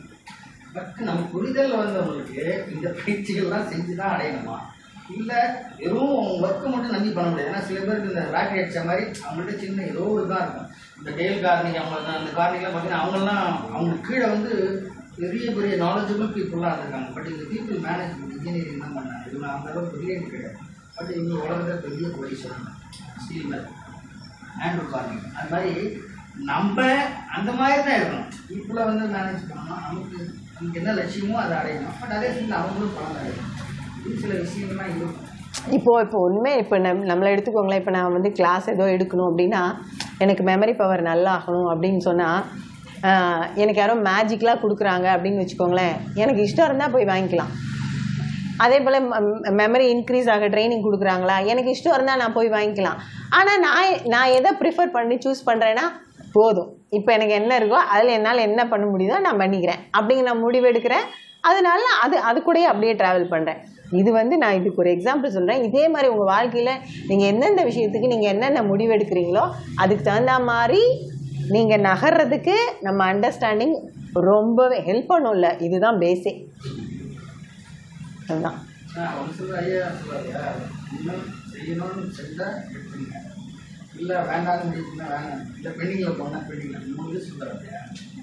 [SPEAKER 2] பட் நம்ம புரிதல் வந்தவங்களுக்கு இந்த பயிற்சிகள்லாம் செஞ்சு தான் அடையணுமா இல்லை வெறும் ஒர்க்கை மட்டும் நம்பி பண்ண முடியாது ஏன்னா சில பேருக்கு இந்த ராக்கெட் அடிச்ச மாதிரி அவங்கள்ட்ட சின்ன ஏதோ ஒரு தான் இருக்கும் இந்த டேல் கார்னிக் அவங்க அந்த கார்னிக்லாம் பார்த்தீங்கன்னா அவங்கெல்லாம் அவங்களுக்கு கீழே வந்து பெரிய பெரிய நாலேஜபிள் பீப்புளாக இருக்காங்க பட் இந்த பீப்புள் மேனேஜ்மெண்ட் இன்ஜினியரிங் தான் பண்ணாங்க இவங்க அந்த அளவுக்கு பிரில்லியன்ட் கிடையாது பட் இவங்க உலகத்தை பெரிய கோடீஸ்வரன் ஸ்டீல் மேல் ஆண்ட்ரூ கார்னிக் அது மாதிரி நம்ம அந்த மாதிரி தான் இருக்கணும் பீப்புளை வந்து மேனேஜ் பண்ணணும் நமக்கு நமக்கு என்ன லட்சியமோ அதை அடையணும் பட் அதே சமயத்தில் அவங்களும் பணம் அடையணும் இது சில விஷயங்கள்லாம் இருக்கும்
[SPEAKER 1] இப்போ இப்போ உண்மை இப்போ நம் நம்மளை எடுத்துக்கோங்களேன் இப்போ நான் வந்து கிளாஸ் ஏதோ எடுக்கணும் அப்படின்னா எனக்கு மெமரி பவர் நல்லா ஆகணும் அப்படின்னு சொன்னால் எனக்கு யாரோ மேஜிக்லாம் கொடுக்குறாங்க அப்படின்னு வச்சுக்கோங்களேன் எனக்கு இஷ்டம் இருந்தால் போய் வாங்கிக்கலாம் அதே போல் மெமரி இன்க்ரீஸ் ஆக ட்ரைனிங் கொடுக்குறாங்களா எனக்கு இஷ்டம் இருந்தால் நான் போய் வாங்கிக்கலாம் ஆனால் நான் நான் எதை ப்ரிஃபர் பண்ணி சூஸ் பண்ணுறேன்னா போதும் இப்போ எனக்கு என்ன இருக்கோ அதில் என்னால் என்ன பண்ண முடியுதோ நான் பண்ணிக்கிறேன் அப்படிங்கிற நான் முடிவு எடுக்கிறேன் அதனால அது அது கூடயே அப்படியே ட்ராவல் பண்ணுறேன் இது வந்து நான் இதுக்கு ஒரு எக்ஸாம்பிள் சொல்கிறேன் இதே மாதிரி உங்கள் வாழ்க்கையில் நீங்கள் எந்தெந்த விஷயத்துக்கு நீங்கள் என்னென்ன முடிவு எடுக்கிறீங்களோ அதுக்கு தகுந்த மாதிரி நீங்கள் நகர்றதுக்கு நம்ம அண்டர்ஸ்டாண்டிங் ரொம்பவே ஹெல்ப் பண்ணும்ல இதுதான் பேஸே அதுதான்
[SPEAKER 2] நான் ஒன்று சொல்ற ஐயா சொல்றாருயா இன்னும் செய்யணும்னு செஞ்சா எடுத்துங்க இல்லை வேண்டாம்னு முடிச்சுன்னா வேணாம் இல்லை பெண்டிங்கில் போனால் பெண்டிங்கில் மூணு இது சொல்கிறாரு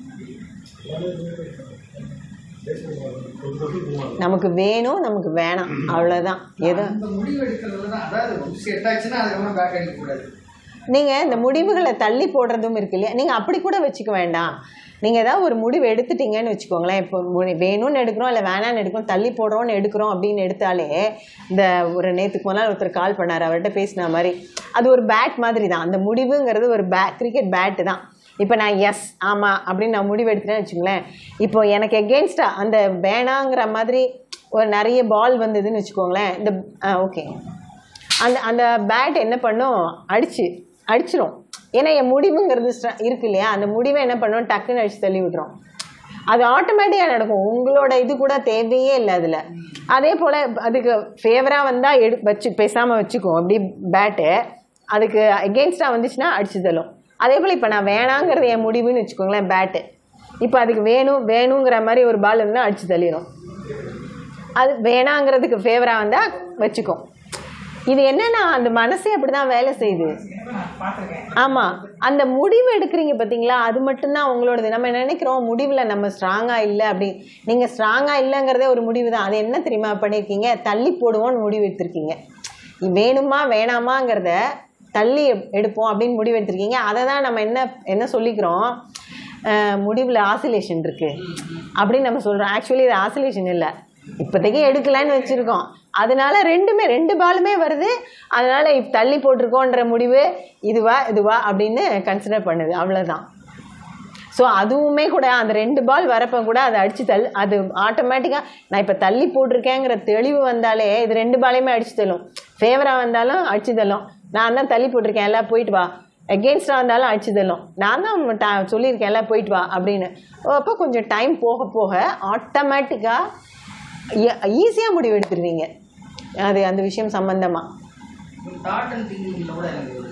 [SPEAKER 1] நமக்கு வேணும் நமக்கு வேணாம் அவ்வளோதான் எது
[SPEAKER 2] அந்த முடிவு எடுக்கிறதுல தான் அதாவது ஒன்று செட் ஆச்சுன்னா அதுக்கப்புறம் பேக் அடிக்கக்கூடாது
[SPEAKER 1] நீங்கள் இந்த முடிவுகளை தள்ளி போடுறதும் இருக்கு இல்லையா நீங்கள் அப்படி கூட வச்சுக்க வேண்டாம் நீங்கள் ஏதாவது ஒரு முடிவு எடுத்துட்டீங்கன்னு வச்சுக்கோங்களேன் இப்போ மு- வேணும்னு எடுக்கிறோம் இல்லை வேணான்னு எடுக்கிறோம் தள்ளி போடுறோம்னு எடுக்கிறோம் அப்படின்னு எடுத்தாலே இந்த ஒரு நேற்றுக்கு முன்னால் ஒருத்தர் கால் பண்ணார் அவர்கிட்ட பேசின மாதிரி அது ஒரு பேட் மாதிரி தான் அந்த முடிவுங்கிறது ஒரு பே கிரிக்கெட் பேட்டு தான் இப்போ நான் எஸ் ஆமாம் அப்படின்னு நான் முடிவு எடுத்துட்டேன்னு வச்சுங்களேன் இப்போ எனக்கு எகென்ஸ்டாக அந்த வேணாங்கிற மாதிரி ஒரு நிறைய பால் வந்ததுன்னு வச்சுக்கோங்களேன் இந்த ஓகே அந்த அந்த பேட் என்ன பண்ணும் அடிச்சு அடிச்சிரும் ஏன்னா என் முடிவுங்கிறது ஸ்ட்ர- இருக்கு இல்லையா அந்த முடிவை என்ன பண்ணும் டக்குன்னு அடிச்சு தள்ளி விட்டுரும் அது ஆட்டோமேட்டிக்காக நடக்கும் உங்களோட இது கூட தேவையே இல்லை அதில் அதே போல் அதுக்கு ஃபேவராக வந்தால் எடு வச்சு பேசாமல் வச்சுக்கும் அப்படி பேட்டு அதுக்கு எகெயின்ஸ்டாக வந்துச்சுன்னா அடிச்சு தள்ளும் அதே போல் இப்போ நான் வேணாங்கிறது என் முடிவுன்னு வச்சுக்கோங்களேன் பேட்டு இப்போ அதுக்கு வேணும் வேணுங்கிற மாதிரி ஒரு பால் இருந்தால் அடிச்சு தள்ளிடும் அது வேணாங்கிறதுக்கு ஃபேவராக வந்தால் வச்சுக்கும் இது என்னன்னா அந்த மனசே அப்படி தான் வேலை செய்யுது
[SPEAKER 5] நான் பார்த்துருக்கேன்
[SPEAKER 1] ஆமாம் அந்த முடிவு எடுக்கிறீங்க பார்த்தீங்களா அது மட்டும்தான் உங்களோடது நம்ம நினைக்கிறோம் முடிவில் நம்ம ஸ்ட்ராங்காக இல்லை அப்படி நீங்கள் ஸ்ட்ராங்காக இல்லைங்கிறதே ஒரு முடிவு தான் அது என்ன தெரியுமா பண்ணியிருக்கீங்க தள்ளி போடுவோம்னு முடிவு எடுத்திருக்கீங்க இது வேணுமா வேணாமாங்கிறத தள்ளி எப்- எடுப்போம் அப்படின்னு முடிவு எடுத்திருக்கீங்க அதை தான் நம்ம என்ன என்ன சொல்லிக்கிறோம் முடிவில் ஆசிலேஷன் இருக்குது அப்படின்னு நம்ம சொல்கிறோம் ஆக்சுவலி இது ஆசிலேஷன் இல்லை இப்போதைக்கு எடுக்கலான்னு வச்சுருக்கோம் அதனால ரெண்டுமே ரெண்டு பாலுமே வருது அதனால இப்ப தள்ளி போட்டிருக்கோன்ற முடிவு இதுவா இதுவா அப்படின்னு கன்சிடர் பண்ணுது அவ்வளோதான் ஸோ அதுவுமே கூட அந்த ரெண்டு பால் வரப்போ கூட அதை அடிச்சு தள் அது ஆட்டோமேட்டிக்காக நான் இப்போ தள்ளி போட்டிருக்கேங்கிற தெளிவு வந்தாலே இது ரெண்டு பாலையுமே அடிச்சு தள்ளும் ஃபேவராக வந்தாலும் அடிச்சு தள்ளும் நான் தான் தள்ளி போட்டிருக்கேன் எல்லாம் போயிட்டு வா எகெயின்ஸ்டாக வந்தாலும் அடிச்சு தள்ளும் நான் தான் ta- சொல்லியிருக்கேன் எல்லாம் போயிட்டு வா அப்படின்னு அப்போ கொஞ்சம் டைம் போக போக ஆட்டோமேட்டிக்காக ஈஸியாக முடிவு எடுத்துருவீங்க அது அந்த விஷயம் சம்மந்தமாக
[SPEAKER 2] தாட் அண்ட் திங்கிங்கில் கூட எனக்கு ஒரு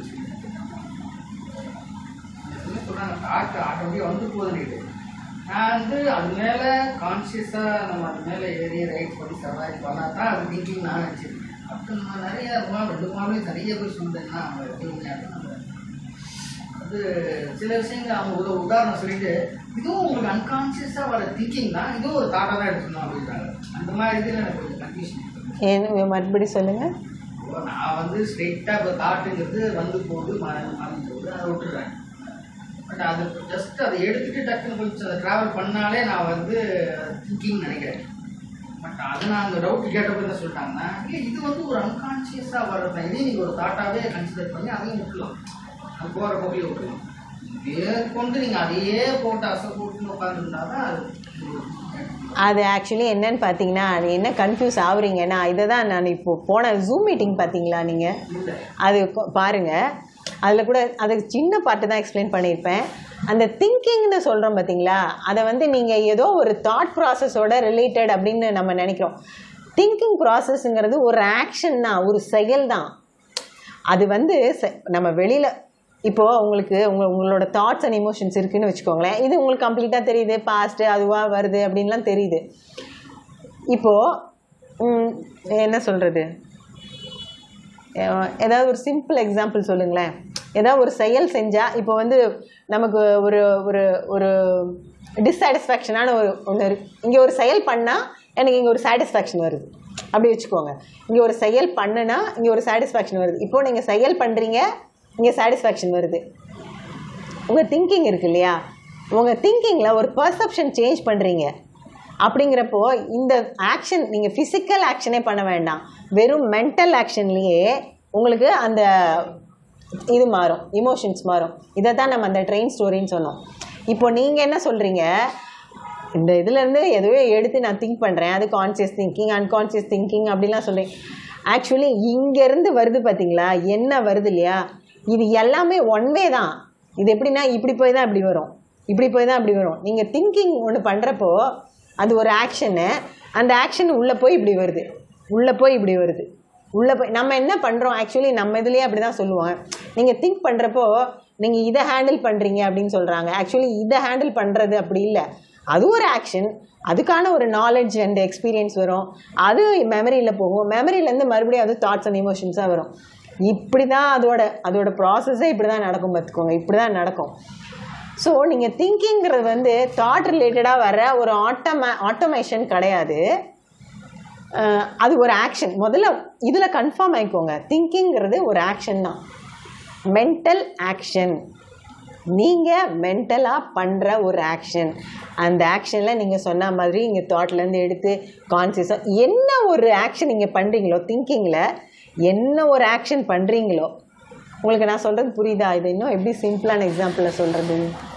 [SPEAKER 2] என்ன சொல்கிறாங்க தாட் ஆட்டோமேட்டிக்காக வந்து போகுதுன்னு நான் வந்து அது மேலே கான்சியஸாக நம்ம அது மேலே ஏறி ரைட் பண்ணி சர்வாய் பண்ணால் தான் அது திங்கிங் நான் வச்சுருக்கேன் அப்போ நான் நிறைய மா- ரெண்டு மாமே நிறைய பேர் சொல்லிட்டேன்னா அவங்க எப்படிங்க நம்ம அது சில விஷயங்கள் அவங்க ஒரு உதாரணம் சொல்லிட்டு இதுவும் உங்களுக்கு அன்கான்சியஸாக வர திங்கிங் தான் இதுவும் ஒரு தாட்டாக தான் எடுக்கணும் அப்படின்றாங்க அந்த மாதிரி இதில் எனக்கு கொஞ்சம் கன்ஃபியூஷன்
[SPEAKER 1] ஏன்னு மறுபடி சொல்லுங்கள்
[SPEAKER 2] இப்போ நான் வந்து ஸ்ட்ரெயிட்டாக இப்போ தாட்டுங்கிறது வந்து போகுது மறந்து மறந்து போகுது அதை விட்டுறேன் பட் அது ஜஸ்ட் அதை எடுத்துட்டு டக்குன்னு கொஞ்சம் அதை ட்ராவல் பண்ணாலே நான் வந்து திங்கிங் நினைக்கிறேன் பட் அது நான் அந்த டவுட் கேட்டப்போ என்ன சொல்லிட்டாங்கன்னா இல்லை இது வந்து ஒரு அன்கான்சியஸாக வர்றது தான் இதையும் நீங்கள் ஒரு தாட்டாகவே கன்சிடர் பண்ணி அதையும் விட்டுலாம் அது போகிற போக்கில் விட்டுலாம் மேற்கொண்டு நீங்கள் அதையே போட்டு அசை போட்டுன்னு உட்காந்துருந்தா தான் அது
[SPEAKER 1] அது ஆக்சுவலி என்னன்னு பார்த்தீங்கன்னா அது என்ன கன்ஃபியூஸ் ஆகுறீங்கன்னா இதை தான் நான் இப்போ போன ஜூம் மீட்டிங் பார்த்தீங்களா நீங்கள்
[SPEAKER 2] இல்லை
[SPEAKER 1] அது கொ- பாருங்க அதில் கூட அதுக்கு சின்ன பாட்டு தான் எக்ஸ்பிளைன் பண்ணியிருப்பேன் அந்த திங்கிங்னு சொல்கிறோம் பார்த்தீங்களா அதை வந்து நீங்கள் ஏதோ ஒரு தாட் ப்ராசஸோட ரிலேட்டட் அப்படின்னு நம்ம நினைக்கிறோம் திங்கிங் ப்ராசஸ்ங்கிறது ஒரு ஆக்ஷன் தான் ஒரு செயல் தான் அது வந்து செ- நம்ம வெளியில் இப்போது உங்களுக்கு உங்க உங்களோட தாட்ஸ் அண்ட் இமோஷன்ஸ் இருக்குன்னு வச்சுக்கோங்களேன் இது உங்களுக்கு கம்ப்ளீட்டாக தெரியுது பாஸ்ட்டு அதுவாக வருது அப்படின்லாம் தெரியுது இப்போது என்ன சொல்கிறது ஏதாவது ஒரு சிம்பிள் எக்ஸாம்பிள் சொல்லுங்களேன் ஏதாவது ஒரு செயல் செஞ்சால் இப்போ வந்து நமக்கு ஒரு ஒரு ஒரு டிஸாட்டிஸ்ஃபேக்ஷனான ஒரு ஒன்று இருக்கு இங்கே ஒரு செயல் பண்ணால் எனக்கு இங்கே ஒரு சாட்டிஸ்ஃபேக்ஷன் வருது அப்படி வச்சுக்கோங்க இங்கே ஒரு செயல் பண்ணுனா இங்கே ஒரு சாட்டிஸ்ஃபேக்ஷன் வருது இப்போ நீங்கள் செயல் பண்ணுறீங்க இங்கே சாட்டிஸ்ஃபேக்ஷன் வருது உங்கள் திங்கிங் இருக்கு இல்லையா உங்கள் திங்கிங்கில் ஒரு பர்செப்ஷன் சேஞ்ச் பண்ணுறீங்க அப்படிங்கிறப்போ இந்த ஆக்ஷன் நீங்கள் ஃபிசிக்கல் ஆக்ஷனே பண்ண வேண்டாம் வெறும் மென்டல் ஆக்ஷன்லேயே உங்களுக்கு அந்த இது மாறும் இமோஷன்ஸ் மாறும் இதை தான் நம்ம அந்த ட்ரெயின் ஸ்டோரின்னு சொன்னோம் இப்போ நீங்கள் என்ன சொல்கிறீங்க இந்த இதுலேருந்து எதுவே எடுத்து நான் திங்க் பண்ணுறேன் அது கான்சியஸ் திங்கிங் அன்கான்சியஸ் திங்கிங் அப்படிலாம் சொல்கிறேன் ஆக்சுவலி இங்கேருந்து வருது பார்த்தீங்களா என்ன வருது இல்லையா இது எல்லாமே ஒன் வே தான் இது எப்படின்னா இப்படி போய் தான் இப்படி வரும் இப்படி போய் தான் இப்படி வரும் நீங்கள் திங்கிங் ஒன்று பண்ணுறப்போ அது ஒரு ஆக்ஷனு அந்த ஆக்ஷன் உள்ளே போய் இப்படி வருது உள்ளே போய் இப்படி வருது உள்ளே போய் நம்ம என்ன பண்ணுறோம் ஆக்சுவலி நம்ம இதுலேயே அப்படி தான் சொல்லுவோம் நீங்கள் திங்க் பண்ணுறப்போ நீங்கள் இதை ஹேண்டில் பண்ணுறீங்க அப்படின்னு சொல்கிறாங்க ஆக்சுவலி இதை ஹேண்டில் பண்ணுறது அப்படி இல்லை அது ஒரு ஆக்ஷன் அதுக்கான ஒரு நாலேஜ் அண்ட் எக்ஸ்பீரியன்ஸ் வரும் அது மெமரியில் போகும் மெமரியிலேருந்து மறுபடியும் அது தாட்ஸ் அண்ட் இமோஷன்ஸாக வரும் இப்படி தான் அதோட அதோட ப்ராசஸே இப்படி தான் நடக்கும் பார்த்துக்கோங்க இப்படி தான் நடக்கும் ஸோ நீங்கள் திங்கிங்கிறது வந்து தாட் ரிலேட்டடாக வர ஒரு ஆட்டோமே ஆட்டோமேஷன் கிடையாது அஹ் அது ஒரு ஆக்ஷன் முதல்ல இதில் கன்ஃபார்ம் ஆயிக்கோங்க திங்கிங்கிறது ஒரு ஆக்ஷன் தான் மென்டல் ஆக்ஷன் நீங்கள் மென்டலாக பண்ணுற ஒரு ஆக்ஷன் அந்த ஆக்ஷனில் நீங்கள் சொன்ன மாதிரி இங்கே தாட்லேருந்து எடுத்து கான்சியஸாக என்ன ஒரு ஆக்ஷன் நீங்கள் பண்ணுறீங்களோ திங்கிங்கில் என்ன ஒரு ஆக்ஷன் பண்ணுறீங்களோ உங்களுக்கு நான் சொல்கிறது புரியுதா இது இன்னும் எப்படி சிம்பிளான எக்ஸாம்பிளில் சொல்கிறது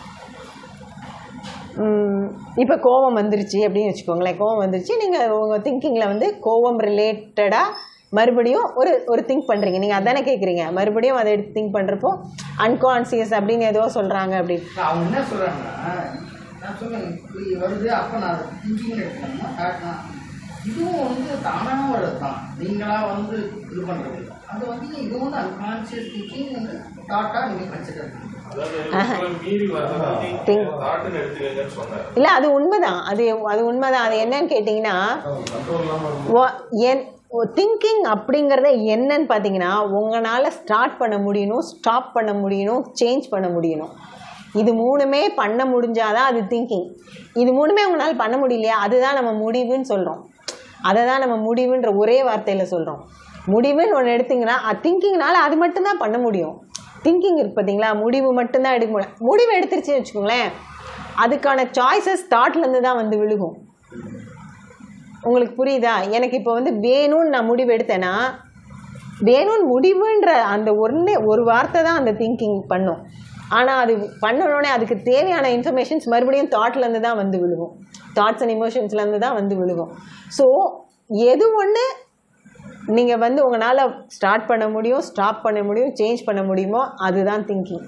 [SPEAKER 1] இப்போ கோவம் வந்துருச்சு அப்படின்னு வச்சுக்கோங்களேன் கோவம் வந்துருச்சு நீங்கள் உங்கள் திங்கிங்கில் வந்து கோவம் ரிலேட்டடாக மறுபடியும் ஒரு ஒரு திங்க் பண்ணுறீங்க நீங்கள் அதானே கேட்குறீங்க மறுபடியும் அதை எடுத்து திங்க் பண்ணுறப்போ அன்கான்சியஸ் அப்படின்னு ஏதோ சொல்கிறாங்க அப்படின்னு
[SPEAKER 2] அவங்க என்ன சொல்றாங்கன்னா நான் சொன்னேன் இப்படி வருது அப்போ நான் திங்கிங் எடுக்கணும்னா காட்டினா இதுவும் வந்து தானாக வர்றது தான் நீங்களா வந்து இது பண்ணுறது இல்ல. அது வந்து இது வந்து அன்கான்சியஸ் திங்கிங் வந்து தாட்டாக நீங்கள் கன்சிடர் பண்ணுங்க
[SPEAKER 7] அதாவது உங்களை மீறி
[SPEAKER 1] Think.
[SPEAKER 7] வர்றது தாட்டுன்னு எடுத்துக்கங்கன்னு சொன்னார்
[SPEAKER 1] இல்லை அது உண்மைதான் அது அது உண்மைதான் அது என்னன்னு கேட்டிங்கன்னா
[SPEAKER 3] கண்ட்ரோல் இல்லாமல்
[SPEAKER 1] வா- என் திங்கிங் அப்படிங்கிறத என்னன்னு பார்த்தீங்கன்னா உங்களால் ஸ்டார்ட் பண்ண முடியணும் ஸ்டாப் பண்ண முடியணும் சேஞ்ச் பண்ண முடியணும் இது மூணுமே பண்ண முடிஞ்சாதான் அது திங்கிங் இது மூணுமே உங்களால் பண்ண முடியலையா அதுதான் நம்ம முடிவுன்னு சொல்கிறோம் அதை தான் நம்ம முடிவுன்ற ஒரே வார்த்தையில் சொல்கிறோம் முடிவுன்னு ஒன்று எடுத்தீங்கன்னா திங்கிங்னால அது மட்டும்தான் பண்ண முடியும் திங்கிங் இருக்கு பார்த்தீங்களா முடிவு மட்டும்தான் எடுக்க முடியும் முடிவு எடுத்துருச்சுன்னு வச்சுக்கோங்களேன் அதுக்கான சாய்ஸஸ் தாட்லேருந்து தான் வந்து விழுகும் உங்களுக்கு புரியுதா எனக்கு இப்போ வந்து வேணும்னு நான் முடிவு எடுத்தேன்னா வேணும்னு முடிவுன்ற அந்த ஒன்றே ஒரு வார்த்தை தான் அந்த திங்கிங் பண்ணும் ஆனால் அது பண்ணணுன்னே அதுக்கு தேவையான இன்ஃபர்மேஷன்ஸ் மறுபடியும் தாட்லேருந்து தான் வந்து விழுகும் தாட்ஸ் அண்ட் இமோஷன்ஸ்லேருந்து தான் வந்து விழுகும் ஸோ எது ஒன்று நீங்கள் வந்து உங்களால் ஸ்டார்ட் பண்ண முடியும் ஸ்டாப் பண்ண முடியும் சேஞ்ச் பண்ண முடியுமோ அதுதான் திங்கிங்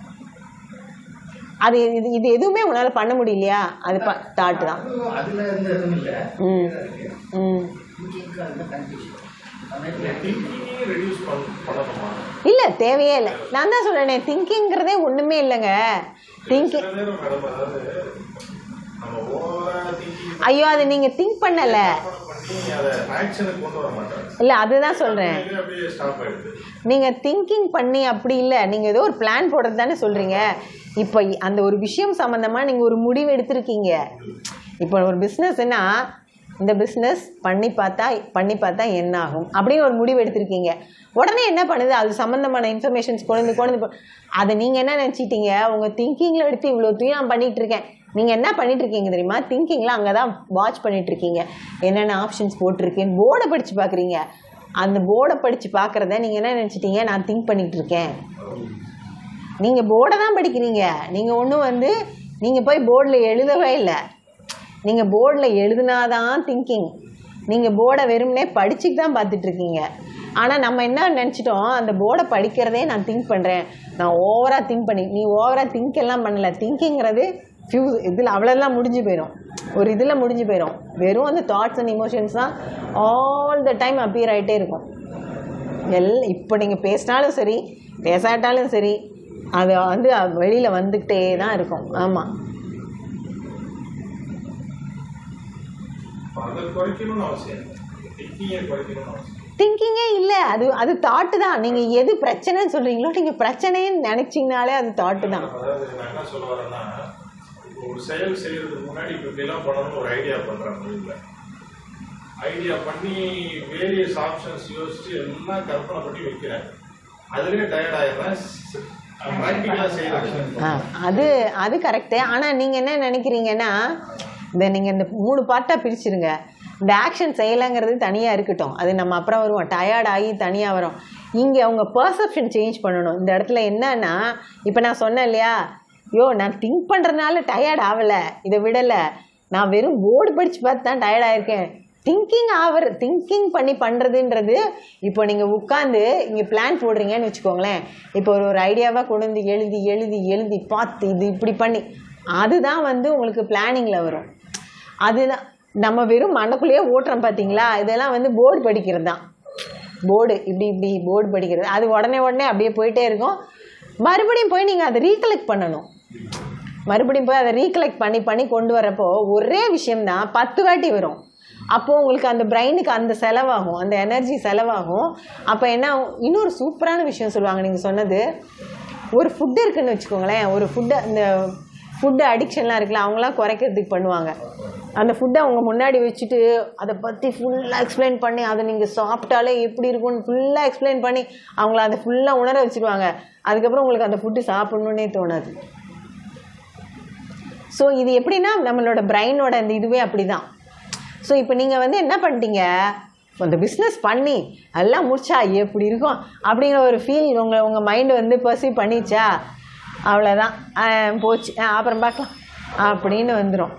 [SPEAKER 1] அது இது இது எதுவுமே உங்களால் பண்ண முடியலையா அது ப தாட்டு தான்
[SPEAKER 2] அதுவும் அதில் இருந்து எதுவும் இல்லை
[SPEAKER 1] ம் ம்
[SPEAKER 2] திங்கிங்க்கு அதில் கன்ஃபியூஷன்
[SPEAKER 7] திங்கிங்கே ரெடியூஸ் பண்ணணுமா
[SPEAKER 1] இல்லை தேவையே இல்லை நான் தான் சொல்கிறேனே திங்கிங்கிறதே ஒன்றுமே இல்லைங்க திங்கிங்
[SPEAKER 7] சில நேரம் மேடம் அதாவது நம்ம ஓவரா திங்கிங்
[SPEAKER 1] ஐயோ அது நீங்கள் திங்க் பண்ணலை
[SPEAKER 7] பண்ணி அதை ஆக்ஷனுக்கு கொண்டு வர மாட்டாங்க
[SPEAKER 1] இல்லை அதுதான் சொல்கிறேன்
[SPEAKER 7] அப்படியே ஸ்டாப் ஆயிடுது
[SPEAKER 1] நீங்கள் திங்கிங் பண்ணி அப்படி இல்லை நீங்கள் ஏதோ ஒரு பிளான் போடுறது தானே சொல்கிறீங்க இப்போ அந்த ஒரு விஷயம் சம்மந்தமாக நீங்கள் ஒரு முடிவு எடுத்திருக்கீங்க இப்போ ஒரு பிஸ்னஸ்னா இந்த பிஸ்னஸ் பண்ணி பார்த்தா பண்ணி பார்த்தா என்ன ஆகும் அப்படின்னு ஒரு முடிவு எடுத்திருக்கீங்க உடனே என்ன பண்ணுது அது சம்மந்தமான இன்ஃபர்மேஷன்ஸ் கொண்டு கொண்டு போ- அதை நீங்கள் என்ன நினச்சிட்டீங்க உங்கள் திங்கிங்கில் எடுத்து இவ்வளோ தூரம் நான் பண்ணிகிட்டு இருக்கேன் நீங்கள் என்ன பண்ணிட்டு இருக்கீங்க தெரியுமா திங்கிங்கில் அங்கே தான் வாட்ச் பண்ணிட்டு இருக்கீங்க என்னென்ன ஆப்ஷன்ஸ் போட்டிருக்கேன்னு போர்டை படித்து பார்க்குறீங்க அந்த போர்டை படித்து பார்க்குறத நீங்கள் என்ன நினச்சிட்டீங்க நான் திங்க் பண்ணிகிட்டு இருக்கேன் நீங்கள் போர்டை தான் படிக்கிறீங்க நீங்கள் ஒன்றும் வந்து நீங்கள் போய் போர்டில் எழுதவே இல்லை நீங்கள் போர்டில் எழுதுனாதான் திங்கிங் நீங்கள் போர்டை வெறுமனே படிச்சுட்டு தான் பார்த்துட்ருக்கீங்க ஆனால் நம்ம என்ன நினச்சிட்டோம் அந்த போர்டை படிக்கிறதே நான் திங்க் பண்ணுறேன் நான் ஓவராக திங்க் பண்ணி நீ ஓவராக திங்க் எல்லாம் பண்ணல திங்கிங்கிறது ஃபியூ இதில் அவ்வளோலாம் முடிஞ்சு போயிடும் ஒரு இதில் முடிஞ்சு போயிடும் வெறும் அந்த தாட்ஸ் அண்ட் இமோஷன்ஸ் தான் ஆல் த டைம் அப்பியர் ஆகிட்டே இருக்கும் எல் இப்போ நீங்கள் பேசினாலும் சரி பேசாட்டாலும் சரி அது வந்து வெளியில் வந்துக்கிட்டே தான் இருக்கும் ஆமாம்
[SPEAKER 7] அதை குறைக்கணும்னு அவசியம் திங்கிங்கை குறைக்கணும்னு அவசியம்
[SPEAKER 1] திங்கிங்கே இல்லை அது அது தாட்டு தான் நீங்கள் எது பிரச்சனைன்னு சொல்கிறீங்களோ நீங்கள் பிரச்சனைன்னு நினச்சிங்கனாலே அது தாட்டு தான்
[SPEAKER 7] அதாவது நான் என்ன சொல்ல வரேன்னா இப்போ ஒரு செயல் செய்யறதுக்கு முன்னாடி இப்போ இப்படிலாம் பண்ணணும்னு ஒரு ஐடியா பண்றாங்க இல்லை ஐடியா பண்ணி வேரியஸ் ஆப்ஷன்ஸ் யோசிச்சு எல்லாம் கற்பனை பண்ணி வைக்கிறேன் அதுலயே டயர்ட் ஆயிடுறேன் ப்ராக்டிக்கலாக செய்யறது
[SPEAKER 1] ஆ அது அது கரெக்டு ஆனால் நீங்கள் என்ன நினைக்கிறீங்கன்னா இந்த நீங்கள் இந்த மூணு பார்ட்டாக பிரிச்சிருங்க இந்த ஆக்ஷன் செய்யலைங்கிறது தனியாக இருக்கட்டும் அது நம்ம அப்புறம் வருவோம் டயர்ட் ஆகி தனியாக வரும் இங்கே அவங்க பர்செப்ஷன் சேஞ்ச் பண்ணணும் இந்த இடத்துல என்னன்னா இப்போ நான் சொன்னேன் இல்லையா யோ நான் திங்க் பண்ணுறதுனால டயர்ட் ஆகலை இதை விடலை நான் வெறும் போர்டு படித்து பார்த்து தான் டயர்ட் ஆயிருக்கேன் திங்கிங் ஆவர் திங்கிங் பண்ணி பண்ணுறதுன்றது இப்போ நீங்கள் உட்காந்து இங்கே பிளான் போடுறீங்கன்னு வச்சுக்கோங்களேன் இப்போ ஒரு ஒரு ஐடியாவாக கொண்டு வந்து எழுதி எழுதி எழுதி பார்த்து இது இப்படி பண்ணி அதுதான் வந்து உங்களுக்கு பிளானிங்கில் வரும் அதுதான் நம்ம வெறும் மண்ணுக்குள்ளேயே ஓட்டுறோம் பார்த்தீங்களா இதெல்லாம் வந்து போர்டு படிக்கிறது தான் போர்டு இப்படி இப்படி போர்டு படிக்கிறது அது உடனே உடனே அப்படியே போயிட்டே இருக்கும் மறுபடியும் போய் நீங்கள் அதை ரீகலெக்ட் பண்ணணும் மறுபடியும் போய் அதை ரீகலெக்ட் பண்ணி பண்ணி கொண்டு வரப்போ ஒரே விஷயம்தான் பத்து வாட்டி வரும் அப்போது உங்களுக்கு அந்த பிரெயினுக்கு அந்த செலவாகும் அந்த எனர்ஜி செலவாகும் அப்போ என்ன ஆகும்? இன்னொரு சூப்பரான விஷயம் சொல்லுவாங்க நீங்கள் சொன்னது ஒரு ஃபுட்டு இருக்குன்னு வச்சுக்கோங்களேன் ஒரு ஃபுட்டு இந்த ஃபுட்டு அடிக்ஷன்லாம் இருக்குல்ல அவங்களாம் குறைக்கிறதுக்கு பண்ணுவாங்க அந்த ஃபுட்டை அவங்க முன்னாடி வச்சுட்டு அதை பற்றி ஃபுல்லாக எக்ஸ்பிளைன் பண்ணி அதை நீங்கள் சாப்பிட்டாலே எப்படி இருக்கும்னு ஃபுல்லாக எக்ஸ்பிளைன் பண்ணி அவங்கள அதை ஃபுல்லாக உணர வச்சுருவாங்க அதுக்கப்புறம் உங்களுக்கு அந்த ஃபுட்டு சாப்பிட்ணுன்னே தோணாது ஸோ இது எப்படின்னா நம்மளோட பிரெயினோட அந்த இதுவே அப்படி தான் ஸோ இப்போ நீங்கள் வந்து என்ன பண்ணிட்டீங்க அந்த பிஸ்னஸ் பண்ணி எல்லாம் முடிச்சா எப்படி இருக்கும் அப்படிங்கிற ஒரு ஃபீல் உங்கள் உங்கள் மைண்டு வந்து பர்சீவ் பண்ணிச்சா அவ்வளோதான் ஆஹ் போச்சு ஆஹ் அப்புறம் பார்க்கலாம் அப்படின்னு வந்துடும்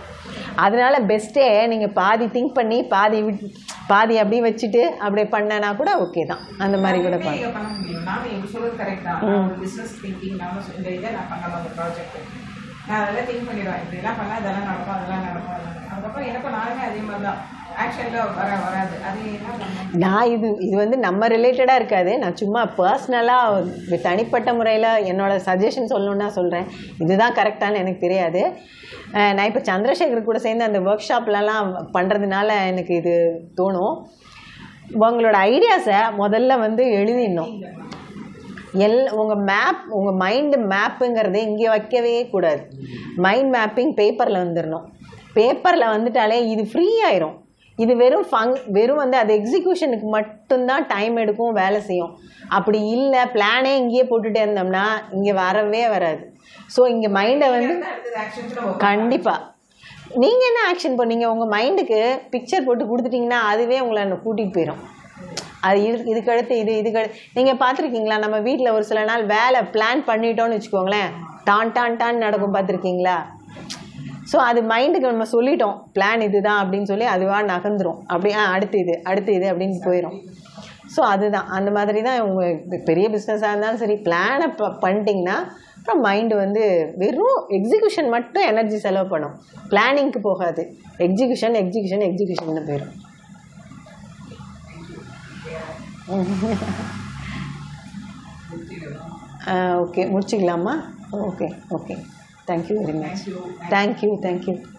[SPEAKER 1] அதனால பெஸ்ட்டே நீங்கள் பாதி திங்க் பண்ணி பாதி விட் பாதி அப்படியே வச்சுட்டு அப்படியே பண்ணனா கூட ஓகே தான் அந்த மாதிரி கூட
[SPEAKER 5] எப்படி
[SPEAKER 1] பண்ணலாம்
[SPEAKER 5] இதை பண்ண முடியும் நானும் நீங்க சொல்றது கரெக்ட் தான் நான் ஒரு பிசினஸ் திங்கிங் நானும் இந்த இதை நான் பண்ணலாம் அந்த ப்ராஜெக்ட் நான் அதெல்லாம் திங்க் பண்ணிடுவேன் இப்படி எல்லாம் பண்ணா இதெல்லாம் நடக்கும் அதெல்லாம் நடக்கும் அதெல்லாம் நடக்கும். அதுக்கப்புறம் எனக்கும் நானுமே அதே மாதிரி தான் ஆக்ஷன்ல வர வராது அது என்ன பண்ணணும்
[SPEAKER 1] நான் இது இது வந்து நம்ம ரிலேட்டடாக இருக்காது நான் சும்மா பர்சனலாக தனிப்பட்ட முறையில் என்னோட சஜஷன் சொல்லணுன்னா சொல்கிறேன் இதுதான் கரெக்டானு எனக்கு தெரியாது அஹ் நான் இப்போ சந்திரசேகர் கூட சேர்ந்து அந்த ஒர்க் ஷாப்லலாம் பண்ணுறதுனால எனக்கு இது தோணும் உங்களோட ஐடியாஸை முதல்ல வந்து எழுதிடணும் எல் உங்கள் மேப் உங்கள் மைண்டு மேப்புங்கிறதே இங்கே வைக்கவே கூடாது மைண்ட் மேப்பிங் பேப்பரில் வந்துடணும் பேப்பரில் வந்துட்டாலே இது ஃப்ரீ ஆயிரும் இது வெறும் ஃபங் வெறும் வந்து அது எக்ஸிக்யூஷனுக்கு மட்டும்தான் டைம் எடுக்கும் வேலை செய்யும் அப்படி இல்லை பிளானே இங்கேயே போட்டுட்டே இருந்தோம்னா இங்கே வரவே வராது ஸோ இங்கே மைண்டை வந்து
[SPEAKER 5] அடுத்தது ஆக்ஷன்ஸ் நம்ம
[SPEAKER 1] கண்டிப்பாக நீங்கள் என்ன ஆக்ஷன் பண்ணீங்க உங்கள் மைண்டுக்கு பிக்சர் போட்டு கொடுத்துட்டீங்கன்னா அதுவே உங்களை கூட்டிகிட்டு போயிடும் அது இது இதுக்கு அடுத்து இது இதுக்கு அடுத்து நீங்கள் பார்த்துருக்கீங்களா நம்ம வீட்டில் ஒரு சில நாள் வேலை பிளான் பண்ணிட்டோம்னு வச்சுக்கோங்களேன் டான் டான் டான் நடக்கும் பார்த்துருக்கீங்களா ஸோ அது மைண்டுக்கு நம்ம சொல்லிட்டோம் பிளான் இதுதான் அப்படின்னு சொல்லி அதுவாக நகர்ந்துரும் அப்படியே ஆ, அடுத்து இது அடுத்து இது அப்படின்னு போயிடும் ஸோ அதுதான் அந்த மாதிரி தான் உங்கள் பெரிய பிஸ்னஸாக இருந்தாலும் சரி பிளானை ப பண்ணிட்டீங்கன்னா அப்புறம் மைண்டு வந்து வெறும் எக்ஸிக்யூஷன் மட்டும் எனர்ஜி செலவு பண்ணும் பிளானிங்க்கு போகாது எக்ஸிக்யூஷன் எக்ஸிக்யூஷன் எக்ஸிக்யூஷன் போயிடும் ஓகே முடிச்சிக்கலாமா okay okay thank you very much thank you thank you